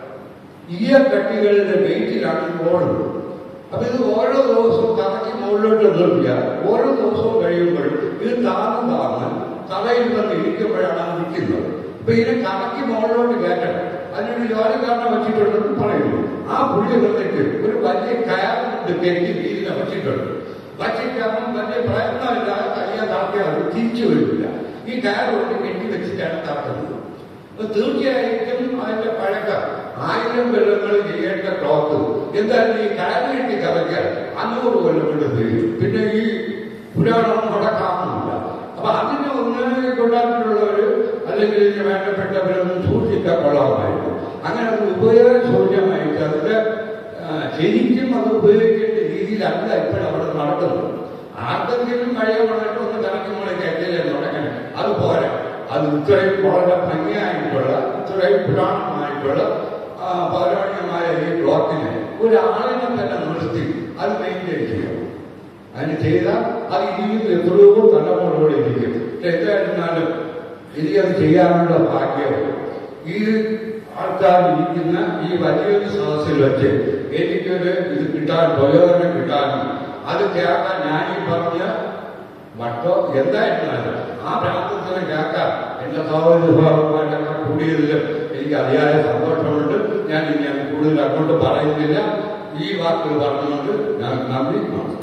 ഈയക്കട്ടികളുടെ വെയിറ്റിലാണ് ഇത് ഓടുന്നത് അപ്പൊ ഇത് ഓരോ ദിവസവും കറക്കി മുകളിലോട്ട് നിർത്തിയാൽ ഓരോ ദിവസവും കഴിയുമ്പോഴും ഇത് താന്ന് താന്ന് തലയിൽ വന്ന് ഇരിക്കുമ്പോഴാണ് അത് നിൽക്കുന്നത് അപ്പൊ ഇതിനെ കറക്കി മുകളിലോട്ട് കയറ്റണം അതിനൊരു ജോലിക്കാരനെ വെച്ചിട്ടുണ്ടെന്ന് പറയുന്നു ആ പുള്ളി വന്നിട്ട് ഒരു വലിയ കയറുകൊണ്ട് കെട്ടി വീടിനെ വെച്ചിട്ടുണ്ട് വച്ചിട്ടാകും വലിയ പ്രയത്നമില്ലാതെ കയ്യാൻ താഴ്ത്തിയാൽ അത് തിരിച്ചു വരില്ല ഈ കയർ കൊണ്ട് കെട്ടി വെച്ചിട്ടാണ് താഴ്ത്തുന്നത് അപ്പൊ തീർച്ചയായിട്ടും അതിന്റെ പഴക്കം ആയിരം കൊല്ലങ്ങൾ ചെയ്യേണ്ട ക്ലോത്ത് എന്തായാലും ഈ കയർ കെട്ടി കറക്കാൻ അഞ്ഞൂറ് കൊല്ലം കൊണ്ട് തീരും പിന്നെ ഈ പുരാണം മുടക്കാമില്ല അപ്പൊ അതിനെ ഒന്ന് കൊണ്ടായിട്ടുള്ളവര് അല്ലെങ്കിൽ ഇതിന് വേണ്ടപ്പെട്ടവരൊന്നും സൂക്ഷിക്കാൻ കൊള്ളാമായിരുന്നു അങ്ങനെ അത് ഉപയോഗശൂന്യമായിട്ട് അതിന്റെ ആ, ശരിക്കും അത് ഉപയോഗിക്കേണ്ട രീതിയിലല്ല ഇപ്പോൾ അവിടെ നടക്കുന്നത് ആർക്കെങ്കിലും കഴിയ വന്നിട്ട് ഒന്ന് കണക്ക് മുളെ കയറ്റില്ലേ തുടങ്ങണം അത് പോരാ അത് ഇത്രയും വളരെ ഭംഗിയായിട്ടുള്ള ഇത്രയും പുരാണമായിട്ടുള്ള ആ, പൗരാണികമായ ഈ ബ്ലോക്കിനെ ഒരാളിനെ തന്നെ നിർത്തി അത് മെയിൻറ്റെയിൻ ചെയ്യണം അതിന് ചെയ്താൽ അത് ഇനിയും എത്രയോ തലമുറയോടെ ഇരിക്കും പക്ഷെ എന്തായിരുന്നാലും എനിക്കത് ചെയ്യാനുള്ള ഭാഗ്യം ഈ ആൾക്കാർ ഇരിക്കുന്ന ഈ വലിയൊരു സദസ്സിൽ വെച്ച് എനിക്കൊരു ഇത് കിട്ടാൻ പ്രയോജനം കിട്ടാനും അത് കേൾക്കാൻ ഞാൻ ഈ പറഞ്ഞ വട്ടോ എന്തായിരുന്നാലും ആ പ്രാർത്ഥന കേൾക്കാൻ എന്റെ സഹോദരന്മാരൊക്കെ കൂടിയതിലും എനിക്ക് അതിയായ സന്തോഷമുണ്ട് ഞാൻ ഇനി അത് കൂടുതൽ അങ്ങോട്ട് പറയുന്നില്ല ഈ വാക്കുകൾ പറഞ്ഞുകൊണ്ട് ഞാൻ നന്ദി നമസ്കാരം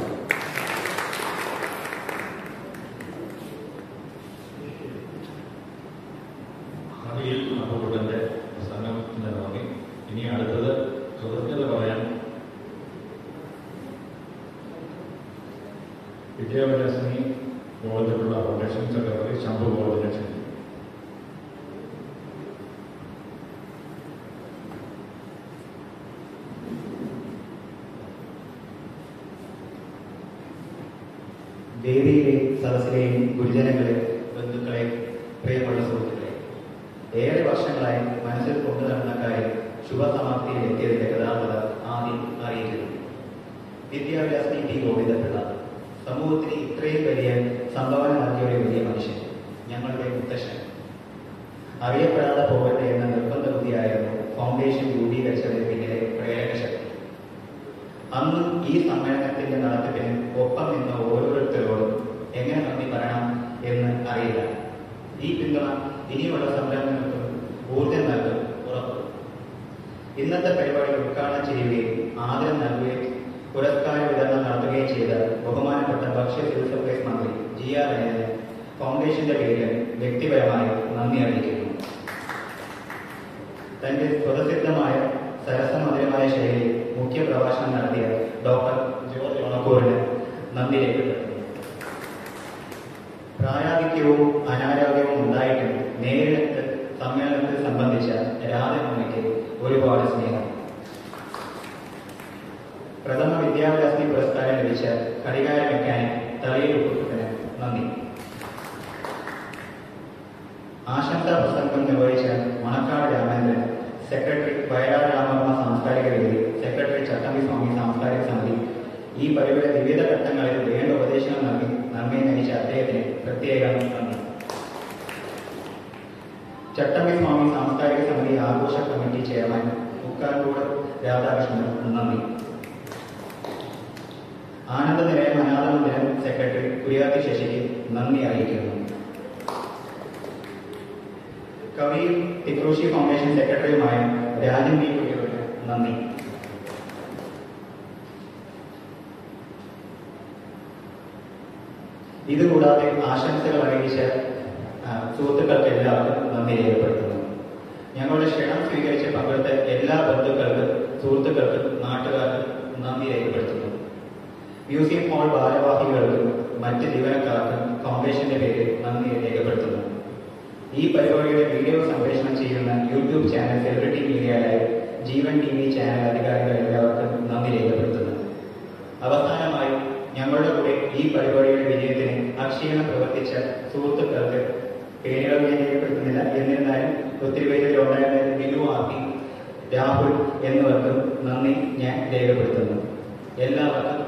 നദിയിൽ അപ്പുകുട്ടന്റെ പ്രസംഗത്തിന് നന്ദി ഇനി അടുത്തത് കൃതജ്ഞത പറയാൻ വിദ്യാഭ്യാസനി ഗോവിന്ദപിള്ള ഫൗണ്ടേഷൻ സെക്രട്ടറി ശംഭു ഗോവിന്ദനെ ക്ഷണിക്കുന്നു വേദിയിലെ സദസ്സിലെയും ഗുരുജനങ്ങളെ ബന്ധുക്കളെ പ്രിയമുള്ള സുഹൃത്തുക്കളെ ഏറെ വർഷങ്ങളായി മനസ്സിൽ കൊണ്ടു നടന്ന കാര്യം ശുഭസമാപ്തിയിൽ എത്തിയതിന്റെ യഥാർത്ഥത ആദ്യം അറിയിക്കുന്നു വിദ്യാഭ്യാസ ടി ഗോവിന്ദപിള്ള സമൂഹത്തിന് ഇത്രയും വലിയ സംഭാവന നൽകിയ ഒരു വലിയ മനുഷ്യൻ ഞങ്ങളുടെ മുത്തശ്ശൻ അറിയപ്പെടാതെ പോകട്ടെ എന്ന നിർബന്ധ ബുദ്ധിയായിരുന്നു ഫൗണ്ടേഷൻ രൂപീകരിച്ചതിന് പിന്നിലെ പ്രേരക ശക്തി അന്ന് ഈ സമ്മേളനത്തിന്റെ നടത്തിപ്പിന് ഒപ്പം നിന്ന ഓരോരുത്തരോടും എങ്ങനെ നന്ദി പറയണം എന്ന് അറിയില്ല ഈ പിന്തുണ ഇനിയുള്ള സംരംഭങ്ങൾക്കും ഊർജം നൽകും ഉറപ്പ് ഇന്നത്തെ പരിപാടി ഉദ്ഘാടനം ചെയ്യുകയും ആദരം നൽകുകയും പുരസ്കാര വിതരണം നടത്തുകയും ചെയ്ത ബഹുമാനപ്പെട്ട ഭക്ഷ്യ സിവിൽ സപ്ലൈസ് മന്ത്രി ജി ആർ അനിലിന് ഫൗണ്ടേഷന്റെ പേരിൽ വ്യക്തിപരമായി നന്ദി അറിയിക്കുന്നു തന്റെ സ്വതസിദ്ധമായ സരസമധുരമായ ശൈലിയിൽ മുഖ്യ പ്രഭാഷണം നടത്തിയ ഡോക്ടർ ജോർജ് ഉണക്കൂറിന് നന്ദി രേഖപ്പെടുത്തുന്നു പ്രായാധിക്യവും അനാരോഗ്യവും ഉണ്ടായിട്ടും നേരിട്ട് സമ്മേളനത്തിൽ സംബന്ധിച്ച രാധമണിക്ക് ഒരുപാട് സ്നേഹം പ്രഥമ വിദ്യാഭ്യാസ പുരസ്കാരം ലഭിച്ച ഘടികാര മെക്കാനിക് തലയിൽ ഉപ്പുത്തിന് നന്ദി ആശംസാ പ്രസംഗം നിർവഹിച്ച മണക്കാട് രാമേന്ദ്രൻ സെക്രട്ടറി വയലാർ രാമവർമ്മ സാംസ്കാരിക വേദി സെക്രട്ടറി ചട്ടമ്പി സ്വാമി സാംസ്കാരിക സമിതി ഈ പരിപാടി വിവിധ ഘട്ടങ്ങളിൽ വേണ്ട ഉപദേശങ്ങൾ നൽകി നന്മയെ നയിച്ച അദ്ദേഹത്തിന് പ്രത്യേകം നന്ദി ചട്ടമ്പി സ്വാമി സാംസ്കാരിക സമിതി ആഘോഷ കമ്മിറ്റി ചെയർമാൻ മുക്കാൻകൂട് രാധാകൃഷ്ണൻ നന്ദി ആനന്ദ നിലയം അനാഥ മന്ദിരം സെക്രട്ടറി കുര്യാത്തി ശശിക്ക് നന്ദി അറിയിക്കുന്നു കവിയും തിക്രൂഷി ഫൗണ്ടേഷൻ സെക്രട്ടറിയുമായ രാജൻ ബി കുര്യവിന് നന്ദി ഇതുകൂടാതെ ആശംസകൾ അറിയിച്ച ആ, സുഹൃത്തുക്കൾക്ക് എല്ലാവർക്കും നന്ദി രേഖപ്പെടുത്തുന്നു ഞങ്ങളുടെ ക്ഷണം സ്വീകരിച്ച് പങ്കെടുത്ത എല്ലാ ബന്ധുക്കൾക്കും സുഹൃത്തുക്കൾക്കും നാട്ടുകാർക്കും നന്ദി രേഖപ്പെടുത്തുന്നു മ്യൂസിയം ഹാൾ ഭാരവാഹികൾക്കും മറ്റ് ജീവനക്കാർക്കും ഫൗണ്ടേഷന്റെ പേരിൽ നന്ദി രേഖപ്പെടുത്തുന്നു ഈ പരിപാടിയുടെ വീഡിയോ സംപ്രേഷണം ചെയ്യുന്ന YouTube channel celebrity media live Jeevan T V channel അധികാരികൾ എല്ലാവർക്കും നന്ദി രേഖപ്പെടുത്തുന്നു അവസാനമായി ഞങ്ങളുടെ കൂടെ ഈ പരിപാടിയുടെ വിജയത്തിന് അക്ഷീണം പ്രവർത്തിച്ച സുഹൃത്തുക്കൾക്ക് പേരുകൾ ഞാൻ രേഖപ്പെടുത്തുന്നില്ല എന്നിരുന്നാലും ഒത്തിരി പേരിൽ ഉണ്ടായിരുന്ന ബിനു ആർത്തി രാഹുൽ എന്നിവർക്കും നന്ദി ഞാൻ രേഖപ്പെടുത്തുന്നു എല്ലാവർക്കും